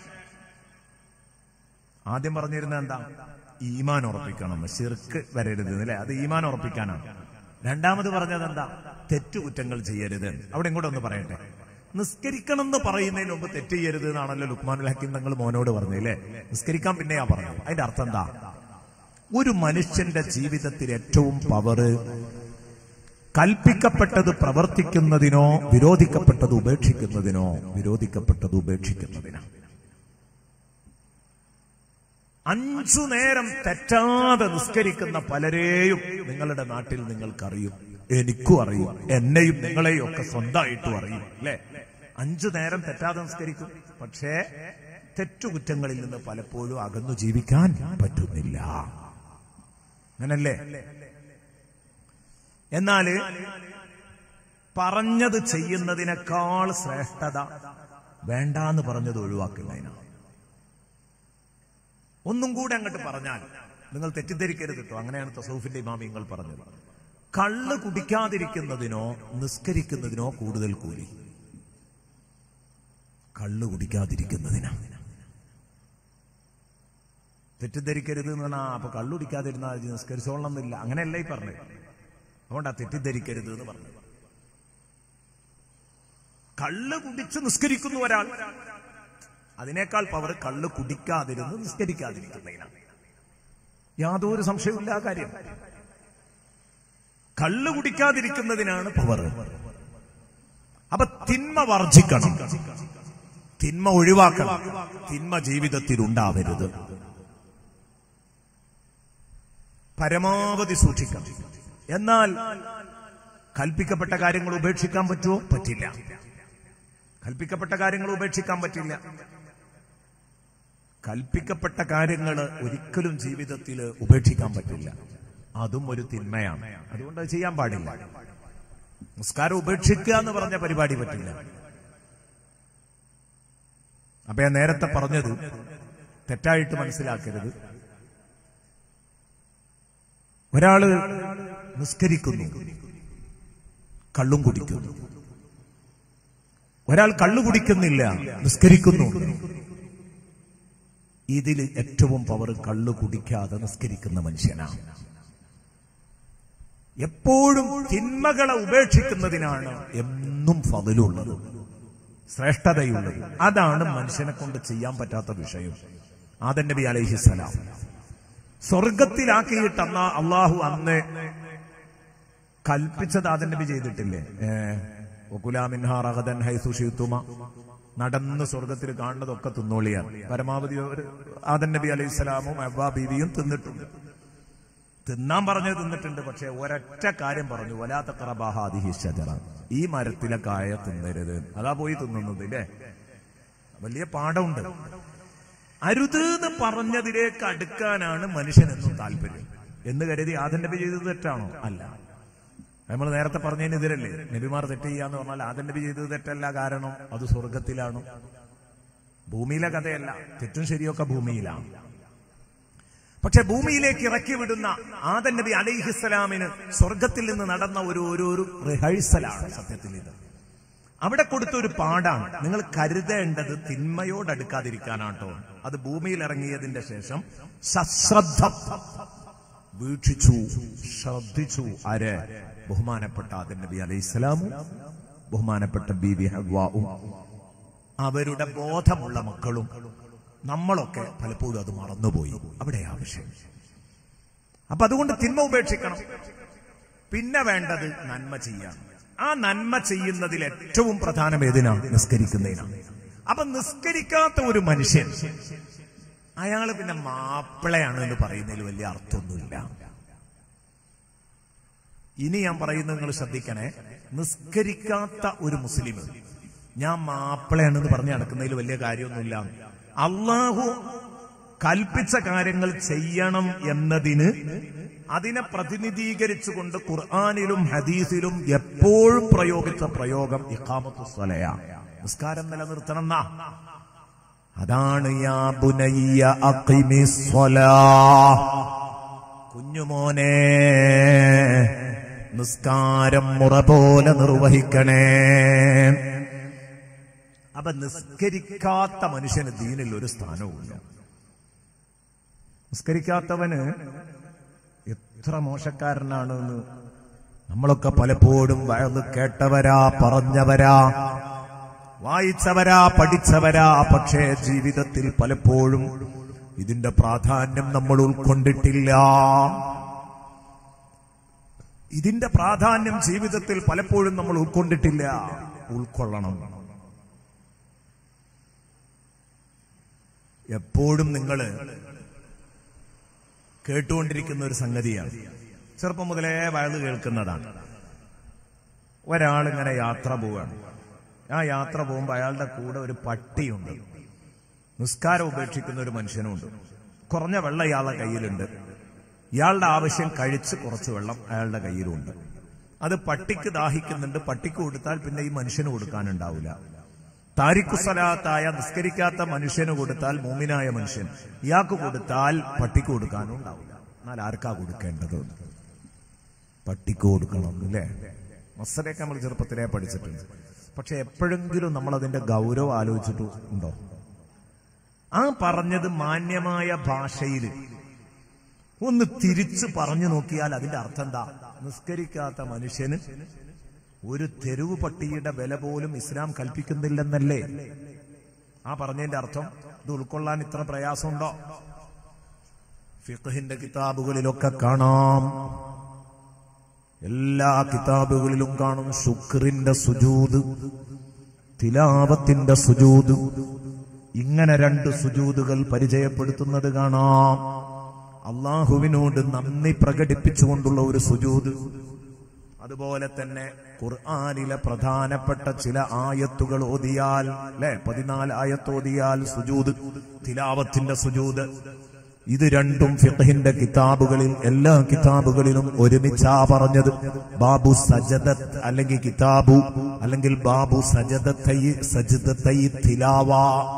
ആദ്യം പറഞ്ഞിരുന്ന എന്താ ഈമാൻ ഉറപ്പിക്കണം ശിർക്ക് വരരുത് അല്ലെ അത് ഈമാൻ ഉറപ്പിക്കാനാണ് രണ്ടാമത് പറഞ്ഞത് എന്താ തെറ്റുകുറ്റങ്ങൾ ചെയ്യരുത് അവിടെ ഇങ്ങോട്ട് ഒന്ന് പറയട്ടെ നിസ്കരിക്കണം എന്ന് പറയുന്നതിന് മുമ്പ് തെറ്റ് ചെയ്യരുത് എന്നാണല്ലോ ലുക്മാനുൽ ഹക്കീം തങ്ങൾ മോനോട് പറഞ്ഞില്ലേ നിസ്കരിക്കാൻ പിന്നെയാ പറഞ്ഞത് അതിന്റെ അർത്ഥം എന്താ ഒരു മനുഷ്യന്റെ ജീവിതത്തിൽ ഏറ്റവും പവറ് കൽപ്പിക്കപ്പെട്ടത് പ്രവർത്തിക്കുന്നതിനോ വിരോധിക്കപ്പെട്ടത് ഉപേക്ഷിക്കുന്നതിനോ വിരോധിക്കപ്പെട്ടത് ഉപേക്ഷിക്കുന്നതിനോ അഞ്ചു നേരം തെറ്റാതെ നിസ്കരിക്കുന്ന പലരെയും നിങ്ങളുടെ നാട്ടിൽ നിങ്ങൾക്കറിയും എനിക്കും അറിയും എന്നെയും നിങ്ങളെയും ഒക്കെ സ്വന്തമായിട്ടും അറിയും അല്ലെ അഞ്ചു നേരം തെറ്റാതെ നിസ്കരിക്കും പക്ഷേ തെറ്റുകുറ്റങ്ങളിൽ നിന്ന് പലപ്പോഴും അകന്നു ജീവിക്കാൻ പറ്റുന്നില്ല അങ്ങനല്ലേ എന്നാല് പറഞ്ഞത് ചെയ്യുന്നതിനേക്കാൾ ശ്രേഷ്ഠത വേണ്ടാന്ന് പറഞ്ഞത് ഒഴിവാക്കുന്നതിനാണ് ഒന്നും കൂടെ അങ്ങോട്ട് പറഞ്ഞാൽ നിങ്ങൾ തെറ്റിദ്ധരിക്കരുത് കേട്ടോ അങ്ങനെയാണ് തസൂഫിന്റെ ഇമാമിങ്ങൾ പറഞ്ഞത് കള്ള് കുടിക്കാതിരിക്കുന്നതിനോ നിസ്കരിക്കുന്നതിനോ കൂടുതൽ കൂലി കള്ള് കുടിക്കാതിരിക്കുന്നതിനാ തെറ്റിദ്ധരിക്കരുത് എന്ന് പറഞ്ഞാൽ അപ്പൊ കള്ളു കുടിക്കാതിരുന്നാൽ നിസ്കരിച്ചോളണം എന്നില്ല അങ്ങനെയല്ല ഈ പറഞ്ഞത് അതുകൊണ്ടാ തെറ്റിദ്ധരിക്കരുത് എന്ന് പറഞ്ഞത് കള്ള് കുടിച്ച് നിസ്കരിക്കുന്ന ഒരാൾ അതിനേക്കാൾ പവർ കള്ള് കുടിക്കാതിരുന്ന് നിസ്കരിക്കാതിരിക്കുന്നതിനാണ് യാതൊരു സംശയവുമില്ല ആ കാര്യം കള്ള് കുടിക്കാതിരിക്കുന്നതിനാണ് പവർ അപ്പൊ തിന്മ വർജിക്കണം തിന്മ ഒഴിവാക്കണം തിന്മ ജീവിതത്തിൽ ഉണ്ടാവരുത് പരമാവധി സൂക്ഷിക്കണം എന്നാൽ കൽപ്പിക്കപ്പെട്ട കാര്യങ്ങൾ ഉപേക്ഷിക്കാൻ പറ്റുമോ പറ്റില്ല കൽപ്പിക്കപ്പെട്ട കാര്യങ്ങൾ ഉപേക്ഷിക്കാൻ പറ്റില്ല കൽപ്പിക്കപ്പെട്ട കാര്യങ്ങൾ ഒരിക്കലും ജീവിതത്തിൽ ഉപേക്ഷിക്കാൻ പറ്റില്ല അതും ഒരു തിന്മയാണ് അതുകൊണ്ട് അത് ചെയ്യാൻ പാടില്ല നിസ്കാരം ഉപേക്ഷിക്കുക എന്ന് പറഞ്ഞ പരിപാടി പറ്റില്ല അപ്പൊ ഞാൻ നേരത്തെ പറഞ്ഞത് തെറ്റായിട്ട് മനസ്സിലാക്കരുത് ഒരാള് നിസ്കരിക്കുന്നു കള്ളും കുടിക്കുന്നു ഒരാൾ കള്ളു കുടിക്കുന്നില്ല നിസ്കരിക്കുന്നു ഇതിൽ ഏറ്റവും പവർ കള്ളു കുടിക്കാതെ നിസ്കരിക്കുന്ന മനുഷ്യനാണ് എപ്പോഴും തിന്മകളെ ഉപേക്ഷിക്കുന്നതിനാണ് എന്നും ഫതിലുള്ളത് ശ്രേഷ്ഠതയുള്ളത് അതാണ് മനുഷ്യനെ കൊണ്ട് ചെയ്യാൻ പറ്റാത്ത വിഷയം ആദൻ നബി അലൈഹിസലാം സ്വർഗത്തിലാക്കിയിട്ടെന്ന അള്ളാഹു അന്ന് കൽപ്പിച്ചത് ആദൻ നബി ചെയ്തിട്ടില്ലേ ഒക്കുലാമിൻഹാറഹദൻ ഹൈസുഷിത്തുമ നടന്ന് സ്വർഗത്തിൽ കാണുന്നതൊക്കെ തിന്നോളിയാണ് പരമാവധി ഒരു ആദൻ നബി അലൈഹി സ്വലാമും അബ്ബാ ബീവിയും തിന്നിട്ടുണ്ട് തിന്നാൻ പറഞ്ഞത് തിന്നിട്ടുണ്ട് പക്ഷെ ഒരൊറ്റ കാര്യം പറഞ്ഞു വലാത്ത കറബാഹാദിഹി ഷജറ ഈ മരത്തിലെ കായ തിന്നരുത് അതാ പോയി തിന്നുന്നത് ഇല്ലേ വലിയ പാഠമുണ്ട് അരുത് എന്ന് പറഞ്ഞതിലേക്ക് അടുക്കാനാണ് മനുഷ്യനെന്നും താല്പര്യം എന്ന് കരുതി ആദൻ നബി ചെയ്തത് തെറ്റാണോ അല്ല നമ്മൾ നേരത്തെ പറഞ്ഞതിനെതിരല്ലേ നബിമാർ തെറ്റ് ചെയ്യാന്ന് പറഞ്ഞാൽ ആദൻ നബി ചെയ്തത് തെറ്റല്ല കാരണം അത് സ്വർഗത്തിലാണ് ഭൂമിയിലെ കഥയല്ല തെറ്റും ശരിയൊക്കെ ഭൂമിയിലാണ് പക്ഷെ ഭൂമിയിലേക്ക് ഇറക്കി വിടുന്ന ആദൻ നബി അലൈഹിസ്സലാമിന് സ്വർഗത്തിൽ നിന്ന് നടന്ന ഒരു ഒരു ഒരു റിഹേഴ്സലാണ് സത്യത്തിൽ ഇത് അവിടെ കൊടുത്ത ഒരു പാടാണ് നിങ്ങൾ കരുതേണ്ടത് തിന്മയോടടുക്കാതിരിക്കാനാട്ടോ അത് ഭൂമിയിൽ ഇറങ്ങിയതിന്റെ ശേഷം സശ്രദ്ധ വീക്ഷിച്ചു ശ്രദ്ധിച്ചു ആര് ബഹുമാനപ്പെട്ട ആദൻ നബി അലൈഹിസ്സലാമും ബഹുമാനപ്പെട്ട ബീബി ഹവാവും അവരുടെ ബോധമുള്ള മക്കളും നമ്മളൊക്കെ പലപ്പോഴും അത് മറന്നുപോയി അവിടെ ആവശ്യം അപ്പൊ അതുകൊണ്ട് തിന്മ ഉപേക്ഷിക്കണം പിന്നെ വേണ്ടത് നന്മ ചെയ്യാൻ ആ നന്മ ചെയ്യുന്നതിൽ ഏറ്റവും പ്രധാനം ഏതിനാണ് നിസ്കരിക്കുന്നതിനാണ് അപ്പൊ നിസ്കരിക്കാത്ത ഒരു മനുഷ്യൻ അയാള് പിന്നെ മാപ്പിളയാണ് എന്ന് പറയുന്നതിൽ വലിയ അർത്ഥമൊന്നുമില്ല ഇനി ഞാൻ പറയുന്നത് നിങ്ങൾ ശ്രദ്ധിക്കണേ നിസ്കരിക്കാത്ത ഒരു മുസ്ലിം ഞാൻ മാപ്പിളയാണെന്ന് പറഞ്ഞ് നടക്കുന്നതിൽ വലിയ കാര്യമൊന്നുമില്ല അള്ളാഹു കൽപ്പിച്ച കാര്യങ്ങൾ ചെയ്യണം എന്നതിന് അതിനെ പ്രതിനിധീകരിച്ചുകൊണ്ട് ഖുർആാനിലും ഹദീസിലും എപ്പോഴും പ്രയോഗിച്ച പ്രയോഗം ഇഖാമത്തു സ്വലയാ നിസ്കാരം നിലനിർത്തണം എന്നാ അതാണ് യാ ബുനയ്യ അഖിമി സ്വലാ കുഞ്ഞുമോനെ നിസ്കാരം മുറ പോലെ നിർവഹിക്കണേ അപ്പൊ നിസ്കരിക്കാത്ത മനുഷ്യന് ദീനിൽ ഒരു സ്ഥാനവുമില്ല നിസ്കരിക്കാത്തവന് എത്ര മോശക്കാരനാണ് എന്ന് നമ്മളൊക്കെ പലപ്പോഴും വയത് കേട്ടവരാ പറഞ്ഞവരാ വായിച്ചവരാ പഠിച്ചവരാ പക്ഷേ ജീവിതത്തിൽ പലപ്പോഴും ഇതിന്റെ പ്രാധാന്യം നമ്മൾ ഉൾക്കൊണ്ടിട്ടില്ല ഇതിന്റെ പ്രാധാന്യം ജീവിതത്തിൽ പലപ്പോഴും നമ്മൾ ഉൾക്കൊണ്ടിട്ടില്ല ഉൾക്കൊള്ളണം എപ്പോഴും നിങ്ങൾ കേട്ടുകൊണ്ടിരിക്കുന്ന ഒരു സംഗതിയാണ് ചെറുപ്പം മുതലേ വയത് കേൾക്കുന്നതാണ് ഒരാൾ ഇങ്ങനെ യാത്ര പോവാണ് ആ യാത്ര പോകുമ്പോൾ അയാളുടെ കൂടെ ഒരു പട്ടിയുണ്ട് നിസ്കാരം ഉപേക്ഷിക്കുന്ന ഒരു മനുഷ്യനുണ്ട് കുറഞ്ഞ വെള്ളം ഇയാളുടെ കയ്യിലുണ്ട് ഇയാളുടെ ആവശ്യം കഴിച്ച് കുറച്ച് വെള്ളം അയാളുടെ കയ്യിലുണ്ട് അത് പട്ടിക്ക് ദാഹിക്കുന്നുണ്ട് പട്ടിക്ക് കൊടുത്താൽ പിന്നെ ഈ മനുഷ്യന് കൊടുക്കാനുണ്ടാവില്ല താരിഖുസലാത്തായ നിസ്കരിക്കാത്ത മനുഷ്യന് കൊടുത്താൽ മൂമിനായ മനുഷ്യൻ ഇയാൾക്ക് കൊടുത്താൽ പട്ടിക്ക് കൊടുക്കാനും ഉണ്ടാവില്ല എന്നാൽ ആർക്കാ കൊടുക്കേണ്ടത് പട്ടിക്ക് കൊടുക്കണം അല്ലേ മസലയൊക്കെ നമ്മൾ ചെറുപ്പത്തിലേ പഠിച്ചിട്ടുണ്ട് പക്ഷെ എപ്പോഴെങ്കിലും നമ്മൾ അതിന്റെ ഗൗരവം ആലോചിച്ചിട്ട് ഉണ്ടോ ആ പറഞ്ഞത് മാന്യമായ ഭാഷയിൽ ഒന്ന് തിരിച്ചു പറഞ്ഞു നോക്കിയാൽ അതിന്റെ അർത്ഥം എന്താ നിസ്കരിക്കാത്ത മനുഷ്യന് ഒരു തെരുവ് പട്ടിയുടെ വില പോലും ഇസ്ലാം കൽപ്പിക്കുന്നില്ലെന്നല്ലേ ആ പറഞ്ഞതിന്റെ അർത്ഥം ഇത് ഉൾക്കൊള്ളാൻ ഇത്ര പ്രയാസമുണ്ടോ ഫിഖഹിന്റെ കിതാബുകളിലൊക്കെ കാണാം എല്ലാ കിതാബുകളിലും കാണും ശുക്രിന്റെ സുജൂത് തിലാവത്തിന്റെ സുജൂത് ഇങ്ങനെ രണ്ട് സുജൂതുകൾ പരിചയപ്പെടുത്തുന്നത് കാണാം അള്ളാഹുവിനോട് നന്ദി പ്രകടിപ്പിച്ചുകൊണ്ടുള്ള ഒരു സുജൂത് അതുപോലെ തന്നെ ഖുർആാനിലെ പ്രധാനപ്പെട്ട ചില ആയത്തുകൾ ഓതിയാൽ അല്ലെ പതിനാല് ആയത്ത് ഓതിയാൽ സുജൂത് തിലാവത്തിന്റെ സുജൂത് ഇത് രണ്ടും ഫിഖഹിന്റെ കിതാബുകളിൽ എല്ലാ കിതാബുകളിലും ഒരുമിച്ചാ പറഞ്ഞത് ബാബു സജദത്ത് അല്ലെങ്കിൽ കിതാബു അല്ലെങ്കിൽ ബാബു സജദത്തൈ സജദത്തൈ തിലാവ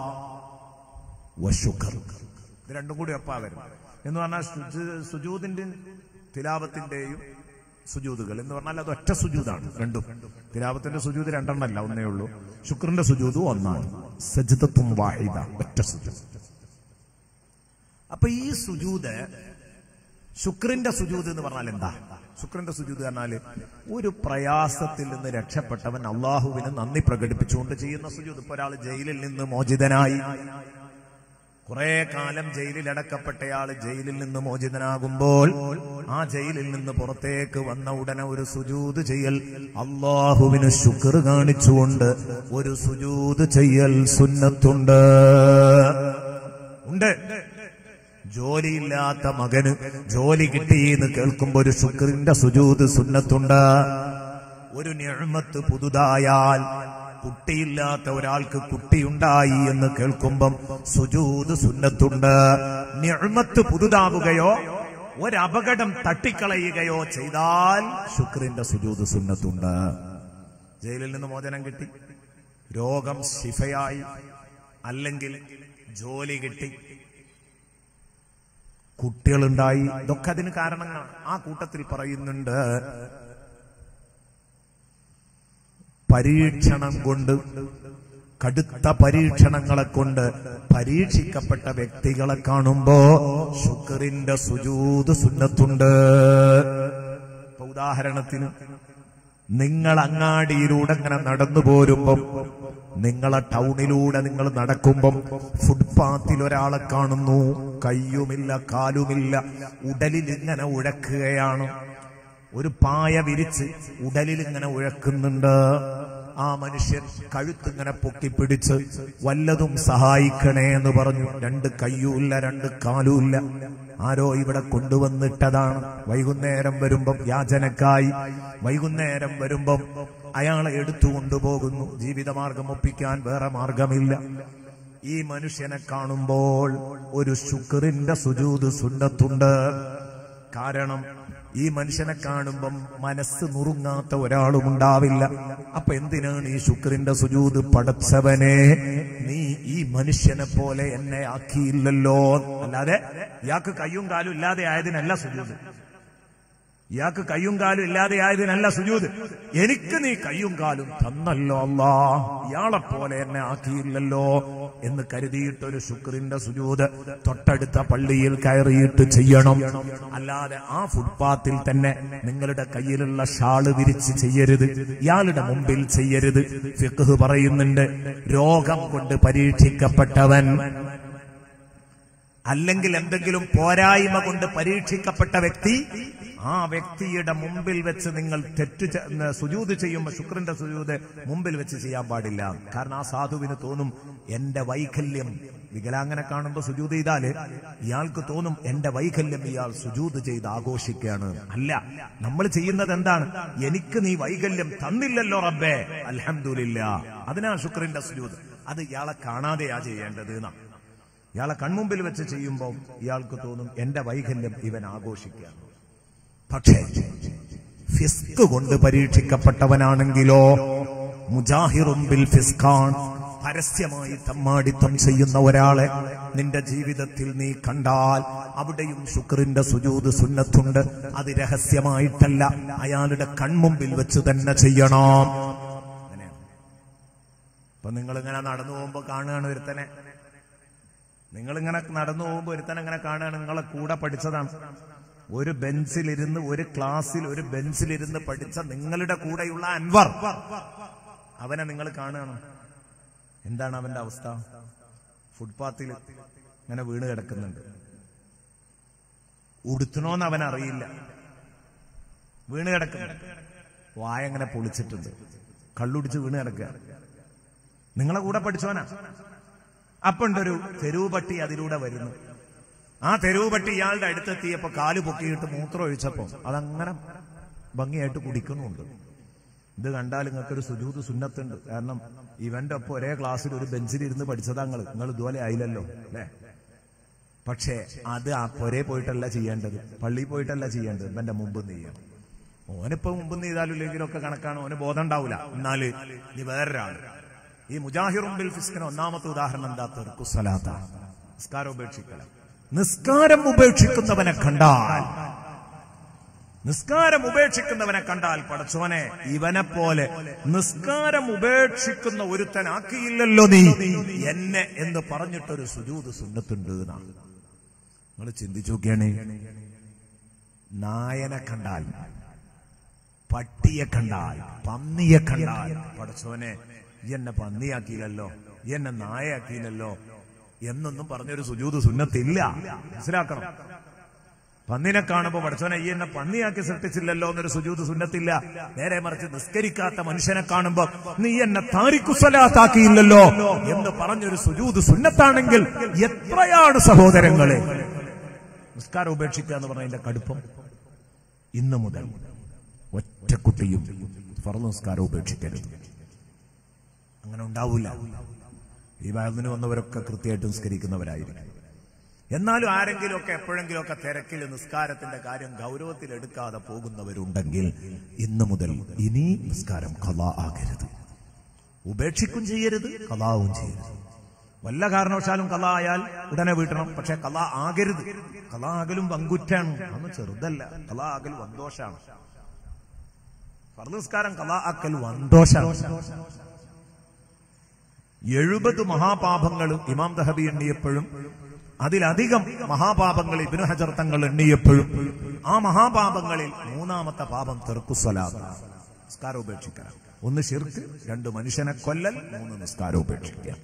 വശുഖർ ഇത് രണ്ടും കൂടി ഒപ്പാ വരും എന്ന് പറഞ്ഞാൽ സുജു- സുജൂദിന്റെ തിലാവത്തിന്റെയും സുജൂതുകൾ എന്ന് പറഞ്ഞാൽ അത് ഒറ്റ സുജൂതാണ് രണ്ടും തിലാവത്തിന്റെ സുജൂത് രണ്ടെണ്ണല്ല ഒന്നേ ഉള്ളൂ ശുക്രന്റെ സുജൂതും ഒന്നാണ് സജിതത്വം വാഹിദ ഒറ്റ സുജൂത് അപ്പൊ ഈ സുജൂത് ശുക്രന്റെ സുജൂത് എന്ന് പറഞ്ഞാൽ എന്താ ശുക്രന്റെ സുജൂത് പറഞ്ഞാല് ഒരു പ്രയാസത്തിൽ നിന്ന് രക്ഷപ്പെട്ടവൻ അള്ളാഹുവിന് നന്ദി പ്രകടിപ്പിച്ചുകൊണ്ട് ചെയ്യുന്ന സുജൂത് ഇപ്പൊ ഒരാൾ ജയിലിൽ നിന്ന് മോചിതനായി കുറെ കാലം ജയിലിൽ അടക്കപ്പെട്ടയാള് ജയിലിൽ നിന്ന് മോചിതനാകുമ്പോൾ ആ ജയിലിൽ നിന്ന് പുറത്തേക്ക് വന്ന ഉടനെ ഒരു സുജൂത് ചെയ്യൽ അള്ളാഹുവിന് ശുക്ർ കാണിച്ചുകൊണ്ട് ഒരു സുജൂത് ചെയ്യൽ സുന്നത്തുണ്ട് ഉണ്ട് ജോലിയില്ലാത്ത മകന് ജോലി കിട്ടിയെന്ന് കേൾക്കുമ്പോ ഒരു ശുക്രിന്റെ സുജൂത് സുന്നത്തുണ്ട് ഒരു നിഴമത്ത് പുതുതായാൽ കുട്ടിയില്ലാത്ത ഒരാൾക്ക് കുട്ടിയുണ്ടായി എന്ന് കേൾക്കുമ്പം സുജൂത് സുന്നത്തുണ്ട് നിഴമത്ത് പുതുതാവുകയോ ഒരപകടം തട്ടിക്കളയുകയോ ചെയ്താൽ ശുക്രിന്റെ സുജൂത് സുന്നത്തുണ്ട് ജയിലിൽ നിന്ന് മോചനം കിട്ടി രോഗം ശിഫയായി അല്ലെങ്കിൽ ജോലി കിട്ടി കുട്ടികളുണ്ടായി ഇതൊക്കെ അതിന് കാരണങ്ങളാണ് ആ കൂട്ടത്തിൽ പറയുന്നുണ്ട് പരീക്ഷണം കൊണ്ട് കടുത്ത പരീക്ഷണങ്ങളെ കൊണ്ട് പരീക്ഷിക്കപ്പെട്ട വ്യക്തികളെ കാണുമ്പോ ശുക്രിന്റെ സുജൂത് സുന്നത്തുണ്ട് ഇപ്പൊ ഉദാഹരണത്തിന് നിങ്ങൾ അങ്ങാടിയിലൂടെ ഇങ്ങനെ നടന്നു പോരുമ്പം നിങ്ങളെ ടൗണിലൂടെ നിങ്ങൾ നടക്കുമ്പം ഫുട്പാത്തിൽ ഒരാളെ കാണുന്നു കയ്യുമില്ല കാലുമില്ല ഉടലിൽ ഇങ്ങനെ ഉഴക്കുകയാണ് ഒരു പായ വിരിച്ച് ഉടലിൽ ഇങ്ങനെ ഉഴക്കുന്നുണ്ട് ആ മനുഷ്യൻ കഴുത്തിങ്ങനെ പൊക്കിപ്പിടിച്ച് വല്ലതും സഹായിക്കണേ എന്ന് പറഞ്ഞു രണ്ട് കയ്യുമില്ല രണ്ട് കാലുമില്ല ആരോ ഇവിടെ കൊണ്ടുവന്നിട്ടതാണ് വൈകുന്നേരം വരുമ്പം യാചനക്കായി വൈകുന്നേരം വരുമ്പം അയാളെ എടുത്തു കൊണ്ടുപോകുന്നു ജീവിതമാർഗം ഒപ്പിക്കാൻ വേറെ മാർഗമില്ല ഈ മനുഷ്യനെ കാണുമ്പോൾ ഒരു ശുക്രിന്റെ സുജൂത് സുന്നത്തുണ്ട് കാരണം ഈ മനുഷ്യനെ കാണുമ്പം മനസ്സ് നുറുങ്ങാത്ത ഒരാളും ഉണ്ടാവില്ല അപ്പൊ എന്തിനാണ് ഈ ശുക്രിന്റെ സുജൂത് പടച്ചവനെ നീ ഈ മനുഷ്യനെ പോലെ എന്നെ ആക്കിയില്ലല്ലോ അല്ലാതെ ഇയാൾക്ക് കയ്യും കാലും ഇല്ലാതെ ആയതിനല്ല സുജൂത് ഇയാൾക്ക് കയ്യും കാലും ഇല്ലാതെ ആയതിനല്ല സുജൂത് എനിക്ക് നീ കയ്യും കാലും തന്നല്ലോ അല്ലാ ഇയാളെ പോലെ എന്നെ ആക്കിയില്ലല്ലോ എന്ന് കരുതിയിട്ടൊരു ശുക്രിന്റെ സുജൂത് തൊട്ടടുത്ത പള്ളിയിൽ കയറിയിട്ട് ചെയ്യണം അല്ലാതെ ആ ഫുട്പാത്തിൽ തന്നെ നിങ്ങളുടെ കയ്യിലുള്ള ഷാള് വിരിച്ച് ചെയ്യരുത് ഇയാളുടെ മുമ്പിൽ ചെയ്യരുത് ഫിഖ് പറയുന്നുണ്ട് രോഗം കൊണ്ട് പരീക്ഷിക്കപ്പെട്ടവൻ അല്ലെങ്കിൽ എന്തെങ്കിലും പോരായ്മ കൊണ്ട് പരീക്ഷിക്കപ്പെട്ട വ്യക്തി ആ വ്യക്തിയുടെ മുമ്പിൽ വെച്ച് നിങ്ങൾ തെറ്റ് ചെ- ന- സുജൂത് ചെയ്യുമ്പോൾ ശുക്രന്റെ സുജൂത് മുമ്പിൽ വെച്ച് ചെയ്യാൻ പാടില്ല കാരണം ആ സാധുവിന് തോന്നും എന്റെ വൈകല്യം വികലാങ്ങനെ കാണുമ്പോൾ സുജൂത് ചെയ്താല് ഇയാൾക്ക് തോന്നും എന്റെ വൈകല്യം ഇയാൾ സുജൂത് ചെയ്ത് ആഘോഷിക്കുകയാണ് അല്ല നമ്മൾ ചെയ്യുന്നത് എന്താണ് എനിക്ക് നീ വൈകല്യം തന്നില്ലല്ലോ റബ്ബേ അൽഹംദുലില്ല അതിനാ ശുക്രന്റെ സുജൂത് അത് ഇയാളെ കാണാതെയാ ചെയ്യേണ്ടത് എന്നാ ഇയാളെ കൺമുമ്പിൽ വെച്ച് ചെയ്യുമ്പോൾ ഇയാൾക്ക് തോന്നും എന്റെ വൈകല്യം ഇവൻ ആഘോഷിക്കുകയാണ് പക്ഷേ ഫിസ്ക് കൊണ്ട് പരീക്ഷിക്കപ്പെട്ടവനാണെങ്കിലോ മുജാഹിറും ബിൽ ഫിസ്ഖാൻ പരസ്യമായി തമ്മാടിത്തം ചെയ്യുന്ന ഒരാളെ നിന്റെ ജീവിതത്തിൽ നീ കണ്ടാൽ അവിടെയും ശുക്രിന്റെ സുജൂത് സുന്നത്തുണ്ട് അത് രഹസ്യമായിട്ടല്ല അയാളുടെ കൺമുമ്പിൽ വെച്ച് തന്നെ ചെയ്യണം അങ്ങനെയാണ് ഇപ്പൊ നിങ്ങൾ ഇങ്ങനെ നടന്നു പോകുമ്പോ കാണുകയാണ് ഒരുത്തനെ നിങ്ങളിങ്ങനെ നടന്നു പോകുമ്പോൾ ഒരുത്തൻ അങ്ങനെ കാണുകയാണ് നിങ്ങളെ കൂടെ പഠിച്ചതാണ് ഒരു ബെഞ്ചിലിരുന്ന് ഒരു ക്ലാസ്സിൽ ഒരു ബെഞ്ചിലിരുന്ന് പഠിച്ച നിങ്ങളുടെ കൂടെയുള്ള അൻവർ അവനെ നിങ്ങൾ കാണുകയാണ് എന്താണ് അവന്റെ അവസ്ഥ ഫുട്പാത്തിൽ ഇങ്ങനെ വീണ് കിടക്കുന്നുണ്ട് ഉടുത്തണോന്ന് അവൻ അറിയില്ല വീണ് കിടക്കുന്നുണ്ട് വായ അങ്ങനെ പൊളിച്ചിട്ടുണ്ട് കള്ളുടിച്ച് വീണ് കിടക്കുക നിങ്ങളെ കൂടെ പഠിച്ചോനാ അപ്പണ്ടൊരു തെരുവ് പട്ടി അതിലൂടെ വരുന്നു ആ തെരുവ് പട്ടി ഇയാളുടെ അടുത്തെത്തിയപ്പോ കാല് പൊക്കിയിട്ട് മൂത്രം ഒഴിച്ചപ്പോ അതങ്ങനെ ഭംഗിയായിട്ട് കുടിക്കുന്നുണ്ട് ഇത് കണ്ടാൽ നിങ്ങൾക്കൊരു സുജൂത് സുന്നത്തുണ്ട് കാരണം ഇവന്റെ ഒപ്പം ഒരേ ക്ലാസ്സിൽ ഒരു ബെഞ്ചിലിരുന്ന് പഠിച്ചതാ നിങ്ങൾ നിങ്ങൾ ഇതുപോലെ ആയില്ലല്ലോ അല്ലേ പക്ഷേ അത് ആ പൊരേ പോയിട്ടല്ല ചെയ്യേണ്ടത് പള്ളിയിൽ പോയിട്ടല്ല ചെയ്യേണ്ടത് ഇവന്റെ മുമ്പ് ചെയ്യണം ഓനിപ്പോ മുമ്പ് ചെയ്താലും ഇല്ലെങ്കിലും ഒക്കെ കണക്കാണ് ഓന് ബോധം ഉണ്ടാവില്ല എന്നാല് നീ വേറൊരാൾ ഈ മുജാഹിറും ബിൽ ഫിസ്കിന് ഒന്നാമത്തെ ഉദാഹരണം എന്താ തെർക്കുസലാത്ത നിസ്കാരം ഉപേക്ഷിക്കല നിസ്കാരം ഉപേക്ഷിക്കുന്നവനെ കണ്ടാൽ നിസ്കാരം ഉപേക്ഷിക്കുന്നവനെ കണ്ടാൽ പടച്ചോനെ ഇവനെ പോലെ നിസ്കാരം ഉപേക്ഷിക്കുന്ന ഒരുത്തനാക്കിയില്ലല്ലോ നീ എന്നെ എന്ന് പറഞ്ഞിട്ടൊരു സുജൂത് സുന്നത്തുണ്ട് എന്നാണ് നിങ്ങൾ ചിന്തിച്ചു നോക്കിയാണ് നായനെ കണ്ടാൽ പട്ടിയെ കണ്ടാൽ പന്നിയെ കണ്ടാൽ പടച്ചോനെ ഈ എന്നെ പന്നിയാക്കിയില്ലല്ലോ ഈ എന്നെ നായയാക്കിയില്ലല്ലോ എന്നൊന്നും പറഞ്ഞൊരു സുജൂത് സുന്നത്തില്ല മനസ്സിലാക്കണം പന്നിനെ കാണുമ്പോ പഠിച്ചോനെ ഈ എന്നെ പന്നിയാക്കി സൃഷ്ടിച്ചില്ലല്ലോ എന്നൊരു സുജൂത് സുന്നത്തില്ല നേരെ മറിച്ച് നിസ്കരിക്കാത്ത മനുഷ്യനെ കാണുമ്പോ നീ എന്നെ താരിക്കുസലാത്താക്കിയില്ലല്ലോ എന്ന് പറഞ്ഞൊരു സുജൂത് സുന്നത്താണെങ്കിൽ എത്രയാണ് സഹോദരങ്ങളെ നിസ്കാരം ഉപേക്ഷിക്കുക എന്ന് പറഞ്ഞതിന്റെ കടുപ്പം ഇന്ന് മുതൽ ഒറ്റക്കുട്ടിയും ഫറു നിസ്കാരം ഉപേക്ഷിക്കരുത് അങ്ങനെ ഉണ്ടാവില്ല ഈ വയലിന് വന്നവരൊക്കെ കൃത്യമായിട്ട് നിസ്കരിക്കുന്നവരായിരിക്കും എന്നാലും ആരെങ്കിലും ഒക്കെ എപ്പോഴെങ്കിലും ഒക്കെ തിരക്കിൽ നിസ്കാരത്തിന്റെ കാര്യം ഗൗരവത്തിൽ എടുക്കാതെ പോകുന്നവരുണ്ടെങ്കിൽ ഇന്ന് മുതൽ ഇനി നിസ്കാരം കഥ ആകരുത് ഉപേക്ഷിക്കും ചെയ്യരുത് കലാവും ചെയ്യരുത് വല്ല കാരണവശാലും കല ആയാൽ ഉടനെ വീട്ടണം പക്ഷെ കല ആകരുത് കല ആകലും വങ്കുറ്റാണ് അന്ന് ചെറുതല്ല കല ആകൽ വന്തോഷാണ് ഫർനിസ്കാരം കല ആക്കൽ വന്തോഷാണ് എഴുപത് മഹാപാപങ്ങൾ ഇമാം ദഹബി എണ്ണിയപ്പോഴും അതിലധികം മഹാപാപങ്ങൾ ഇബിനു ഹജർ തങ്ങൾ എണ്ണിയപ്പോഴും ആ മഹാപാപങ്ങളിൽ മൂന്നാമത്തെ പാപം തെർക്കുസ്വലാത്ത നിസ്കാരം ഉപേക്ഷിക്കുക ഒന്ന് ഷിർക്ക് രണ്ട് മനുഷ്യനെ കൊല്ലൽ മൂന്ന് നിസ്കാരം ഉപേക്ഷിക്കുക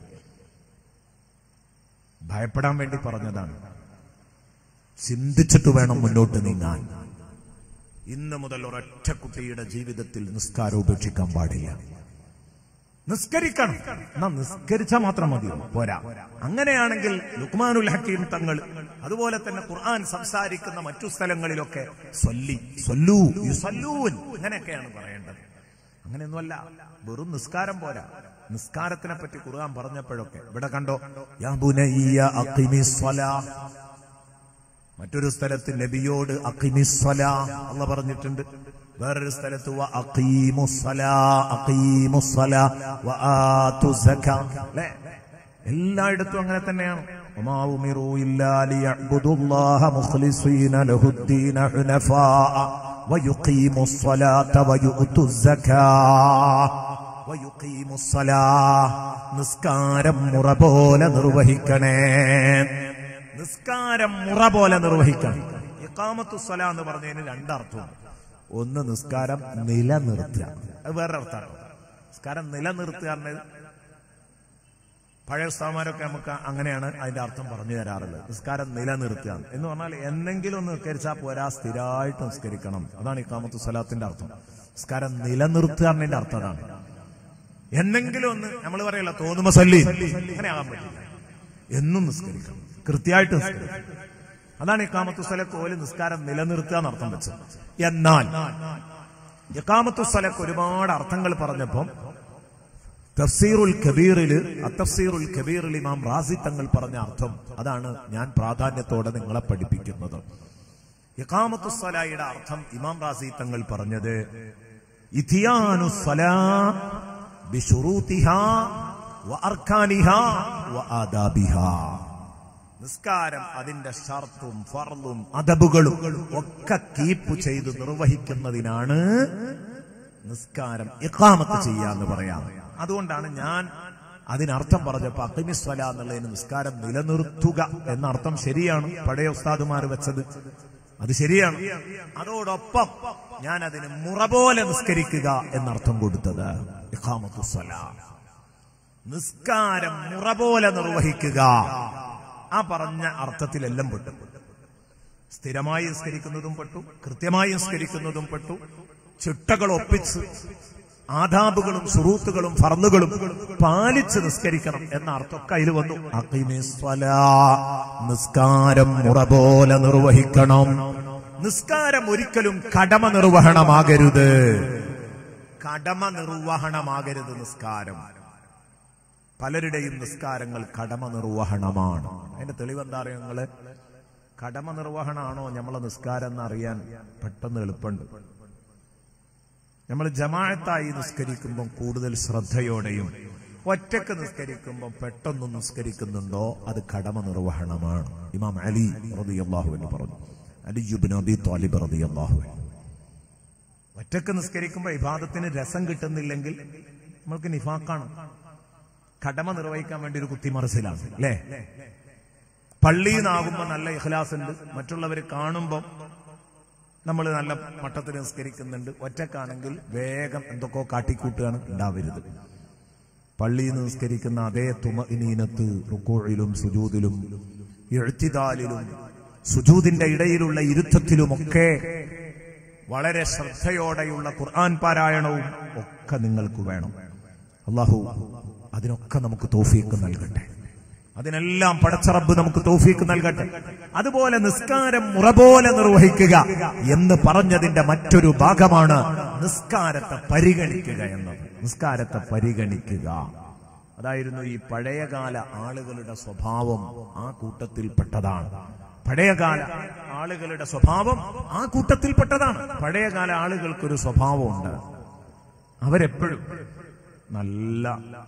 ഭയപ്പെടാൻ വേണ്ടി പറഞ്ഞതാണ് ചിന്തിച്ചിട്ട് വേണം മുന്നോട്ട് നീങ്ങാൻ ഇന്ന് മുതൽ ഒരൊറ്റ കുട്ടിയുടെ ജീവിതത്തിൽ നിസ്കാരം ഉപേക്ഷിക്കാൻ പാടില്ല നിസ്കരിക്കണം എന്നാ നിസ്കരിച്ചാൽ മാത്രം മതിയോ പോരാ അങ്ങനെയാണെങ്കിൽ ലുക്മാനുൽ ഹക്കീം തങ്ങൾ അതുപോലെ തന്നെ ഖുർആൻ സംസാരിക്കുന്ന മറ്റു സ്ഥലങ്ങളിലൊക്കെ സ്വല്ലി സ്വല്ലൂ യുസല്ലൂൻ അങ്ങനെയൊക്കെയാണ് പറയേണ്ടത് അങ്ങനെയൊന്നുമല്ല വെറും നിസ്കാരം പോരാ നിസ്കാരത്തിനെ പറ്റി ഖുർആൻ പറഞ്ഞപ്പോഴൊക്കെ ഇവിടെ കണ്ടോ യാ ബുനയ്യ അഖിമിസ്സലാ മറ്റൊരു സ്ഥലത്ത് നബിയോട് അഖിമിസ്സല അള്ള പറഞ്ഞിട്ടുണ്ട് വേറൊരു സ്ഥലത്ത് വ അഖീമുസ്സലാ അഖീമുസ്സലാ വ ആതു സക്കാ അല്ലേ എല്ലായിടത്തും അങ്ങനെ തന്നെയാണ് وما أمروا إلا ليعبدوا الله مخلصين له الدين حنفاء ويقيموا الصلاة ويؤتوا الزكاة ويقيموا الصلاة നിസ്കാരം മുറ പോലെ നിർവഹിക്കണേ നിസ്കാരം മുറ പോലെ നിർവഹിക്കണം ഇക്കാമത്തു സ്വല എന്ന് പറഞ്ഞതിന് രണ്ടർത്ഥമാണ് ഒന്ന് നിസ്കാരം നിലനിർത്തുക അത് വേറെ അർത്ഥമാണ് നിസ്കാരം നിലനിർത്തുക എന്നത് പഴയ ഉസ്താമാരൊക്കെ നമുക്ക് അങ്ങനെയാണ് അതിന്റെ അർത്ഥം പറഞ്ഞു തരാറുള്ളത് നിസ്കാരം നിലനിർത്തുക എന്ന് പറഞ്ഞാൽ എന്നെങ്കിലും ഒന്ന് നിസ്കരിച്ചാൽ പോരാ സ്ഥിരമായിട്ട് നിസ്കരിക്കണം അതാണ് ഇക്കാമത്ത് സ്വലാത്തിന്റെ അർത്ഥം നിസ്കാരം നിലനിർത്തുക എന്നതിന്റെ അർത്ഥം അതാണ് എന്നെങ്കിലും ഒന്ന് നമ്മൾ പറയല്ല തോന്നുമ്പോ സല്ലി അങ്ങനെ ആകാൻ പറ്റില്ല എന്നും നിസ്കരിക്കണം കൃത്യമായിട്ട് നിസ്കരിക്കണം അതാണ് ഇക്കാമത്തു സ്ഥലത്ത് പോലെ നിസ്കാരം നിലനിർത്തുക എന്നർത്ഥം വെച്ചത് എന്നാൽ ഇക്കാമത്തു സ്ഥലത്ത് ഒരുപാട് അർത്ഥങ്ങൾ പറഞ്ഞപ്പം തഫ്സീറുൽ കബീറില് തഫ്സീറുൽ കബീറിൽ ഇമാം റാസി തങ്ങൾ പറഞ്ഞ അർത്ഥം അതാണ് ഞാൻ പ്രാധാന്യത്തോടെ നിങ്ങളെ പഠിപ്പിക്കുന്നത് ഇഖാമത്തു സ്വലായുടെ അർത്ഥം ഇമാം റാസി തങ്ങൾ പറഞ്ഞത് ഇഥിയാനു സ്വലാ ബിശുറൂതിഹാ വഅർക്കാനിഹാ വആദാബിഹാ നിസ്കാരം അതിന്റെ ഷർത്തും ഫർളും അദബുകളും ഒക്കെ കീപ്പ് ചെയ്ത് നിർവഹിക്കുന്നതിനാണ് നിസ്കാരം ഇഖാമത്ത് ചെയ്യാന്ന് പറയാം അതുകൊണ്ടാണ് ഞാൻ അതിനർത്ഥം പറഞ്ഞപ്പോ അക്കിമിസ്വല എന്നുള്ളതിന് നിസ്കാരം നിലനിർത്തുക എന്ന അർത്ഥം ശരിയാണ് പഴയ ഉസ്താദുമാർ വെച്ചത് അത് ശരിയാണ് അതോടൊപ്പം ഞാൻ അതിന് മുറ പോലെ നിസ്കരിക്കുക എന്നർത്ഥം കൊടുത്തത് ഇഖാമത്തു സ്വലാ നിസ്കാരം മുറ പോലെ നിർവഹിക്കുക ആ പറഞ്ഞ അർത്ഥത്തിലെല്ലാം പെട്ടു സ്ഥിരമായി നിസ്കരിക്കുന്നതും പെട്ടു കൃത്യമായി നിസ്കരിക്കുന്നതും പെട്ടു ചിട്ടകൾ ഒപ്പിച്ച് ആദാബുകളും സുറൂത്തുകളും ഫർന്നുകളും പാലിച്ച് നിസ്കരിക്കണം എന്ന അർത്ഥമൊക്കെ അതിൽ വന്നു അഖിമിസ്വലാ. നിസ്കാരം മുറ പോലെ നിർവഹിക്കണം നിസ്കാരം ഒരിക്കലും കടമ നിർവഹണമാകരുത് കടമ നിർവഹണമാകരുത് നിസ്കാരം പലരുടെയും നിസ്കാരങ്ങൾ കടമ നിർവഹണമാണ് അതിന്റെ തെളിവെന്താ അറിയോ നിങ്ങള് കടമ നിർവഹണമാണോ നമ്മളെ നിസ്കാരം എന്നറിയാൻ പെട്ടെന്ന് എളുപ്പമുണ്ട് നമ്മൾ ജമാഅത്തായി നിസ്കരിക്കുമ്പോൾ കൂടുതൽ ശ്രദ്ധയോടെയും ഒറ്റക്ക് നിസ്കരിക്കുമ്പോൾ പെട്ടെന്ന് നിസ്കരിക്കുന്നുണ്ടോ അത് കടമ നിർവഹണമാണ് ഇമാം അലി റളിയല്ലാഹു എന്ന് പറഞ്ഞു അലിയുബിൻ അബി താലിബ് റളിയല്ലാഹു അൻഹു ഒറ്റക്ക് നിസ്കരിക്കുമ്പോൾ ഇബാദത്തിന് രസം കിട്ടുന്നില്ലെങ്കിൽ നമ്മൾക്ക് നിഫാക്കാണ് കടമ നിർവഹിക്കാൻ വേണ്ടി ഒരു കുത്തിമറിച്ചിലാണ് അല്ലേ പള്ളിയിൽ നിന്നാകുമ്പോ നല്ല ഇഖ്ലാസ് ഉണ്ട് മറ്റുള്ളവർ കാണുമ്പോൾ നമ്മൾ നല്ല മട്ടത്തിൽ നിസ്കരിക്കുന്നുണ്ട് ഒറ്റക്കാണെങ്കിൽ വേഗം എന്തൊക്കെയോ കാട്ടിക്കൂട്ടുകയാണ് ഉണ്ടാവരുത് പള്ളിയിൽ നിന്ന് നിസ്കരിക്കുന്ന അതേ തുമഇനീനത്ത് റുക്കോയിലും സുജൂദിലും എഴുത്തിദാലിലും സുജൂദിന്റെ ഇടയിലുള്ള ഇരുത്തത്തിലുമൊക്കെ വളരെ ശ്രദ്ധയോടെയുള്ള ഖുർആൻ പാരായണവും ഒക്കെ നിങ്ങൾക്ക് വേണം അള്ളാഹു അതിനൊക്കെ നമുക്ക് തോഫീക്ക് നൽകട്ടെ അതിനെല്ലാം പടച്ചറബ് നമുക്ക് തോഫീക്ക് നൽകട്ടെ അതുപോലെ നിസ്കാരം മുറ പോലെ നിർവഹിക്കുക എന്ന് പറഞ്ഞതിന്റെ മറ്റൊരു ഭാഗമാണ് നിസ്കാരത്തെ പരിഗണിക്കുക എന്നത് നിസ്കാരത്തെ പരിഗണിക്കുക അതായിരുന്നു ഈ പഴയകാല ആളുകളുടെ സ്വഭാവം ആ കൂട്ടത്തിൽപ്പെട്ടതാണ് പഴയകാല ആളുകളുടെ സ്വഭാവം ആ കൂട്ടത്തിൽപ്പെട്ടതാണ് പഴയകാല ആളുകൾക്കൊരു സ്വഭാവമുണ്ട് അവരെപ്പോഴും നല്ല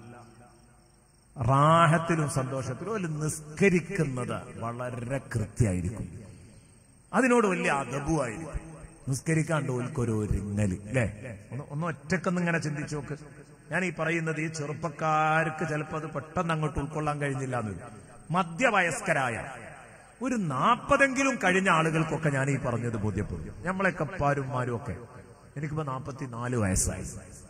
റാഹത്തിലും സന്തോഷത്തിലും അതിൽ നിസ്കരിക്കുന്നത് വളരെ കൃത്യമായിരിക്കും അതിനോട് വലിയ അതബുമായിരിക്കും നിസ്കരിക്കാണ്ട് ഓൽക്കൊരു ഒരുങ്ങല് അല്ലേ ഒന്ന് ഒന്ന് ഒറ്റക്കൊന്ന് ഇങ്ങനെ ചിന്തിച്ചു നോക്ക് ഞാൻ ഈ പറയുന്നത് ഈ ചെറുപ്പക്കാർക്ക് ചിലപ്പോൾ അത് പെട്ടെന്ന് അങ്ങോട്ട് ഉൾക്കൊള്ളാൻ കഴിഞ്ഞില്ല എന്ന് വരും. മധ്യവയസ്കരായ ഒരു നാൽപ്പതെങ്കിലും കഴിഞ്ഞ ആളുകൾക്കൊക്കെ ഞാൻ ഈ പറഞ്ഞത് ബോധ്യപ്പെടും നമ്മളെയൊക്കെ പാരുമാരും ഒക്കെ എനിക്കിപ്പോ നാൽപ്പത്തി നാല് വയസ്സായി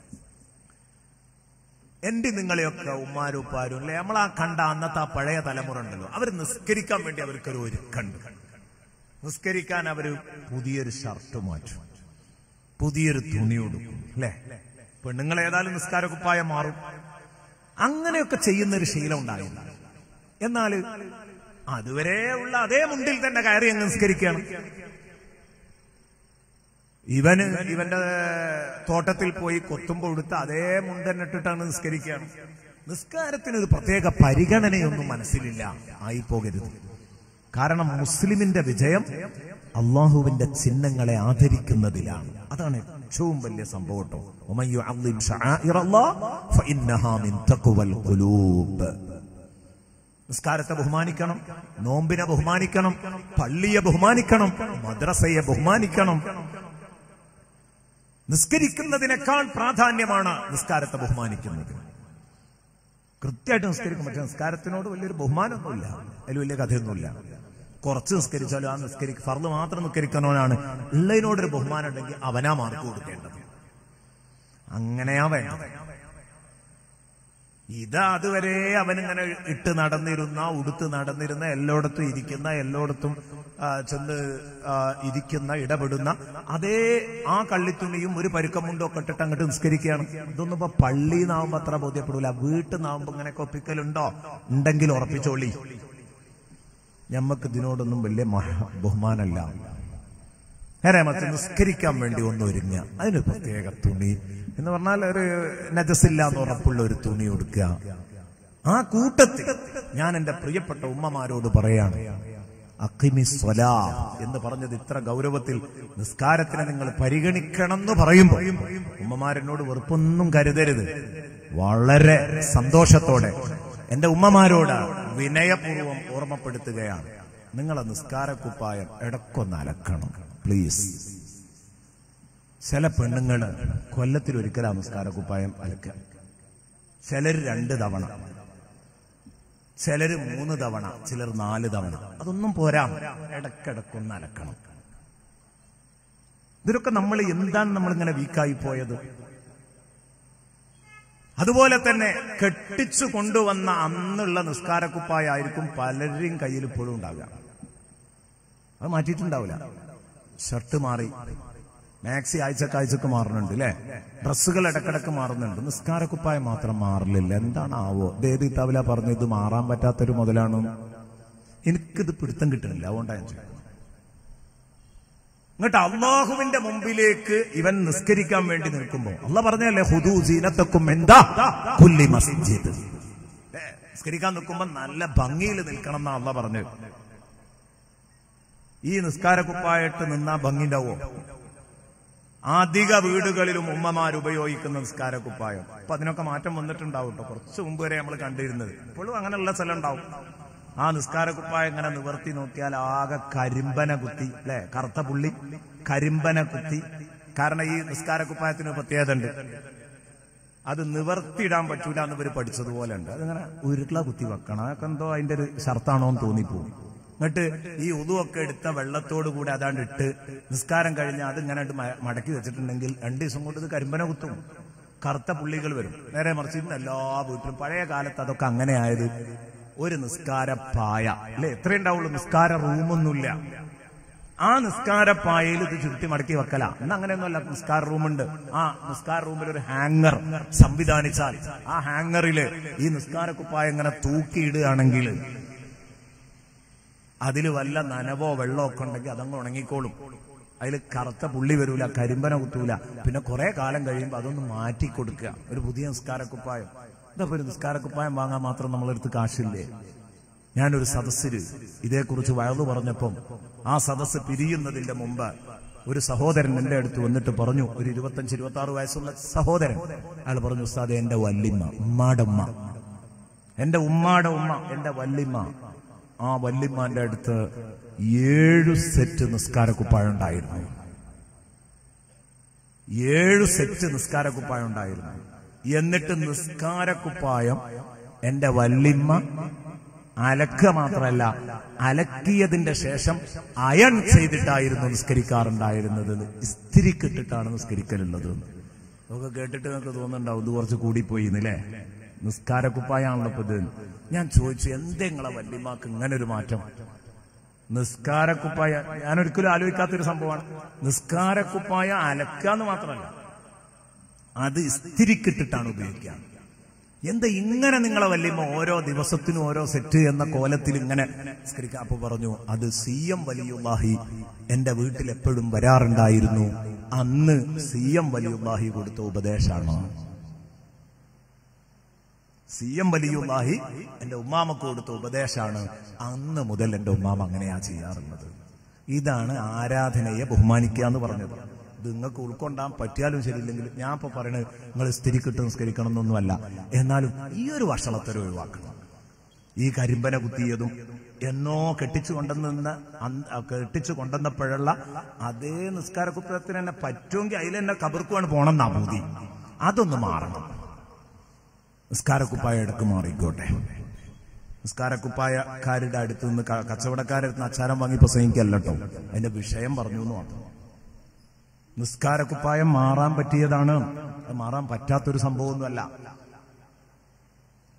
എന്റെ നിങ്ങളെയൊക്കെ ഉമ്മാരും ഉപ്പാരും അല്ലെ നമ്മളാ കണ്ട അന്നത്തെ ആ പഴയ തലമുറ ഉണ്ടല്ലോ അവർ നിസ്കരിക്കാൻ വേണ്ടി അവർക്കൊരു ഒരുക്കണ്ട് നിസ്കരിക്കാൻ അവര് പുതിയൊരു ഷർട്ട് മാറ്റും പുതിയൊരു തുണി ഉടുക്കും അല്ലെ പെണ്ണുങ്ങൾ ഏതായാലും നിസ്കാര കുപ്പായം മാറും അങ്ങനെയൊക്കെ ചെയ്യുന്ന ഒരു ശീലം ഉണ്ടായില്ല എന്നാൽ അതുവരെ ഉള്ള അതേ മുണ്ടിൽ തന്നെ കയറി അങ്ങ് നിസ്കരിക്കുകയാണ് ഇവന് ഇവന്റെ തോട്ടത്തിൽ പോയി കൊത്തുമ്പോൾ എടുത്ത് അതേ മുണ്ടൻ ഇട്ടിട്ടാണ് നിസ്കരിക്കുകയാണ് നിസ്കാരത്തിന് ഒരു പ്രത്യേക പരിഗണനയൊന്നും മനസ്സിലില്ല ആയി പോകരുത് കാരണം മുസ്ലിമിന്റെ വിജയം അള്ളാഹുവിന്റെ ചിഹ്നങ്ങളെ ആദരിക്കുന്നതിലാണ് അതാണ് ഏറ്റവും വലിയ സംഭവം കേട്ടോ ومن يعظم شعائر الله فإنها من تقوى القلوب നിസ്കാരത്തെ ബഹുമാനിക്കണം നോമ്പിനെ ബഹുമാനിക്കണം പള്ളിയെ ബഹുമാനിക്കണം മദ്രസയെ ബഹുമാനിക്കണം നിസ്കരിക്കുന്നതിനേക്കാൾ പ്രാധാന്യമാണ് നിസ്കാരത്തെ ബഹുമാനിക്കുന്നത് കൃത്യമായിട്ട് നിസ്കരിക്കും പക്ഷെ നിസ്കാരത്തിനോട് വലിയൊരു ബഹുമാനമൊന്നുമില്ല അതിൽ വലിയ കഥയൊന്നുമില്ല കുറച്ച് നിസ്കരിച്ചാലും ആ നിസ്കരിക്ക ഫർദ് മാത്രം നിസ്കരിക്കുന്നവനാണ് ഉള്ളതിനോടൊരു ബഹുമാനം ഉണ്ടെങ്കിൽ അവനാ മാർക്ക് കൊടുക്കേണ്ടത് അങ്ങനെയാ വേണ്ടത് ഇത് അതുവരെ അവനിങ്ങനെ ഇട്ട് നടന്നിരുന്ന ഉടുത്ത് നടന്നിരുന്ന എല്ലായിടത്തും ഇരിക്കുന്ന എല്ലായിടത്തും ആ, ചെന്ന് ആ, ഇരിക്കുന്ന ഇടപെടുന്ന അതേ ആ കള്ളിത്തുണിയും ഒരു പരുക്കമുണ്ടോ ഒക്കെ ഇട്ടിട്ട് അങ്ങോട്ട് നിസ്കരിക്കുകയാണ് ഇതൊന്നും ഇപ്പൊ പള്ളിന്നാവുമ്പോ അത്ര ബോധ്യപ്പെടൂല വീട്ടിൽ നിന്നാവുമ്പോ ഇങ്ങനെ ഒപ്പിക്കലുണ്ടോ ഉണ്ടെങ്കിൽ ഉറപ്പിച്ചോളി ഞമ്മക്ക് ഇതിനോടൊന്നും വലിയ മഹ- ബഹുമാനമല്ല നേരെ മറിച്ച് നിസ്കരിക്കാൻ വേണ്ടി ഒന്ന് ഒരുങ്ങുക അതിന് പ്രത്യേക തുണി എന്ന് പറഞ്ഞാൽ ഒരു നജസില്ല എന്ന് ഉറപ്പുള്ള ഒരു തുണി കൊടുക്കുക ആ കൂട്ടത്തിൽ ഞാൻ എന്റെ പ്രിയപ്പെട്ട ഉമ്മമാരോട് പറയാണ് അക്കിമി സ്വലാ എന്ന് പറഞ്ഞത് ഇത്ര ഗൗരവത്തിൽ നിസ്കാരത്തിനെ നിങ്ങൾ പരിഗണിക്കണം എന്ന് പറയുമ്പോൾ ഉമ്മമാരെന്നോട് വെറുപ്പൊന്നും കരുതരുത് വളരെ സന്തോഷത്തോടെ എന്റെ ഉമ്മമാരോട് വിനയപൂർവ്വം ഓർമ്മപ്പെടുത്തുകയാണ് നിങ്ങളെ നിസ്കാരക്കുപ്പായം ഇടക്കൊന്ന് അലക്കണം പ്ലീസ് ചില പെണ്ണുങ്ങള് കൊല്ലത്തിൽ ഒരിക്കലാ നിസ്കാരക്കുപ്പായം അലക്കുക ചിലര് രണ്ട് തവണ ചിലര് മൂന്ന് തവണ ചിലർ നാല് തവണ അതൊന്നും പോരാ ഇടക്കിടക്കൊന്ന് അലക്കണം ഇതിലൊക്കെ നമ്മൾ എന്താണ് നമ്മളിങ്ങനെ വീക്കായി പോയത് അതുപോലെ തന്നെ കെട്ടിച്ചു കൊണ്ടുവന്ന അന്നുള്ള നിസ്കാരക്കുപ്പായായിരിക്കും പലരുടെയും കയ്യിൽ ഇപ്പോഴും ഉണ്ടാകുക അത് മാറ്റിയിട്ടുണ്ടാവില്ല ഷർട്ട് മാറി മാക്സി ആഴ്ചക്ക് ആഴ്ചക്ക് മാറുന്നുണ്ട് അല്ലെ ഡ്രസ്സുകൾ ഇടക്കിടക്ക് മാറുന്നുണ്ട് നിസ്കാരക്കുപ്പായം മാത്രം മാറില്ല എന്താണ് ആവോ ദേദി തവല പറഞ്ഞു ഇത് മാറാൻ പറ്റാത്തൊരു മുതലാണ് എനിക്കിത് പിടുത്തം കിട്ടുന്നില്ല അതുകൊണ്ടാണ് ഞാൻ ചോദിക്കുന്നത് എന്നിട്ട് അള്ളാഹുവിന്റെ മുമ്പിലേക്ക് ഇവൻ നിസ്കരിക്കാൻ വേണ്ടി നിൽക്കുമ്പോ അല്ല പറഞ്ഞല്ലേ ഹുദു സീനത്തക്കും എന്താ കുല്ലി മസ്ജിദ് ഏ, നിസ്കരിക്കാൻ നിൽക്കുമ്പോ നല്ല ഭംഗിയിൽ നിൽക്കണം എന്നാ അല്ല പറഞ്ഞു ഈ നിസ്കാരക്കുപ്പായിട്ട് നിന്നാ ഭംഗി ഉണ്ടാവോ അധിക വീടുകളിലും ഉമ്മമാർ ഉപയോഗിക്കുന്ന നിസ്കാരക്കുപ്പായം അപ്പൊ അതിനൊക്കെ മാറ്റം വന്നിട്ടുണ്ടാവും കേട്ടോ കുറച്ച് മുമ്പ് വരെ നമ്മൾ കണ്ടിരുന്നത് ഇപ്പോഴും അങ്ങനെയുള്ള സ്ഥലം ഉണ്ടാവും ആ നിസ്കാരക്കുപ്പായം ഇങ്ങനെ നിവർത്തി നോക്കിയാൽ ആകെ കരിമ്പന കുത്തി അല്ലെ കറുത്ത പുള്ളി കരിമ്പന കുത്തി കാരണം ഈ നിസ്കാരക്കുപ്പായത്തിന് പ്രത്യേകത ഉണ്ട് അത് നിവർത്തിയിടാൻ പറ്റൂല എന്ന് ഇവര് പഠിച്ചതുപോലെ ഉണ്ട് അതിങ്ങനെ ഉരുള കുത്തി വെക്കണം അതൊക്കെ എന്തോ അതിന്റെ ഒരു ഷർത്താണോ എന്ന് തോന്നിപ്പോവും എന്നിട്ട് ഈ ഉതുവൊക്കെ എടുത്ത വെള്ളത്തോട് കൂടി അതാണ്ട് ഇട്ട് നിസ്കാരം കഴിഞ്ഞ് അത് ഇങ്ങനെ ഇട്ട് മ- മടക്കി വെച്ചിട്ടുണ്ടെങ്കിൽ രണ്ട് ദിവസം കൊണ്ട് ഇത് കരിമ്പന കുത്തും കറുത്ത പുള്ളികൾ വരും നേരെ മറിച്ച് ഇന്ന് എല്ലാ വീട്ടിലും പഴയ കാലത്ത് അതൊക്കെ അങ്ങനെ ആയത് ഒരു നിസ്കാര പായ അല്ലെ എത്ര ഉണ്ടാവുള്ളൂ നിസ്കാര റൂമൊന്നുമില്ല ആ നിസ്കാരപ്പായയിൽ ഇത് ചുരുട്ടി മടക്കി വെക്കല ഇന്ന് അങ്ങനെയൊന്നുമല്ല നിസ്കാര റൂമുണ്ട് ആ നിസ്കാര റൂമിൽ ഒരു ഹാങ്ങർ സംവിധാനിച്ചാൽ ആ ഹാങ്ങറില് ഈ നിസ്കാരക്കുപ്പായ ഇങ്ങനെ തൂക്കിയിടുകയാണെങ്കിൽ അതിൽ വല്ല നനവോ വെള്ളമോ ഒക്കെ ഉണ്ടെങ്കിൽ അതങ്ങ് ഉണങ്ങിക്കോളും അതിൽ കറുത്ത പുള്ളി വരൂല കരിമ്പന കുത്തൂല പിന്നെ കുറെ കാലം കഴിയുമ്പോൾ അതൊന്ന് മാറ്റി കൊടുക്കുക ഒരു പുതിയ നിസ്കാരക്കുപ്പായം എന്താ ഒരു നിസ്കാരക്കുപ്പായം വാങ്ങാൻ മാത്രം നമ്മളെടുത്ത് കാശില്ലേ ഞാനൊരു സദസ്സിൽ ഇതേക്കുറിച്ച് വയറു പറഞ്ഞപ്പം ആ സദസ്സ് പിരിയുന്നതിന്റെ മുമ്പ് ഒരു സഹോദരൻ എന്റെ അടുത്ത് വന്നിട്ട് പറഞ്ഞു ഒരു ഇരുപത്തഞ്ച് ഇരുപത്തി ആറ് വയസ്സുള്ള സഹോദരൻ അയാൾ പറഞ്ഞു ഉസ്താദെ എന്റെ വല്ലിമ്മ ഉമ്മാടെ ഉമ്മ എന്റെ ഉമ്മാടെ ഉമ്മ എന്റെ വല്ലിമ്മ ആ വല്ലിമ്മാന്റെ അടുത്ത് ഏഴു സെറ്റ് നിസ്കാരക്കുപ്പായം ഉണ്ടായിരുന്നു ഏഴു സെറ്റ് നിസ്കാരക്കുപ്പായം ഉണ്ടായിരുന്നു എന്നിട്ട് നിസ്കാരക്കുപ്പായം എന്റെ വല്ലിമ്മ അലക്കുക മാത്രമല്ല അലക്കിയതിന്റെ ശേഷം അയൺ ചെയ്തിട്ടായിരുന്നു നിസ്കരിക്കാറുണ്ടായിരുന്നത് ഇസ്തിരിക്കിട്ടിട്ടാണ് നിസ്കരിക്കലുള്ളത് നമുക്ക് കേട്ടിട്ട് നിങ്ങൾക്ക് തോന്നുന്നുണ്ടാവും ഇത് കുറച്ച് കൂടിപ്പോയി എന്നല്ലേ നിസ്കാരക്കുപ്പായാണല്ലോ ഇപ്പൊ ഇത് ഞാൻ ചോദിച്ചു എന്തെങ്ങളെ വല്യമാക്ക് ഇങ്ങനെ ഒരു മാറ്റം നിസ്കാരക്കുപ്പായ ഞാൻ ഒരിക്കലും ആലോചിക്കാത്തൊരു സംഭവമാണ് നിസ്കാരക്കുപ്പായ അലക്കാന്ന് മാത്രമല്ല അത് ഇസ്തിരിക്കിട്ടിട്ടാണ് ഉപയോഗിക്കുക എന്താ ഇങ്ങനെ നിങ്ങളെ വല്യമ്മ ഓരോ ദിവസത്തിനും ഓരോ സെറ്റ് എന്ന കോലത്തിൽ ഇങ്ങനെ നിസ്കരിക്കുക അപ്പൊ പറഞ്ഞു അത് സി എം വലിയുല്ലാഹി എന്റെ വീട്ടിൽ എപ്പോഴും വരാറുണ്ടായിരുന്നു അന്ന് സി എം വലിയുല്ലാഹി കൊടുത്ത ഉപദേശമാണ് സി എം വലിയുല്ലാഹി എന്റെ ഉമ്മാമക്ക് കൊടുത്ത ഉപദേശമാണ് അന്ന് മുതൽ എന്റെ ഉമ്മാമ അങ്ങനെയാ ചെയ്യാറുള്ളത് ഇതാണ് ആരാധനയെ ബഹുമാനിക്കുക എന്ന് പറഞ്ഞത് ഇത് നിങ്ങൾക്ക് ഉൾക്കൊണ്ടാൻ പറ്റിയാലും ശരിയില്ലെങ്കിലും ഞാൻ ഇപ്പൊ പറയണത് നിങ്ങൾ സ്ഥിരിക്കിട്ട് നിസ്കരിക്കണം എന്നൊന്നുമല്ല എന്നാലും ഈ ഒരു വഷളത്തരം ഒഴിവാക്കണം ഈ കരിമ്പന കുത്തിയതും എന്നോ കെട്ടിച്ചു കൊണ്ടുവന്ന അന്ന് കെട്ടിച്ചു കൊണ്ടുവന്നപ്പോഴുള്ള അതേ നിസ്കാരക്കുപ്പത്തിന് തന്നെ പറ്റുമെങ്കിൽ അതിൽ തന്നെ കബർക്കുവാണ് പോണം എന്നാ ബുദ്ധി അതൊന്ന് മാറണം നിസ്കാരക്കുപ്പായ ഇടക്ക് മാറിക്കോട്ടെ നിസ്കാരക്കുപ്പായക്കാരുടെ അടുത്ത് നിന്ന് ക- കച്ചവടക്കാരുടെ അടുത്ത് നിന്ന് അച്ചാരം വാങ്ങി പ്രസംഗിക്കല്ല കേട്ടോ അതിന്റെ വിഷയം പറഞ്ഞു എന്ന് മാത്രം നിസ്കാരക്കുപ്പായം മാറാൻ പറ്റിയതാണ് അത് മാറാൻ പറ്റാത്തൊരു സംഭവമൊന്നുമല്ല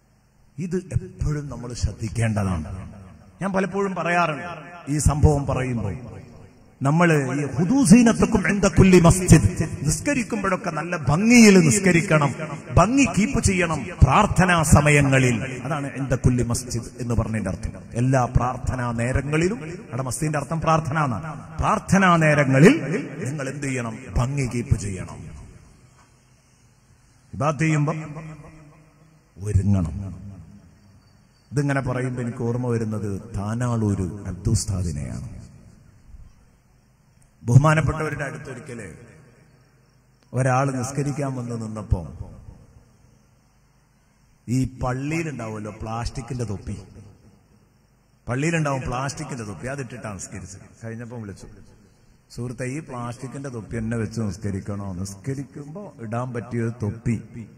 ഇത് എപ്പോഴും നമ്മൾ ശ്രദ്ധിക്കേണ്ടതാണ് ഞാൻ പലപ്പോഴും പറയാറുണ്ട് ഈ സംഭവം പറയുമ്പോൾ നമ്മൾ ഈ ഹുദൂസീനത്തക്കും കുല്ലി മസ്ജിദ് നിസ്കരിക്കുമ്പോഴൊക്കെ നല്ല ഭംഗിയിൽ നിസ്കരിക്കണം ഭംഗി കീപ്പ് ചെയ്യണം പ്രാർത്ഥനാ സമയങ്ങളിൽ അതാണ് എന്റെ കുല്ലി മസ്ജിദ് എന്ന് പറഞ്ഞതിന്റെ അർത്ഥം എല്ലാ പ്രാർത്ഥനാ നേരങ്ങളിലും അവിടെ മസ്ജിദിന്റെ അർത്ഥം പ്രാർത്ഥന എന്നാണ് പ്രാർത്ഥനാ നേരങ്ങളിൽ നിങ്ങൾ എന്ത് ചെയ്യണം ഭംഗി കീപ്പ് ചെയ്യണം ഇബാത്ത് ചെയ്യുമ്പോ ഒരുങ്ങണം ഇതിങ്ങനെ പറയുമ്പോൾ എനിക്ക് ഓർമ്മ വരുന്നത് താനാളൂര് അബ്ദുസ്താദിനെയാണ് ബഹുമാനപ്പെട്ടവരുടെ അടുത്തൊരിക്കല് ഒരാൾ നിസ്കരിക്കാൻ വന്ന് നിന്നപ്പോ ഈ പള്ളിയിലുണ്ടാവുമല്ലോ പ്ലാസ്റ്റിക്കിന്റെ തൊപ്പി പള്ളിയിലുണ്ടാവും പ്ലാസ്റ്റിക്കിന്റെ തൊപ്പി അതിട്ടിട്ടാണ് നിസ്കരിച്ചത് കഴിഞ്ഞപ്പോ വിളിച്ചു സുഹൃത്തെ ഈ പ്ലാസ്റ്റിക്കിന്റെ തൊപ്പി എന്നെ വെച്ച് നിസ്കരിക്കണോ നിസ്കരിക്കുമ്പോ ഇടാൻ പറ്റിയ ഒരു തൊപ്പി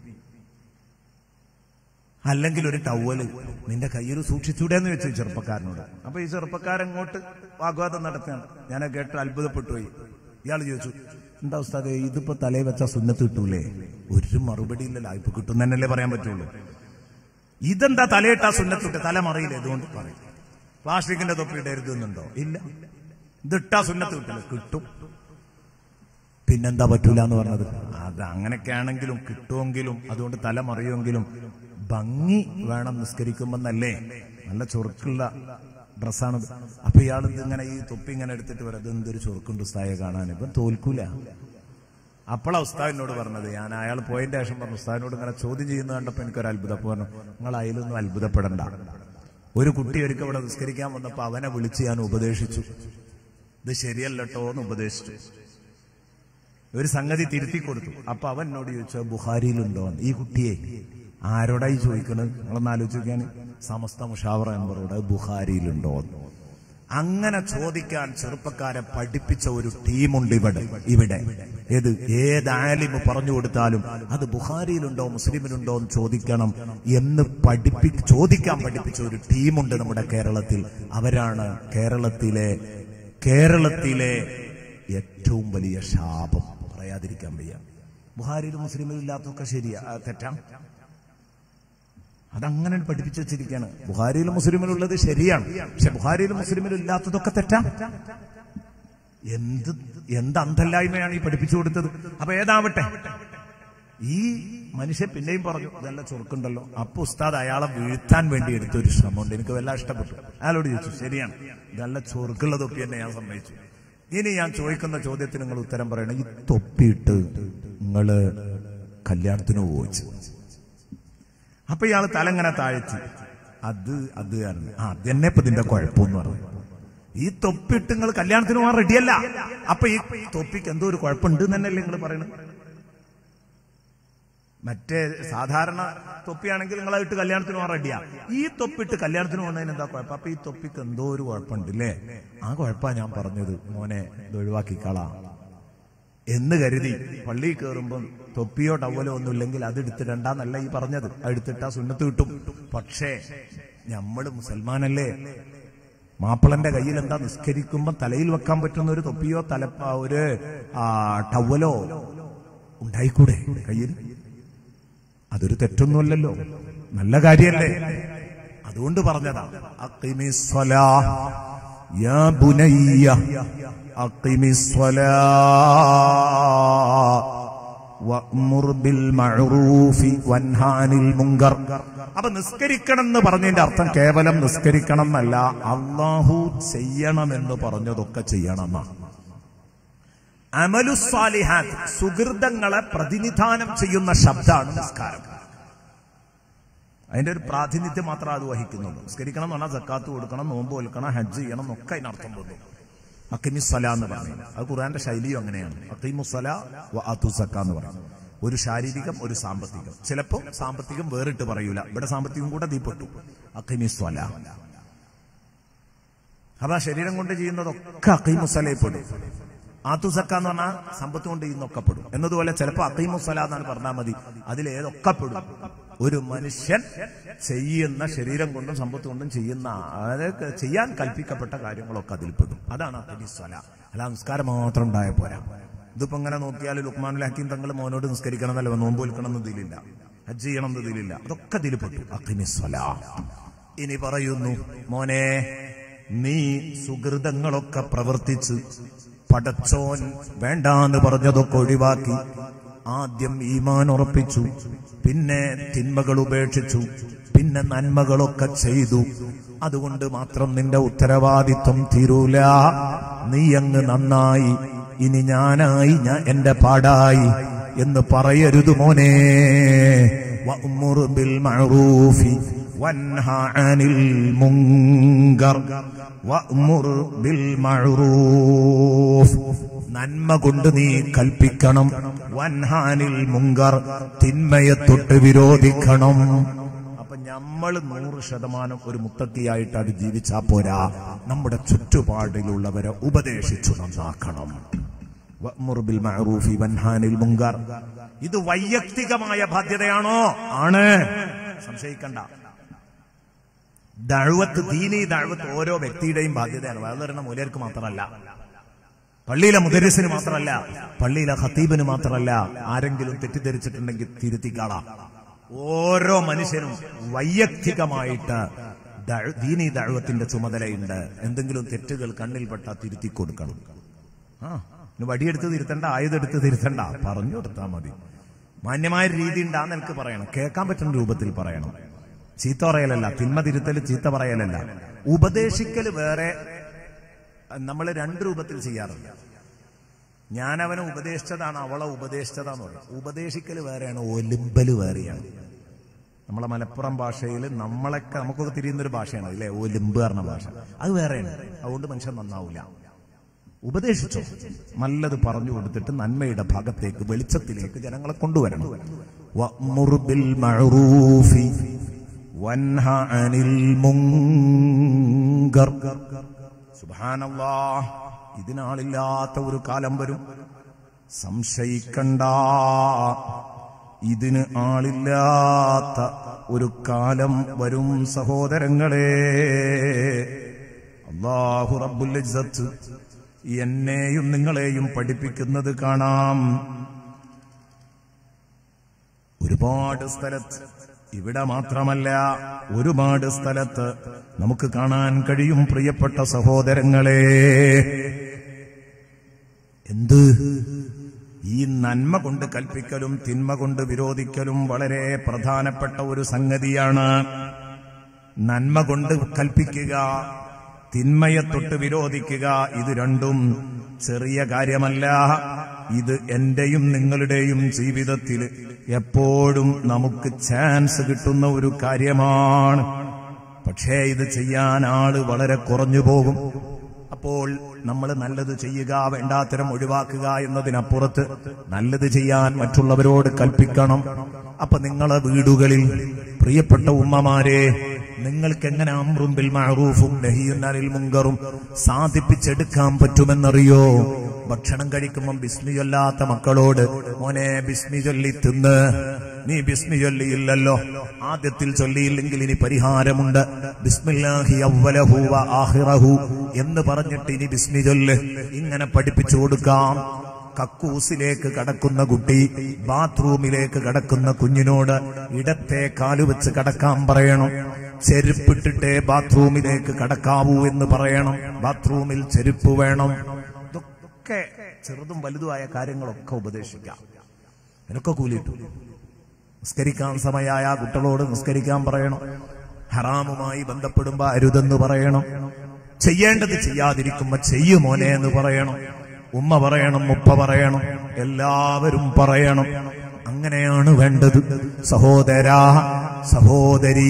അല്ലെങ്കിൽ ഒരു ടവല് നിന്റെ കയ്യിൽ സൂക്ഷിച്ചൂടെ എന്ന് വെച്ചു ഈ ചെറുപ്പക്കാരനോട് അപ്പൊ ഈ ചെറുപ്പക്കാരൻ അങ്ങോട്ട് വാഗ്വാദം നടത്തുകയാണ് ഞാൻ കേട്ട് അത്ഭുതപ്പെട്ടു പോയി ഇയാൾ ചോദിച്ചു എന്താ ഉസ്താദെ ഇതിപ്പോ തലയിൽ വെച്ച സുന്നത്ത് കിട്ടൂലേ ഒരു മറുപടി ഇല്ലല്ലോ ഇപ്പൊ കിട്ടുന്നതന്നല്ലേ പറയാൻ പറ്റുള്ളൂ ഇതെന്താ തലയിട്ടാ സുന്നത്തിട്ട് തല മറിയില്ല ഇതുകൊണ്ട് പറയും പ്ലാസ്റ്റിക്കിന്റെ തൊപ്പി ഇടരുതെന്നുണ്ടോ ഇല്ല ഇതിട്ടാ സുന്നത്ത് കിട്ടില്ല കിട്ടും പിന്നെന്താ പറ്റൂല എന്ന് പറഞ്ഞത് അത് അങ്ങനെയൊക്കെ ആണെങ്കിലും കിട്ടുമെങ്കിലും അതുകൊണ്ട് തല മറിയുമെങ്കിലും ഭംഗി വേണം നിസ്കരിക്കുമെന്നല്ലേ നല്ല ചൊറുക്കുള്ള ഡ്രസ്സാണ് അപ്പൊ ഇയാൾ ഇങ്ങനെ ഈ തൊപ്പി ഇങ്ങനെ എടുത്തിട്ട് വരാം ഇതെന്തൊരു ചൊറുക്കുണ്ട് ഉസ്തായെ കാണാൻ ഇപ്പം തോൽക്കൂല അപ്പോഴാ ഉസ്താദിനോട് പറഞ്ഞത് ഞാൻ അയാൾ പോയതിന്റെ ശേഷം പറഞ്ഞു ഉസ്താദിനോട് ഇങ്ങനെ ചോദ്യം ചെയ്യുന്നത് കണ്ടപ്പോ എനിക്കൊരു അത്ഭുതം അപ്പൊ പറഞ്ഞു നിങ്ങൾ അതിലൊന്നും അത്ഭുതപ്പെടണ്ട ഒരു കുട്ടി ഒരിക്കൽ ഇവിടെ നിസ്കരിക്കാൻ വന്നപ്പോ അവനെ വിളിച്ച് ഞാൻ ഉപദേശിച്ചു ഇത് ശരിയല്ലട്ടോ എന്ന് ഉപദേശിച്ചു ഒരു സംഗതി തിരുത്തി കൊടുത്തു അപ്പൊ അവൻ എന്നോട് ചോദിച്ചു ബുഹാരിയിലുണ്ടോ എന്ന്. ഈ കുട്ടിയെ ആരോടായി ചോദിക്കണത് നിങ്ങളൊന്ന് ആലോചിച്ച് നോക്കിയാൽ സമസ്ത മുഷാവറ മെമ്പറോട് ബുഹാരിയിലുണ്ടോ എന്ന്. അങ്ങനെ ചോദിക്കാൻ ചെറുപ്പക്കാരെ പഠിപ്പിച്ച ഒരു ടീമുണ്ട് ഇവിടെ ഇവിടെ ഏത് ഏത് ആലിമ് പറഞ്ഞു കൊടുത്താലും അത് ബുഹാരിയിലുണ്ടോ മുസ്ലിമിലുണ്ടോ എന്ന് ചോദിക്കണം എന്ന് പഠിപ്പി ചോദിക്കാൻ പഠിപ്പിച്ച ഒരു ടീമുണ്ട് നമ്മുടെ കേരളത്തിൽ അവരാണ് കേരളത്തിലെ കേരളത്തിലെ ഏറ്റവും വലിയ ശാപം പറയാതിരിക്കാൻ വയ്യ ബുഹാരിയിലും മുസ്ലിമിലും ഇല്ലാത്തതൊക്കെ ശരിയാ ആ, തെറ്റാ അതങ്ങനെ പഠിപ്പിച്ചു വെച്ചിരിക്കുകയാണ് ബുഹാരിയിലും മുസ്ലിമിലും ഉള്ളത് ശരിയാണ് പക്ഷെ ബുഹാരിയിലും മുസ്ലിമിലും ഇല്ലാത്തതൊക്കെ തെറ്റാ എന്ത് എന്ത് അന്ധല്ലായ്മയാണ് ഈ പഠിപ്പിച്ചു കൊടുത്തത് അപ്പൊ ഏതാവട്ടെ ഈ മനുഷ്യൻ പിന്നെയും പറഞ്ഞു ഇതല്ല ചുരുക്കുണ്ടല്ലോ അപ്പൊ ഉസ്താദ് അയാളെ വീഴ്ത്താൻ വേണ്ടി എടുത്ത ഒരു ശ്രമമുണ്ട് എനിക്ക് വല്ല ഇഷ്ടപ്പെട്ടു അയാളോട് ചോദിച്ചു ശരിയാണ് ഇതല്ല ചൊറുക്കുള്ള തൊപ്പി തന്നെ ഞാൻ സമ്മതിച്ചു ഇനി ഞാൻ ചോദിക്കുന്ന ചോദ്യത്തിന് നിങ്ങൾ ഉത്തരം പറയണം ഈ തൊപ്പിയിട്ട് നിങ്ങള് കല്യാണത്തിന് പോയിച്ചു അപ്പൊ ഇയാള് തലങ്ങനെ താഴ്ത്തി അത് അത് കാരണം ആ അതെന്നെ ഇപ്പൊ ഇതിന്റെ കുഴപ്പമെന്ന് പറഞ്ഞു ഈ തൊപ്പിട്ട് നിങ്ങൾ കല്യാണത്തിന് പോകാൻ റെഡിയല്ല അപ്പൊ ഈ തൊപ്പിക്ക് എന്തോ ഒരു കുഴപ്പമുണ്ട് എന്നല്ലേ നിങ്ങൾ പറയുന്നത് മറ്റേ സാധാരണ തൊപ്പിയാണെങ്കിൽ നിങ്ങൾ ഇട്ട് കല്യാണത്തിന് പോകാൻ റെഡിയാ ഈ തൊപ്പിട്ട് കല്യാണത്തിന് പോകുന്നതിന് എന്താ കുഴപ്പം അപ്പൊ ഈ തൊപ്പിക്ക് എന്തോ ഒരു കുഴപ്പമുണ്ട് അല്ലേ ആ കുഴപ്പാ ഞാൻ പറഞ്ഞത് മോനെ ഇത് ഒഴിവാക്കിക്കളാ എന്ന് കരുതി പള്ളിയിൽ കയറുമ്പം തൊപ്പിയോ ടവലോ ഒന്നും ഇല്ലെങ്കിൽ അത് എടുത്തിടണ്ടെന്നല്ല ഈ പറഞ്ഞത് അത് എടുത്തിട്ടാ സുന്നത്ത് കിട്ടും പക്ഷേ നമ്മൾ മുസൽമാനല്ലേ മാപ്പിളന്റെ കയ്യിൽ എന്താ നിസ്കരിക്കുമ്പോ തലയിൽ വെക്കാൻ പറ്റുന്ന ഒരു തൊപ്പിയോ തല ഒരു ആ, ടവലോ ഉണ്ടായിക്കൂടെ കയ്യിൽ അതൊരു തെറ്റൊന്നുമല്ലല്ലോ നല്ല കാര്യല്ലേ അതുകൊണ്ട് പറഞ്ഞതാ അക്കിമിസ്വലാ യാ ബുനയ്യ അക്കിമിസ്വലാ വഅ്മുർ ബിൽ മഅറൂഫി വൻഹാ അനിൽ മുങ്കർ അപ്പൊ നിസ്കരിക്കണം എന്ന് പറഞ്ഞതിന്റെ അർത്ഥം കേവലം നിസ്കരിക്കണം എന്നല്ല അള്ളാഹു ചെയ്യണമെന്ന് പറഞ്ഞതൊക്കെ ചെയ്യണമെന്നാണ് അമലുസ്വാലിഹാത്ത് സുഹൃതങ്ങളെ പ്രതിനിധാനം ചെയ്യുന്ന ശബ്ദമാണ് നിസ്കാരം അതിന്റെ ഒരു പ്രാതിനിധ്യം മാത്രം അത് വഹിക്കുന്നുള്ളൂ നിസ്കരിക്കണം എന്ന് പറഞ്ഞാൽ സക്കാത്ത് കൊടുക്കണം നോമ്പ് കൊടുക്കണം ഹജ്ജ് ചെയ്യണം എന്നൊക്കെ അതിനർത്ഥം വന്നു അക്കിമിസ്വല എന്ന് പറഞ്ഞു അത് ഖുറാന്റെ ശൈലിയും അങ്ങനെയാണ് അക്കിമുസ്വല അതു സക്ക എന്ന് പറയും ഒരു ശാരീരികം ഒരു സാമ്പത്തികം ചിലപ്പോ സാമ്പത്തികം വേറിട്ട് പറയൂല ഇവിടെ സാമ്പത്തികം കൂടെ തീപ്പെട്ടു അക്കിമിസ്വല അപ്പൊ ആ ശരീരം കൊണ്ട് ചെയ്യുന്നതൊക്കെ അക്കീമുസലയപ്പെടും ആത്തുസക്ക എന്ന് പറഞ്ഞാൽ സമ്പത്ത് കൊണ്ട് ചെയ്യുന്നൊക്കെ പെടും എന്നതുപോലെ ചിലപ്പോൾ അക്കീമുസല എന്നാണ് പറഞ്ഞാൽ മതി അതിലേതൊക്കെ പെടും ഒരു മനുഷ്യൻ ചെയ്യുന്ന ശരീരം കൊണ്ടും സമ്പത്ത് കൊണ്ടും ചെയ്യുന്ന അതായത് ചെയ്യാൻ കൽപ്പിക്കപ്പെട്ട കാര്യങ്ങളൊക്കെ അതിൽ പെടും അതാണ് അക്കീമുസല അല്ല നിസ്കാരം മാത്രം ഉണ്ടായ പോരാ ഇതിപ്പോ ഇങ്ങനെ നോക്കിയാൽ ലുക്മാനുൽ ഹക്കീം തങ്ങൾ മോനോട് നിസ്കരിക്കണം എന്നല്ല നോമ്പ് വിൽക്കണം എന്നതിലില്ല ഹജ്ജ് ചെയ്യണം എന്ന് ഇതിലില്ല അതൊക്കെ ഇതിൽ പെട്ടു അഖിമിസ്വലാ ഇനി പറയുന്നു മോനെ നീ സുഹൃതങ്ങളൊക്കെ പ്രവർത്തിച്ച് പടച്ചോൻ വേണ്ടാന്ന് പറഞ്ഞതൊക്കെ ഒഴിവാക്കി ആദ്യം ഈമാൻ ഉറപ്പിച്ചു പിന്നെ തിന്മകൾ ഉപേക്ഷിച്ചു പിന്നെ നന്മകളൊക്കെ ചെയ്തു അതുകൊണ്ട് മാത്രം നിന്റെ ഉത്തരവാദിത്വം തീരൂല നീ അങ്ങ് നന്നായി ഇനി ഞാനായി ഞാൻ എന്റെ പാടായി എന്ന് പറയരുത് മോനെ വഅ്മുർ ബിൽ മഅറൂഫി വൻഹ അനിൽ മുങ്കർ വഅ്മുർ ബിൽ മഅറൂഫ് നന്മ കൊണ്ട് നീ കൽപ്പിക്കണം വൻഹാനിൽ മുങ്കർ തിന്മയെ തൊട്ട് വിരോധിക്കണം അപ്പൊ നമ്മൾ നൂറ് ശതമാനം ഒരു മുത്തക്കിയായിട്ട് അത് ജീവിച്ചാ പോരാ നമ്മുടെ ചുറ്റുപാടിലുള്ളവരെ ഉപദേശിച്ചു നന്നാക്കണം വഅ്മുർ ബിൽ മഅറൂഫി വൻഹാനിൽ മുങ്കർ ഇത് വൈയക്തികമായ ബാധ്യതയാണോ ആണ് സംശയിക്കണ്ട ദഴുവത്ത് ദീനി ദഴുവത്ത് ഓരോ വ്യക്തിയുടെയും ബാധ്യതയാണ് വളർന്ന മൂലർക്ക് മാത്രമല്ല പള്ളിയിലെ മുദരിസിന് മാത്രമല്ല പള്ളിയിലെ ഖത്തീബിന് മാത്രമല്ല ആരെങ്കിലും തെറ്റിദ്ധരിച്ചിട്ടുണ്ടെങ്കിൽ തിരുത്തിക്കാളാം ഓരോ മനുഷ്യനും വൈയക്തികമായിട്ട് ദഴ- ദീനി ദഴുവത്തിന്റെ ചുമതലയുണ്ട് എന്തെങ്കിലും തെറ്റുകൾ കണ്ണിൽപ്പെട്ട തിരുത്തി കൊടുക്കണം ആ ഇനി വടിയെടുത്ത് തിരുത്തണ്ട ആയുധെടുത്ത് തിരുത്തണ്ട പറഞ്ഞു കൊടുത്താൽ മതി മാന്യമായ രീതി ഉണ്ടാന്ന് എനിക്ക് പറയണം കേൾക്കാൻ പറ്റുന്ന രൂപത്തിൽ പറയണം ചീത്ത പറയലല്ല തിന്മ തിരുത്തൽ ചീത്ത പറയലല്ല ഉപദേശിക്കൽ വേറെ നമ്മൾ രണ്ട് രൂപത്തിൽ ചെയ്യാറുണ്ട് ഞാൻ അവനെ ഉപദേശിച്ചതാണ് അവളെ ഉപദേശിച്ചതാന്ന് പറയും ഉപദേശിക്കൽ വേറെയാണ് ഒലിമ്പല് വേറെയാണ് നമ്മളെ മലപ്പുറം ഭാഷയിൽ നമ്മളൊക്കെ നമുക്കൊക്കെ തിരിയുന്ന ഒരു ഭാഷയാണ് അല്ലേ ഒലിമ്പ് പറഞ്ഞ ഭാഷ അത് വേറെയാണ് അതുകൊണ്ട് മനുഷ്യൻ നന്നാവില്ല ഉപദേശിച്ചോ നല്ലത് പറഞ്ഞു കൊടുത്തിട്ട് നന്മയുടെ ഭാഗത്തേക്ക് വെളിച്ചത്തിലേക്ക് ജനങ്ങളെ കൊണ്ടുവരണം വഅ്മുർ ബിൽ മഅറൂഫി വൻഹ അനിൽ മുങ്കർ സുബ്ഹാനല്ലാഹ് ഇതിനാളില്ലാത്ത ഒരു കാലം വരും സംശയിക്കണ്ട ഇതിന് ആളില്ലാത്ത ഒരു കാലം വരും സഹോദരങ്ങളെ അള്ളാഹു റബ്ബുൽ ഇസ്സത്ത് എന്നെയും നിങ്ങളെയും പഠിപ്പിക്കുന്നത് കാണാം ഒരുപാട് സ്ഥലത്ത് ഇവിടെ മാത്രമല്ല ഒരുപാട് സ്ഥലത്ത് നമുക്ക് കാണാൻ കഴിയും പ്രിയപ്പെട്ട സഹോദരങ്ങളെ എന്ത് ഈ നന്മ കൊണ്ട് കൽപ്പിക്കലും തിന്മ കൊണ്ട് വിരോധിക്കലും വളരെ പ്രധാനപ്പെട്ട ഒരു സംഗതിയാണ് നന്മ കൊണ്ട് കൽപ്പിക്കുക തിന്മയെ തൊട്ട് വിരോധിക്കുക ഇത് രണ്ടും ചെറിയ കാര്യമല്ല ഇത് എന്റെയും നിങ്ങളുടെയും ജീവിതത്തിൽ എപ്പോഴും നമുക്ക് ചാൻസ് കിട്ടുന്ന ഒരു കാര്യമാണ് പക്ഷേ ഇത് ചെയ്യാൻ ആള് വളരെ കുറഞ്ഞു പോകും അപ്പോൾ നമ്മൾ നല്ലത് ചെയ്യുക വേണ്ടാത്തരം ഒഴിവാക്കുക എന്നതിനപ്പുറത്ത് നല്ലത് ചെയ്യാൻ മറ്റുള്ളവരോട് കൽപ്പിക്കണം അപ്പൊ നിങ്ങളെ വീടുകളിൽ പ്രിയപ്പെട്ട ഉമ്മമാരെ നിങ്ങൾക്ക് എങ്ങനെ അമ്രുമ്പിൽ മഅറൂഫും നഹിയുന്നനിൽ മുങ്കറും സാധിപ്പിച്ചെടുക്കാൻ പറ്റുമെന്നറിയോ ഭക്ഷണം കഴിക്കുമ്പം ബിസ്മി ചൊല്ലാത്ത മക്കളോട് മോനെ ബിസ്മി ചൊല്ലി തിന്ന് നീ ബിസ്മി ചൊല്ലിയില്ലല്ലോ ആദ്യത്തിൽ ചൊല്ലിയില്ലെങ്കിൽ ഇനി പരിഹാരമുണ്ട് ബിസ്മില്ലാഹി അവ്വലഹു വ ആഖിറഹു എന്ന് പറഞ്ഞിട്ട് ഇനി ബിസ്മി ചൊല്ല് ഇങ്ങനെ പഠിപ്പിച്ചു കൊടുക്കാം കക്കൂസിലേക്ക് കടക്കുന്ന കുട്ടി ബാത്റൂമിലേക്ക് കടക്കുന്ന കുഞ്ഞിനോട് ഇടത്തെ കാലുവെച്ച് കടക്കാൻ പറയണം ചെരുപ്പിട്ടിട്ടേ ബാത്റൂമിലേക്ക് കടക്കാവൂ എന്ന് പറയണം ബാത്റൂമിൽ ചെരുപ്പ് വേണം ഇതൊക്കെ ചെറുതും വലുതുമായ കാര്യങ്ങളൊക്കെ ഉപദേശിക്കാം ഇതിനൊക്കെ കൂലിയിട്ടു നിസ്കരിക്കാൻ സമയായ കുട്ടികളോട് നിസ്കരിക്കാൻ പറയണം ഹറാമുമായി ബന്ധപ്പെടുമ്പോ അരുതെന്ന് പറയണം ചെയ്യേണ്ടത് ചെയ്യാതിരിക്കുമ്പോ ചെയ്യു മോനെ എന്ന് പറയണം ഉമ്മ പറയണം ഉപ്പ പറയണം എല്ലാവരും പറയണം അങ്ങനെയാണ് വേണ്ടത് സഹോദരാ സഹോദരീ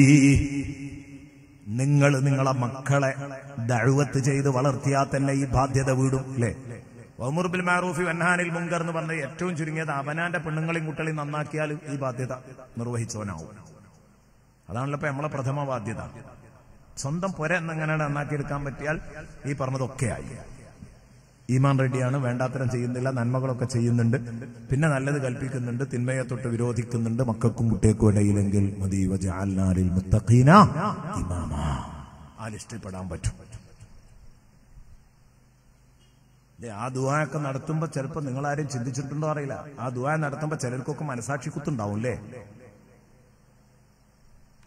നിങ്ങൾ നിങ്ങളെ മക്കളെ ദഴുവത്ത് ചെയ്ത് വളർത്തിയാൽ തന്നെ ഈ ബാധ്യത വീടും അല്ലേ ഒമുർ ബിൽ മാറൂഫി വന്നാനിൽ മുങ്കർ എന്ന് പറഞ്ഞ ഏറ്റവും ചുരുങ്ങിയത് അവനാന്റെ പെണ്ണുങ്ങളെയും കുട്ടികളെയും നന്നാക്കിയാൽ ഈ ബാധ്യത നിർവഹിച്ചവനാവും അതാണല്ലോ ഇപ്പൊ നമ്മളെ പ്രഥമ ബാധ്യത സ്വന്തം പുര എന്നെങ്ങനെ നന്നാക്കിയെടുക്കാൻ പറ്റിയാൽ ഈ പറഞ്ഞതൊക്കെയായി ഈമാൻ റെഡിയാണ് വേണ്ടാത്തരം ചെയ്യുന്നില്ല നന്മകളൊക്കെ ചെയ്യുന്നുണ്ട് പിന്നെ നല്ലത് കൽപ്പിക്കുന്നുണ്ട് തിന്മയെ തൊട്ട് വിരോധിക്കുന്നുണ്ട് മക്കൾക്കും കുട്ടികൾക്കും ഇടയിലെങ്കിൽ മതി വജഅൽനാലിൽ മുത്തഖീന ഇമാമ ആ ലിസ്റ്റിൽ പെടാൻ പറ്റും ദേ, ആ ദുആയൊക്കെ നടത്തുമ്പോ ചിലപ്പോ നിങ്ങൾ ആരും ചിന്തിച്ചിട്ടുണ്ടോ അറിയില്ല ആ ദുആ നടത്തുമ്പോ ചിലർക്കൊക്കെ മനസാക്ഷി കുത്തുണ്ടാവും അല്ലേ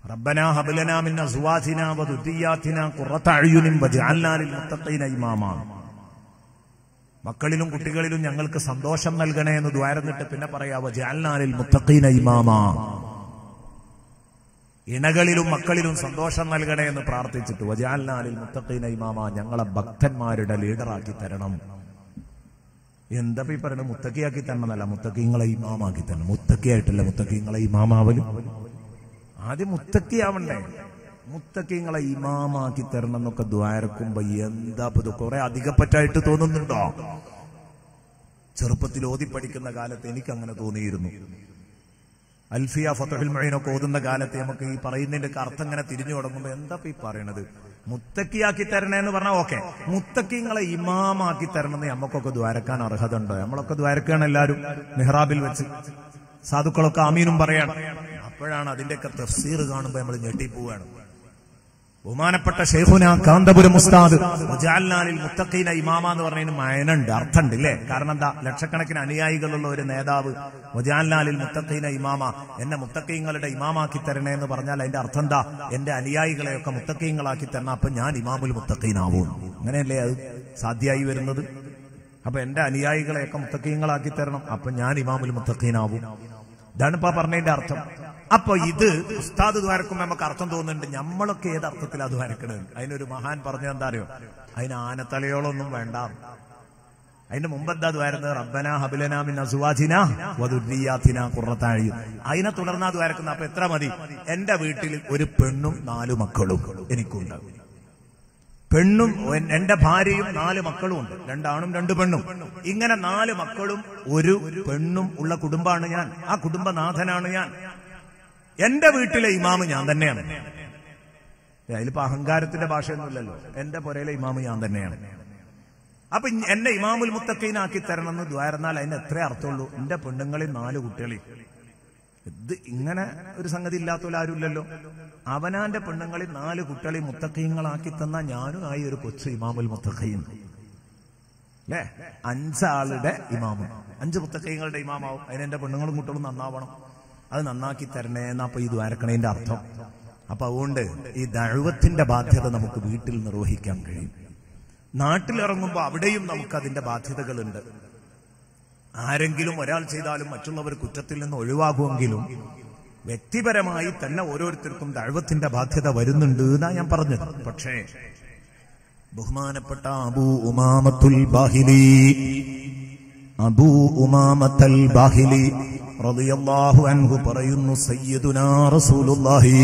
റബ്ബനാ ഹബ്ലനാ മിൻ അസ്വാജിനാ വദുരിയാതിനാ ഖുറത അയ്യുനിൻ വജഅൽനാ ലിൽ മുത്തഖീന ഇമാമാ മക്കളിലും കുട്ടികളിലും ഞങ്ങൾക്ക് സന്തോഷം നൽകണേ എന്ന് ദ്വാരന്നിട്ട് പിന്നെ പറയാ വജഅൽനാ ലിൽ മുത്തഖീന ഇമാമാ ഇണകളിലും മക്കളിലും സന്തോഷം നൽകണേ എന്ന് പ്രാർത്ഥിച്ചിട്ട് വജഅൽനാ ലിൽ മുത്തഖീന ഇമാമാ ഞങ്ങളെ ഭക്തന്മാരുടെ ലീഡറാക്കി തരണം എന്താ ഈ പറയുന്നത് മുത്തക്കിയാക്കി തരണമെന്നല്ല മുത്തക്കിങ്ങളെ ഇമാമാക്കി തരണം മുത്തക്കിയായിട്ടല്ല മുത്തക്കിങ്ങളെ ഇമാമാവലും ആദ്യം മുത്തക്കിയാവണ്ടേ മുത്തക്കിങ്ങളെ ഇമാമാക്കി തരണം എന്നൊക്കെ ദ്വാരക്കുമ്പോ എന്താ ഇത് കുറെ അധികപ്പറ്റായിട്ട് തോന്നുന്നുണ്ടോ ചെറുപ്പത്തിൽ ഓതി പഠിക്കുന്ന കാലത്ത് എനിക്ക് അങ്ങനെ തോന്നിയിരുന്നു അൽഫിയ ഫത്തുൽ മൊയ്നൊക്കെ ഓതുന്ന കാലത്ത് നമുക്ക് ഈ പറയുന്നതിന്റെ ഒക്കെ അർത്ഥം ഇങ്ങനെ തിരിഞ്ഞു തുടങ്ങുമ്പോ എന്താ ഇപ്പൊ ഈ പറയണത് മുത്തക്കിയാക്കി തരണേ എന്ന് പറഞ്ഞാൽ ഓക്കെ മുത്തക്കിങ്ങളെ ഇമാമാക്കി തരണമെന്ന് നമുക്കൊക്കെ ദ്വാരക്കാൻ അർഹത ഉണ്ടോ നമ്മളൊക്കെ ദ്വാരക്കാണ് എല്ലാവരും മെഹ്റാബിൽ വെച്ച് സാധുക്കളൊക്കെ അമീനും പറയണം അപ്പോഴാണ് അതിന്റെയൊക്കെ തഫ്സീർ കാണുമ്പോൾ നമ്മൾ ഞെട്ടിപ്പോവാണ് ബഹുമാനപ്പെട്ട ഷെയ്ഖുന കാന്തപുരം ഉസ്താദ് വജഅൽനാലിൽ മുത്തഖീന ഇമാമ എന്ന് പറഞ്ഞതിന് മയനുണ്ട് അർത്ഥമുണ്ട് ഇല്ലേ കാരണം എന്താ ലക്ഷക്കണക്കിന് അനുയായികളുള്ള ഒരു നേതാവ് വജഅൽനാലിൽ മുത്തഖീന ഇമാമ എന്നെ മുത്തഖീങ്ങളുടെ ഇമാമാക്കി തരണേ എന്ന് പറഞ്ഞാൽ അതിന്റെ അർത്ഥം എന്താ എന്റെ അനുയായികളെയൊക്കെ മുത്തഖീങ്ങളാക്കി തരണം അപ്പൊ ഞാൻ ഇമാമുൽ മുത്തഖീനാവും അങ്ങനെയല്ലേ അത് സാധ്യമായി വരുന്നത് അപ്പൊ എന്റെ അനുയായികളെയൊക്കെ മുത്തഖീങ്ങളാക്കി തരണം അപ്പൊ ഞാൻ ഇമാമുൽ മുത്തഖീനാവും ഇതാണ് ഇപ്പൊ പറഞ്ഞതിന്റെ അർത്ഥം അപ്പൊ ഇത് ഉസ്താദ് ദ്വാരക്കുമ്പോ നമുക്ക് അർത്ഥം തോന്നുന്നുണ്ട് നമ്മളൊക്കെ ഏത് അർത്ഥത്തിലാണ് ദ്വാരക്കണത് അതിനൊരു മഹാൻ പറഞ്ഞ എന്താ അറിയോ അതിന് ആനത്തലയോളൊന്നും വേണ്ട അതിന്റെ മുമ്പ് എന്താ ദ്വാരുന്നത് റബ്ബന ഹബിലന മിൻ അസുവാജിന വദുരിയാത്തിന കുറത്താഴി അതിനെ തുടർന്നാ ദ്വാരക്കുന്ന അപ്പൊ എത്ര മതി എന്റെ വീട്ടിൽ ഒരു പെണ്ണും നാലു മക്കളും എനിക്കുണ്ട് പെണ്ണും എൻ- എന്റെ ഭാര്യയും നാല് മക്കളും ഉണ്ട് രണ്ടാണും രണ്ട് പെണ്ണും ഇങ്ങനെ നാല് മക്കളും ഒരു പെണ്ണും ഉള്ള കുടുംബമാണ് ഞാൻ ആ കുടുംബനാഥനാണ് ഞാൻ എന്റെ വീട്ടിലെ ഇമാമ് ഞാൻ തന്നെയാണ് ഏ, അതിലിപ്പോ അഹങ്കാരത്തിന്റെ ഭാഷയൊന്നുമില്ലല്ലോ എന്റെ പുരയിലെ ഇമാമ് ഞാൻ തന്നെയാണ് അപ്പൊ ഇ- എന്നെ ഇമാമുൽ മുത്തക്കീനാക്കി തരണം എന്ന് ദ്വാരന്നാൽ അതിന് എത്ര അർത്ഥമുള്ളൂ എന്റെ പെണ്ണുങ്ങളിൽ നാല് കുട്ടികളിൽ ഇത് ഇങ്ങനെ ഒരു സംഗതി ഇല്ലാത്തവരും ആരുമില്ലല്ലോ അവനാന്റെ പെണ്ണുങ്ങളിൽ നാല് കുട്ടികളെ മുത്തക്കീങ്ങളാക്കി തന്ന ഞാനും ആയി ഒരു കൊച്ചു ഇമാമുൽ മുത്തക്കീൻ അല്ലേ അഞ്ചാളുടെ ഇമാമ് അഞ്ച് മുത്തക്കൈകളുടെ ഇമാമാവും അതിന് എന്റെ പെണ്ണുങ്ങളും കുട്ടികളും നന്നാവണം അത് നന്നാക്കി തരണേ എന്നാ അപ്പൊ ഈ ദ്വാരക്കണേന്റെ അർത്ഥം അപ്പൊ അതുകൊണ്ട് ഈ ദഴുവത്തിന്റെ ബാധ്യത നമുക്ക് വീട്ടിൽ നിർവഹിക്കാൻ കഴിയും നാട്ടിലിറങ്ങുമ്പോൾ അവിടെയും നമുക്ക് അതിന്റെ ബാധ്യതകളുണ്ട് ആരെങ്കിലും ഒരാൾ ചെയ്താലും മറ്റുള്ളവർ കുറ്റത്തിൽ നിന്ന് ഒഴിവാകുമെങ്കിലും വ്യക്തിപരമായി തന്നെ ഓരോരുത്തർക്കും ദഴുവത്തിന്റെ ബാധ്യത വരുന്നുണ്ട് എന്നാ ഞാൻ പറഞ്ഞത് പക്ഷേ ബഹുമാനപ്പെട്ട അബൂ ഉമാമത്തുൽ ബാഹിലി അബൂ ഉമാമത്തൽ ബാഹിലി റളിയല്ലാഹു അൻഹു പറയുന്നു സയ്യിദുനാ റസൂലുള്ളാഹി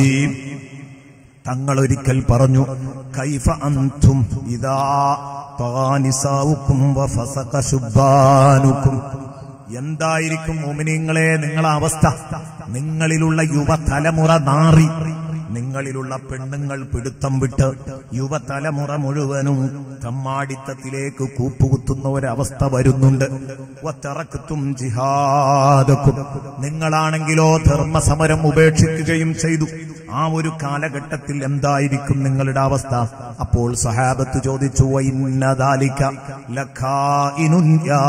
തങ്ങൾ ഒരിക്കൽ പറഞ്ഞു കൈഫ അൻതും ഇദാ തഗാനിസാവുക്കും വഫസക ശുബ്ബാനുക്കും എന്തായിരിക്കും മോമിനിങ്ങളെ നിങ്ങളെ അവസ്ഥ നിങ്ങളിലുള്ള യുവതലമുറ നാറി നിങ്ങളിലുള്ള പെണ്ണുങ്ങൾ പിടുത്തം വിട്ട് യുവതലമുറ മുഴുവനും തമ്മാടിത്തത്തിലേക്ക് കൂപ്പുകുത്തുന്ന ഒരവസ്ഥ വരുന്നുണ്ട് വത്തറക്കത്തും ജിഹാദക്കും നിങ്ങളാണെങ്കിലോ ധർമ്മസമരം ഉപേക്ഷിക്കുകയും ചെയ്തു ആ ഒരു കാലഘട്ടത്തിൽ എന്തായിരിക്കും നിങ്ങളുടെ അവസ്ഥ അപ്പോൾ സഹാബത്ത് ചോദിച്ചു "വഇന്നദാലിക ലഖായിനുൻ യാ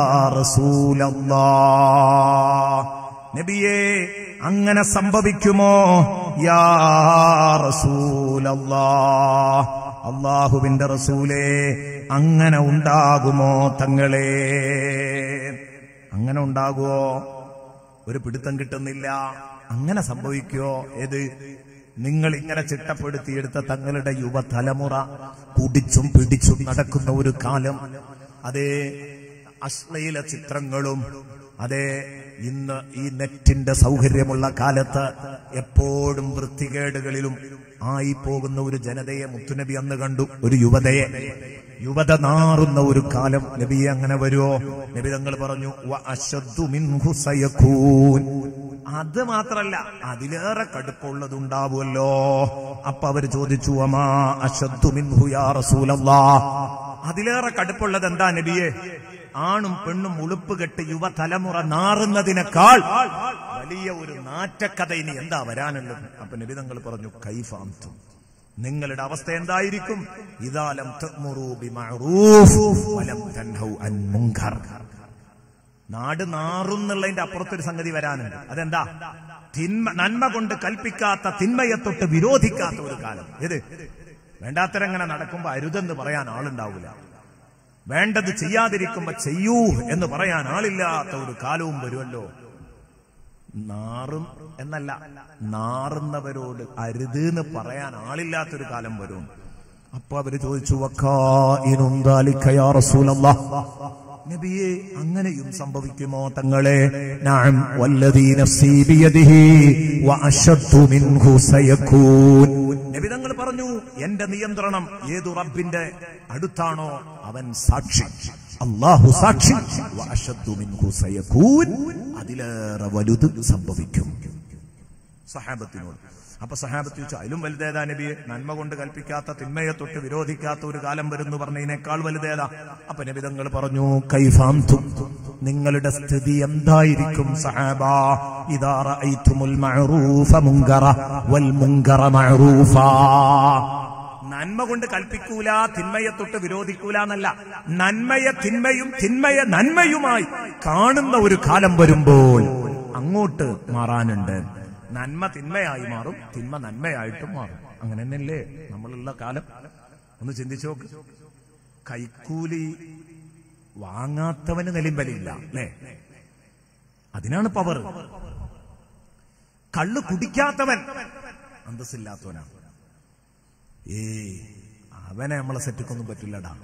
റസൂലല്ലാഹ് നബിയേ അങ്ങനെ സംഭവിക്കുമോ യാ റസൂലല്ലാ അള്ളാഹുവിന്റെ റസൂലേ അങ്ങനെ ഉണ്ടാകുമോ തങ്ങളെ അങ്ങനെ ഉണ്ടാകുമോ ഒരു പിടുത്തം കിട്ടുന്നില്ല അങ്ങനെ സംഭവിക്കുമോ ഏത് നിങ്ങൾ ഇങ്ങനെ ചിട്ടപ്പെടുത്തിയെടുത്ത തങ്ങളുടെ യുവതലമുറ കുടിച്ചും പിടിച്ചും നടക്കുന്ന ഒരു കാലം അതേ അശ്ലീല ചിത്രങ്ങളും അതേ ഇന്ന് ഈ നെറ്റിന്റെ സൗകര്യമുള്ള കാലത്ത് എപ്പോഴും വൃത്തികേടുകളിലും ആയി പോകുന്ന ഒരു ജനതയെ മുത്തുനബി അന്ന് കണ്ടു ഒരു യുവതയെ യുവത നാറുന്ന ഒരു കാലം നബിയെ അങ്ങനെ വരുമോ നബി തങ്ങൾ പറഞ്ഞു "വ അശദ്ദു മിൻഹു സയകൂൻ." അത് മാത്രല്ല അതിലേറെ കടുപ്പമുള്ളതുണ്ടാവുമല്ലോ അപ്പൊ അവർ ചോദിച്ചു അമാ അശദ്ദു മിൻഹു യാ റസൂലല്ലാ അതിലേറെ കടുപ്പുള്ളത് എന്താ നബിയെ ആണും പെണ്ണും ഉളുപ്പ് കെട്ട് യുവതലമുറ നാറുന്നതിനേക്കാൾ വലിയ ഒരു നാറ്റക്കഥ ഇനി എന്താ വരാനുള്ളത് അപ്പൊ നബി തങ്ങൾ പറഞ്ഞു കൈഫാന്തും നിങ്ങളുടെ അവസ്ഥ എന്തായിരിക്കും ഇതാലം തഅ്മുറൂ ബിമഅറൂഫ് വലം തൻഹൗ അൻ മുൻകർ നാട് നാറുന്നുള്ളതിന്റെ അപ്പുറത്തൊരു സംഗതി വരാനുണ്ട് അതെന്താ തിന്മ നന്മ കൊണ്ട് കൽപ്പിക്കാത്ത തിന്മയെ തൊട്ട് വിരോധിക്കാത്ത ഒരു കാലം ഇത് വേണ്ടാത്തരങ്ങനെ നടക്കുമ്പോ അരുതെന്ന് പറയാൻ ആളുണ്ടാവില്ല വേണ്ടത് ചെയ്യാതിരിക്കുമ്പോ ചെയ്യൂ എന്ന് പറയാൻ ആളില്ലാത്ത ഒരു കാലവും വരുമല്ലോ നാറും എന്നല്ല നാറുന്നവരോട് അരുത് എന്ന് പറയാൻ ആളില്ലാത്തൊരു കാലം വരും അപ്പൊ അവര് ചോദിച്ചു "വക്കാഇനും ദാലിക യാ റസൂലല്ലാഹ്?" നബിയെ അങ്ങനെയും സംഭവിക്കുമോ തങ്ങളെ നഅം വല്ലദീ നഫ്സീ ബിയദിഹി വഅശദ്ദു മിൻഹു സയകൂൻ നബി തങ്ങൾ പറഞ്ഞു എന്റെ നിയന്ത്രണം ഏതു റബ്ബിന്റെ അടുത്താണോ അവൻ സാക്ഷി അള്ളാഹു സാക്ഷി വഅശദ്ദു മിൻഹു സയകൂൻ അതിലേറെ വലുത് സംഭവിക്കും സഹാബത്തിനോട് അപ്പൊ സഹാബത്ത് ചോദിച്ചു അതിലും വലുതേതാ നബിയെ നന്മ കൊണ്ട് കൽപ്പിക്കാത്ത തിന്മയെ തൊട്ട് വിരോധിക്കാത്ത ഒരു കാലം വരുന്നു പറഞ്ഞതിനേക്കാൾ വലുതേതാ അപ്പൊ നബി തങ്ങൾ പറഞ്ഞു കൈഫാന്തും നിങ്ങളുടെ സ്ഥിതി എന്തായിരിക്കും സഹാബ ഇതാ റഅയ്തുമുൽ മഅറൂഫ മുങ്കറ വൽ മുങ്കറ മഅറൂഫാ നന്മ കൊണ്ട് കൽപ്പിക്കൂല തിന്മയെ തൊട്ട് വിരോധിക്കൂല എന്നല്ല നന്മയെ തിന്മയും തിന്മയെ നന്മയുമായി കാണുന്ന ഒരു കാലം വരുമ്പോൾ അങ്ങോട്ട് മാറാനുണ്ട് നന്മ തിന്മയായി മാറും തിന്മ നന്മയായിട്ടും മാറും അങ്ങനെ തന്നെയല്ലേ നമ്മളുള്ള കാലം ഒന്ന് ചിന്തിച്ചു നോക്ക് കൈക്കൂലി വാങ്ങാത്തവന് നിലിമ്പലില്ല അല്ലേ അതിനാണ് പവർ കള്ള് കുടിക്കാത്തവൻ അന്തസ്സില്ലാത്തവനാണ് ഏയ് അവനെ നമ്മളെ സെറ്റിക്കൊന്നും പറ്റില്ലടാ